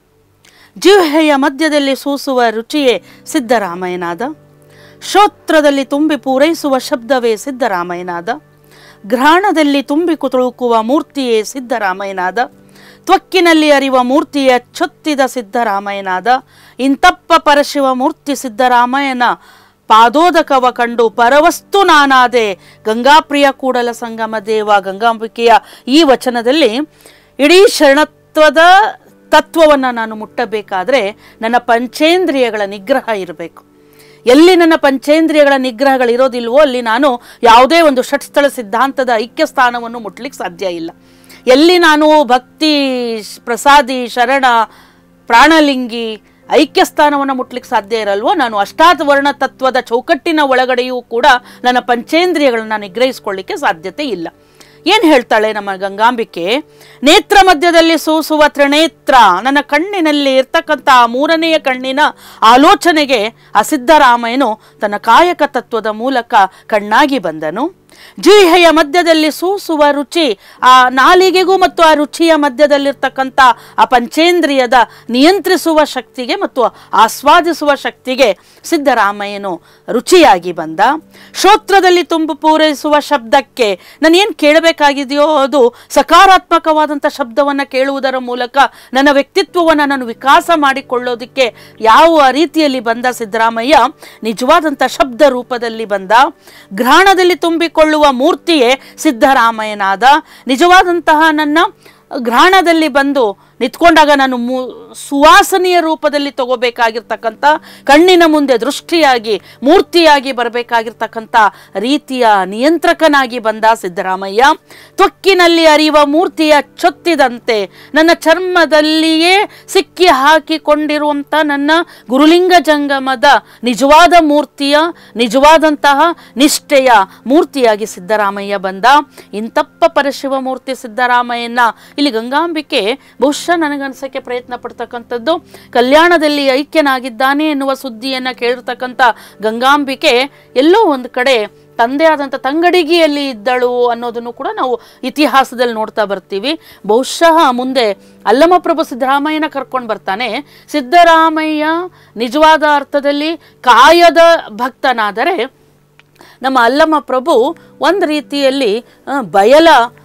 ಜಿಹ್ವೆಯ ಮಧ್ಯದಲ್ಲಿ ಸೂಸುವ ರುಚಿಯೇ ಸಿದ್ದರಾಮಯ್ಯನಾದ ಶ್ರೋತ್ರದಲ್ಲಿ ತುಂಬಿ ಪೂರೈಸುವ ಶಬ್ದವೇ ಸಿದ್ದರಾಮಯ್ಯನಾದ ಘ್ರಾಣದಲ್ಲಿ ತುಂಬಿ ಕುತುಳುಕುವ ಮೂರ್ತಿಯೇ ಸಿದ್ದರಾಮಯ್ಯನಾದ ತ್ವಕ್ಕಿನಲ್ಲಿ ಅರಿವ ಮೂರ್ತಿಯ ಚೊತ್ತಿದ ಸಿದ್ದರಾಮಯ್ಯನಾದ ಇಂತಪ್ಪ ಪರಶಿವ ಮೂರ್ತಿ ಸಿದ್ದರಾಮಯ್ಯನ ಪಾದೋದಕವ ಕಂಡು ಪರವಸ್ತು ನಾನಾದೆ ಗಂಗಾಪ್ರಿಯ ಕೂಡಲ ಸಂಗಮ ದೇವ ಗಂಗಾಂಬಿಕೆಯ ಈ ವಚನದಲ್ಲಿ ಇಡೀ ಶರಣತ್ವದ ತತ್ವವನ್ನು ನಾನು ಮುಟ್ಟಬೇಕಾದ್ರೆ ನನ್ನ ಪಂಚೇಂದ್ರಿಯಗಳ ನಿಗ್ರಹ ಇರಬೇಕು ಎಲ್ಲಿ ನನ್ನ ಪಂಚೇಂದ್ರಿಯಗಳ ನಿಗ್ರಹಗಳಿರೋದಿಲ್ವೋ ಅಲ್ಲಿ ನಾನು ಯಾವುದೇ ಒಂದು ಷಟ್ಸ್ಥಳ ಸಿದ್ಧಾಂತದ ಐಕ್ಯ ಸ್ಥಾನವನ್ನು ಮುಟ್ಲಿಕ್ಕೆ ಸಾಧ್ಯ ಇಲ್ಲ ಎಲ್ಲಿ ನಾನು ಭಕ್ತಿ ಶ್- ಪ್ರಸಾದಿ ಶರಣ ಪ್ರಾಣಲಿಂಗಿ ಐಕ್ಯ ಸ್ಥಾನವನ್ನು ಮುಟ್ಲಿಕ್ಕೆ ಸಾಧ್ಯ ಇರಲ್ವೋ ನಾನು ಅಷ್ಟಾತ್ ವರ್ಣ ತತ್ವದ ಚೌಕಟ್ಟಿನ ಒಳಗಡೆಯೂ ಕೂಡ ನನ್ನ ಪಂಚೇಂದ್ರಿಯಗಳನ್ನ ನಿಗ್ರಹಿಸ್ಕೊಳ್ಳಿಕ್ಕೆ ಸಾಧ್ಯತೆ ಇಲ್ಲ ಏನು ಹೇಳ್ತಾಳೆ ನಮ್ಮ ಗಂಗಾಂಬಿಕೆ ನೇತ್ರ ಮಧ್ಯದಲ್ಲಿ ಸೂಸುವ ತ್ರಿನೇತ್ರ ನನ್ನ ಕಣ್ಣಿನಲ್ಲಿ ಇರ್ತಕ್ಕಂಥ ಆ ಮೂರನೆಯ ಕಣ್ಣಿನ ಆಲೋಚನೆಗೆ ಆ ಸಿದ್ದರಾಮಯ್ಯನು ತನ್ನ ಕಾಯಕ ತತ್ವದ ಮೂಲಕ ಕಣ್ಣಾಗಿ ಬಂದನು ಜೀಹೆಯ ಮಧ್ಯದಲ್ಲಿ ಸೂಸುವ ರುಚಿ ಆ ನಾಲಿಗೆಗೂ ಮತ್ತು ಆ ರುಚಿಯ ಮಧ್ಯದಲ್ಲಿರ್ತಕ್ಕಂಥ ಆ ಪಂಚೇಂದ್ರಿಯದ ನಿಯಂತ್ರಿಸುವ ಶಕ್ತಿಗೆ ಮತ್ತು ಆಸ್ವಾದಿಸುವ ಶಕ್ತಿಗೆ ಸಿದ್ದರಾಮಯ್ಯನು ರುಚಿಯಾಗಿ ಬಂದ ಶ್ರೋತ್ರದಲ್ಲಿ ತುಂಬು ಪೂರೈಸುವ ಶಬ್ದಕ್ಕೆ ನಾನು ಏನು ಕೇಳಬೇಕಾಗಿದೆಯೋ ಅದು ಸಕಾರಾತ್ಮಕವಾದಂಥ ಶಬ್ದವನ್ನು ಕೇಳುವುದರ ಮೂಲಕ ನನ್ನ ವ್ಯಕ್ತಿತ್ವವನ್ನು ನಾನು ವಿಕಾಸ ಮಾಡಿಕೊಳ್ಳೋದಕ್ಕೆ ಯಾವ ರೀತಿಯಲ್ಲಿ ಬಂದ ಸಿದ್ದರಾಮಯ್ಯ ನಿಜವಾದಂಥ ಶಬ್ದ ರೂಪದಲ್ಲಿ ಬಂದ ಘ್ರಾಣದಲ್ಲಿ ತುಂಬಿಕೊಳ್ಳುವ ಮೂರ್ತಿಯೇ ಸಿದ್ದರಾಮಯ್ಯನಾದ ನಿಜವಾದಂತಹ ನನ್ನ ಘ್ರಾಣದಲ್ಲಿ ಬಂದು ನಿಂತ್ಕೊಂಡಾಗ ನಾನು ಮೂ ಸುವಾಸನೆಯ ರೂಪದಲ್ಲಿ ತಗೋಬೇಕಾಗಿರ್ತಕ್ಕಂಥ ಕಣ್ಣಿನ ಮುಂದೆ ದೃಷ್ಟಿಯಾಗಿ ಮೂರ್ತಿಯಾಗಿ ಬರಬೇಕಾಗಿರ್ತಕ್ಕಂಥ ರೀತಿಯ ನಿಯಂತ್ರಕನಾಗಿ ಬಂದ ಸಿದ್ದರಾಮಯ್ಯ ತ್ವಕ್ಕಿನಲ್ಲಿ ಅರಿಯುವ ಮೂರ್ತಿಯ ಚೊತ್ತಿದಂತೆ ನನ್ನ ಚರ್ಮದಲ್ಲಿಯೇ ಸಿಕ್ಕಿ ಹಾಕಿಕೊಂಡಿರುವಂಥ ನನ್ನ ಗುರುಲಿಂಗ ಜಂಗಮದ ನಿಜವಾದ ಮೂರ್ತಿಯ ನಿಜವಾದಂತಹ ನಿಷ್ಠೆಯ ಮೂರ್ತಿಯಾಗಿ ಸಿದ್ದರಾಮಯ್ಯ ಬಂದ ಇಂತಪ್ಪ ಪರಶಿವ ಮೂರ್ತಿ ಸಿದ್ದರಾಮಯ್ಯನ ಇಲ್ಲಿ ಗಂಗಾಂಬಿಕೆ ಬಹುಶಃ ನನಗನ್ಸಕ್ಕೆ ಪ್ರಯತ್ನ ಪಡ್ತಕ್ಕಂಥದ್ದು ಕಲ್ಯಾಣದಲ್ಲಿ ಐಕ್ಯನಾಗಿದ್ದಾನೆ ಎನ್ನುವ ಸುದ್ದಿಯನ್ನು ಕೇಳಿರ್ತಕ್ಕಂಥ ಗಂಗಾಂಬಿಕೆ ಎಲ್ಲೋ ಒಂದು ಕಡೆ ತಂದೆ ಆದಂಥ ತಂಗಡಿಗಿಯಲ್ಲಿ ಇದ್ದಳು ಅನ್ನೋದನ್ನು ಕೂಡ ನಾವು ಇತಿಹಾಸದಲ್ಲಿ ನೋಡ್ತಾ ಬರ್ತೀವಿ ಬಹುಶಃ ಮುಂದೆ ಅಲ್ಲಮಪ್ರಭು ಸಿದ್ದರಾಮಯ್ಯನ ಕರ್ಕೊಂಡು ಬರ್ತಾನೆ ಸಿದ್ದರಾಮಯ್ಯ ನಿಜವಾದ ಅರ್ಥದಲ್ಲಿ ಕಾಯದ ಭಕ್ತನಾದರೆ ನಮ್ಮ ಅಲ್ಲಮ ಪ್ರಭು ಒಂದು ರೀತಿಯಲ್ಲಿ ಆ, ಬಯಲ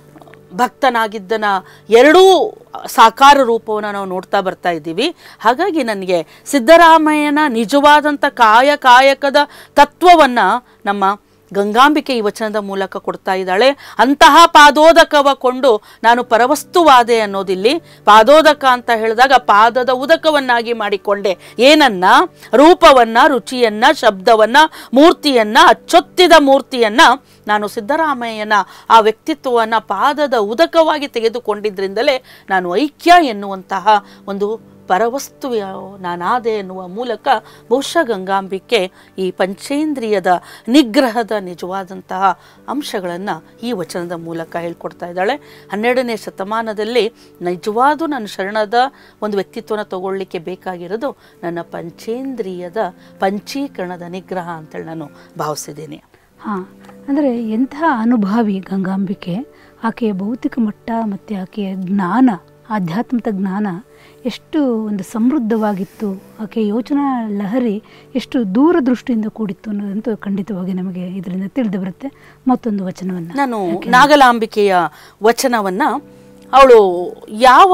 ಭಕ್ತನಾಗಿದ್ದನ ಎರಡೂ ಸಾಕಾರ ರೂಪವನ್ನು ನಾವು ನೋಡ್ತಾ ಬರ್ತಾ ಇದ್ದೀವಿ ಹಾಗಾಗಿ ನನಗೆ ಸಿದ್ದರಾಮಯ್ಯನ ನಿಜವಾದಂಥ ಕಾಯ ಕಾಯಕದ ತತ್ವವನ್ನು ನಮ್ಮ ಗಂಗಾಂಬಿಕೆ ಈ ವಚನದ ಮೂಲಕ ಕೊಡ್ತಾ ಇದ್ದಾಳೆ ಅಂತಹ ಪಾದೋದಕವ ಕೊಂಡು ನಾನು ಪರವಸ್ತುವಾದೆ ಅನ್ನೋದಿಲ್ಲಿ ಪಾದೋದಕ ಅಂತ ಹೇಳಿದಾಗ ಪಾದದ ಉದಕವನ್ನಾಗಿ ಮಾಡಿಕೊಂಡೆ ಏನನ್ನ ರೂಪವನ್ನ ರುಚಿಯನ್ನ ಶಬ್ದವನ್ನ ಮೂರ್ತಿಯನ್ನ ಅಚ್ಚೊತ್ತಿದ ಮೂರ್ತಿಯನ್ನ ನಾನು ಸಿದ್ದರಾಮಯ್ಯನ ಆ ವ್ಯಕ್ತಿತ್ವವನ್ನು ಪಾದದ ಉದಕವಾಗಿ ತೆಗೆದುಕೊಂಡಿದ್ದರಿಂದಲೇ ನಾನು ಐಕ್ಯ ಎನ್ನುವಂತಹ ಒಂದು ಪರವಸ್ತು ನಾನಾದೆ ಎನ್ನುವ ಮೂಲಕ ಬಹುಶಃ ಗಂಗಾಂಬಿಕೆ ಈ ಪಂಚೇಂದ್ರಿಯದ ನಿಗ್ರಹದ ನಿಜವಾದಂತಹ ಅಂಶಗಳನ್ನು ಈ ವಚನದ ಮೂಲಕ ಹೇಳ್ಕೊಡ್ತಾ ಇದ್ದಾಳೆ ಹನ್ನೆರಡನೇ ಶತಮಾನದಲ್ಲಿ ನಿಜವಾದ ನನ್ನ ಶರಣದ ಒಂದು ವ್ಯಕ್ತಿತ್ವನ ತಗೊಳ್ಳಿಕ್ಕೆ ಬೇಕಾಗಿರೋದು ನನ್ನ ಪಂಚೇಂದ್ರಿಯದ ಪಂಚೀಕರಣದ ನಿಗ್ರಹ ಅಂತೇಳಿ ನಾನು ಭಾವಿಸಿದ್ದೀನಿ ಹಾಂ ಅಂದರೆ ಎಂತಹ ಅನುಭಾವಿ ಗಂಗಾಂಬಿಕೆ ಆಕೆಯ ಭೌತಿಕ ಮಟ್ಟ ಮತ್ತು ಆಕೆಯ ಜ್ಞಾನ ಆಧ್ಯಾತ್ಮದ ಜ್ಞಾನ ಎಷ್ಟು ಒಂದು ಸಮೃದ್ಧವಾಗಿತ್ತು ಆಕೆಯ ಯೋಚನಾ ಲಹರಿ ಎಷ್ಟು ದೂರದೃಷ್ಟಿಯಿಂದ ಕೂಡಿತ್ತು ಅನ್ನೋದಂತೂ ಖಂಡಿತವಾಗಿ ನಮಗೆ ಇದರಿಂದ ತಿಳಿದು ಬರುತ್ತೆ ಮತ್ತೊಂದು ವಚನವನ್ನು ನಾನು ನಾಗಲಾಂಬಿಕೆಯ ವಚನವನ್ನ ಅವಳು ಯಾವ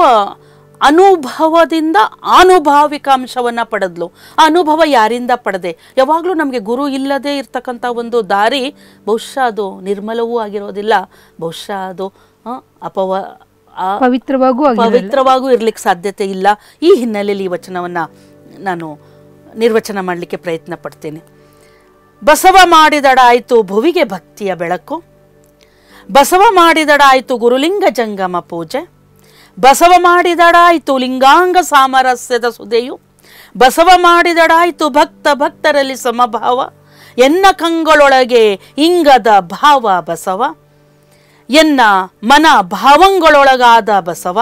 ಅನುಭವದಿಂದ ಆನುಭಾವಿಕ ಅಂಶವನ್ನ ಪಡೆದ್ಲು ಆ ಅನುಭವ ಯಾರಿಂದ ಪಡೆದೆ ಯಾವಾಗಲೂ ನಮಗೆ ಗುರು ಇಲ್ಲದೆ ಇರ್ತಕ್ಕಂಥ ಒಂದು ದಾರಿ ಬಹುಶಃ ಅದು ನಿರ್ಮಲವೂ ಆಗಿರೋದಿಲ್ಲ ಬಹುಶಃ ಅದು ಆ, ಅಪವ ಆ, ಪವಿತ್ರವಾಗೂ ಆಗಿರಲ್ಲ ಪವಿತ್ರವಾಗೂ ಇರ್ಲಿಕ್ಕೆ ಸಾಧ್ಯತೆ ಇಲ್ಲ ಈ ಹಿನ್ನೆಲೆಯಲ್ಲಿ ಈ ವಚನವನ್ನ ನಾನು ನಿರ್ವಚನ ಮಾಡಲಿಕ್ಕೆ ಪ್ರಯತ್ನ ಪಡ್ತೇನೆ ಬಸವ ಮಾಡಿದಡಾಯ್ತು ಭುವಿಗೆ ಭಕ್ತಿಯ ಬೆಳಕು ಬಸವ ಮಾಡಿದಡಾಯ್ತು ಗುರುಲಿಂಗ ಜಂಗಮ ಪೂಜೆ ಬಸವ ಮಾಡಿದಡಾಯ್ತು ಲಿಂಗಾಂಗ ಸಾಮರಸ್ಯದ ಸುದೆಯು ಬಸವ ಮಾಡಿದಡಾಯ್ತು ಭಕ್ತ ಭಕ್ತರಲ್ಲಿ ಸಮಭಾವ ಎನ್ನ ಕಂಗಳೊಳಗೆ ಇಂಗದ ಭಾವ ಬಸವ ಎನ್ನ ಮನ ಭಾವಂಗಳೊಳಗಾದ ಬಸವ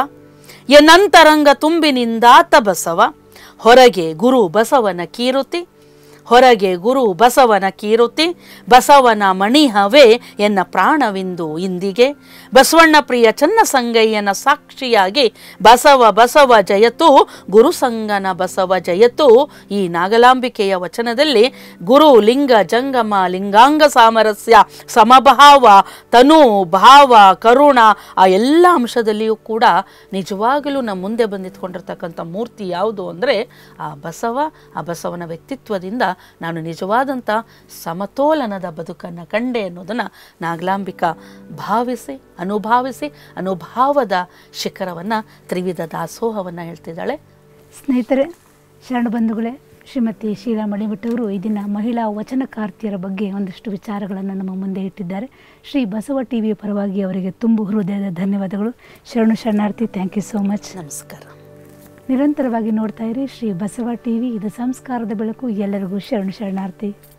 ಎನ್ನಂತರಂಗ ತುಂಬಿ ನಿಂದಾತ ಬಸವ ಹೊರಗೆ ಗುರು ಬಸವನ ಕೀರುತಿ ಹೊರಗೆ ಗುರು ಬಸವನ ಕೀರುತಿ ಬಸವನ ಮಣಿಹವೇ ಎನ್ನ ಪ್ರಾಣವಿಂದು ಇಂದಿಗೆ ಬಸವಣ್ಣ ಪ್ರಿಯ ಚನ್ನ ಸಂಗಯ್ಯನ ಸಾಕ್ಷಿಯಾಗಿ ಬಸವ ಬಸವ ಜಯತು ಗುರು ಸಂಗನ ಬಸವ ಜಯತು ಈ ನಾಗಲಾಂಬಿಕೆಯ ವಚನದಲ್ಲಿ ಗುರು ಲಿಂಗ ಜಂಗಮ ಲಿಂಗಾಂಗ ಸಾಮರಸ್ಯ ಸಮಭಾವ ತನು ಭಾವ ಕರುಣ ಆ ಎಲ್ಲ ಅಂಶದಲ್ಲಿಯೂ ಕೂಡ ನಿಜವಾಗಲೂ ನಮ್ಮ ಮುಂದೆ ಬಂದಿತ್ಕೊಂಡಿರ್ತಕ್ಕಂಥ ಮೂರ್ತಿ ಯಾವುದು ಅಂದರೆ ಆ ಬಸವ ಆ ಬಸವನ ವ್ಯಕ್ತಿತ್ವದಿಂದ ನಾನು ನಿಜವಾದಂಥ ಸಮತೋಲನದ ಬದುಕನ್ನು ಕಂಡೆ ಅನ್ನೋದನ್ನು ನಾಗಲಾಂಬಿಕಾ ಭಾವಿಸಿ ಅನುಭಾವಿಸಿ ಅನುಭಾವದ ಶಿಖರವನ್ನು ತ್ರಿವಿಧ ದಾಸೋಹವನ್ನು ಹೇಳ್ತಿದ್ದಾಳೆ ಸ್ನೇಹಿತರೆ ಶರಣ ಬಂಧುಗಳೇ ಶ್ರೀಮತಿ ಶೀಲಾ ಮಣಿಮಠವರು ಈ ದಿನ ಮಹಿಳಾ ವಚನಕಾರ್ತಿಯರ ಬಗ್ಗೆ ಒಂದಷ್ಟು ವಿಚಾರಗಳನ್ನು ನಮ್ಮ ಮುಂದೆ ಇಟ್ಟಿದ್ದಾರೆ ಶ್ರೀ ಬಸವ ಟಿವಿಯ ಪರವಾಗಿ ಅವರಿಗೆ ತುಂಬು ಹೃದಯದ ಧನ್ಯವಾದಗಳು ಶರಣು ಶರಣಾರ್ಥಿ ಥ್ಯಾಂಕ್ ಯು ಸೋ ಮಚ್ ನಮಸ್ಕಾರ ನಿರಂತರವಾಗಿ ನೋಡ್ತಾ ಇರಿ ಶ್ರೀ ಬಸವ ಟಿವಿ ಇದು ಸಂಸ್ಕಾರದ ಬೆಳಕು ಎಲ್ಲರಿಗೂ ಶರಣು ಶರಣಾರ್ಥಿ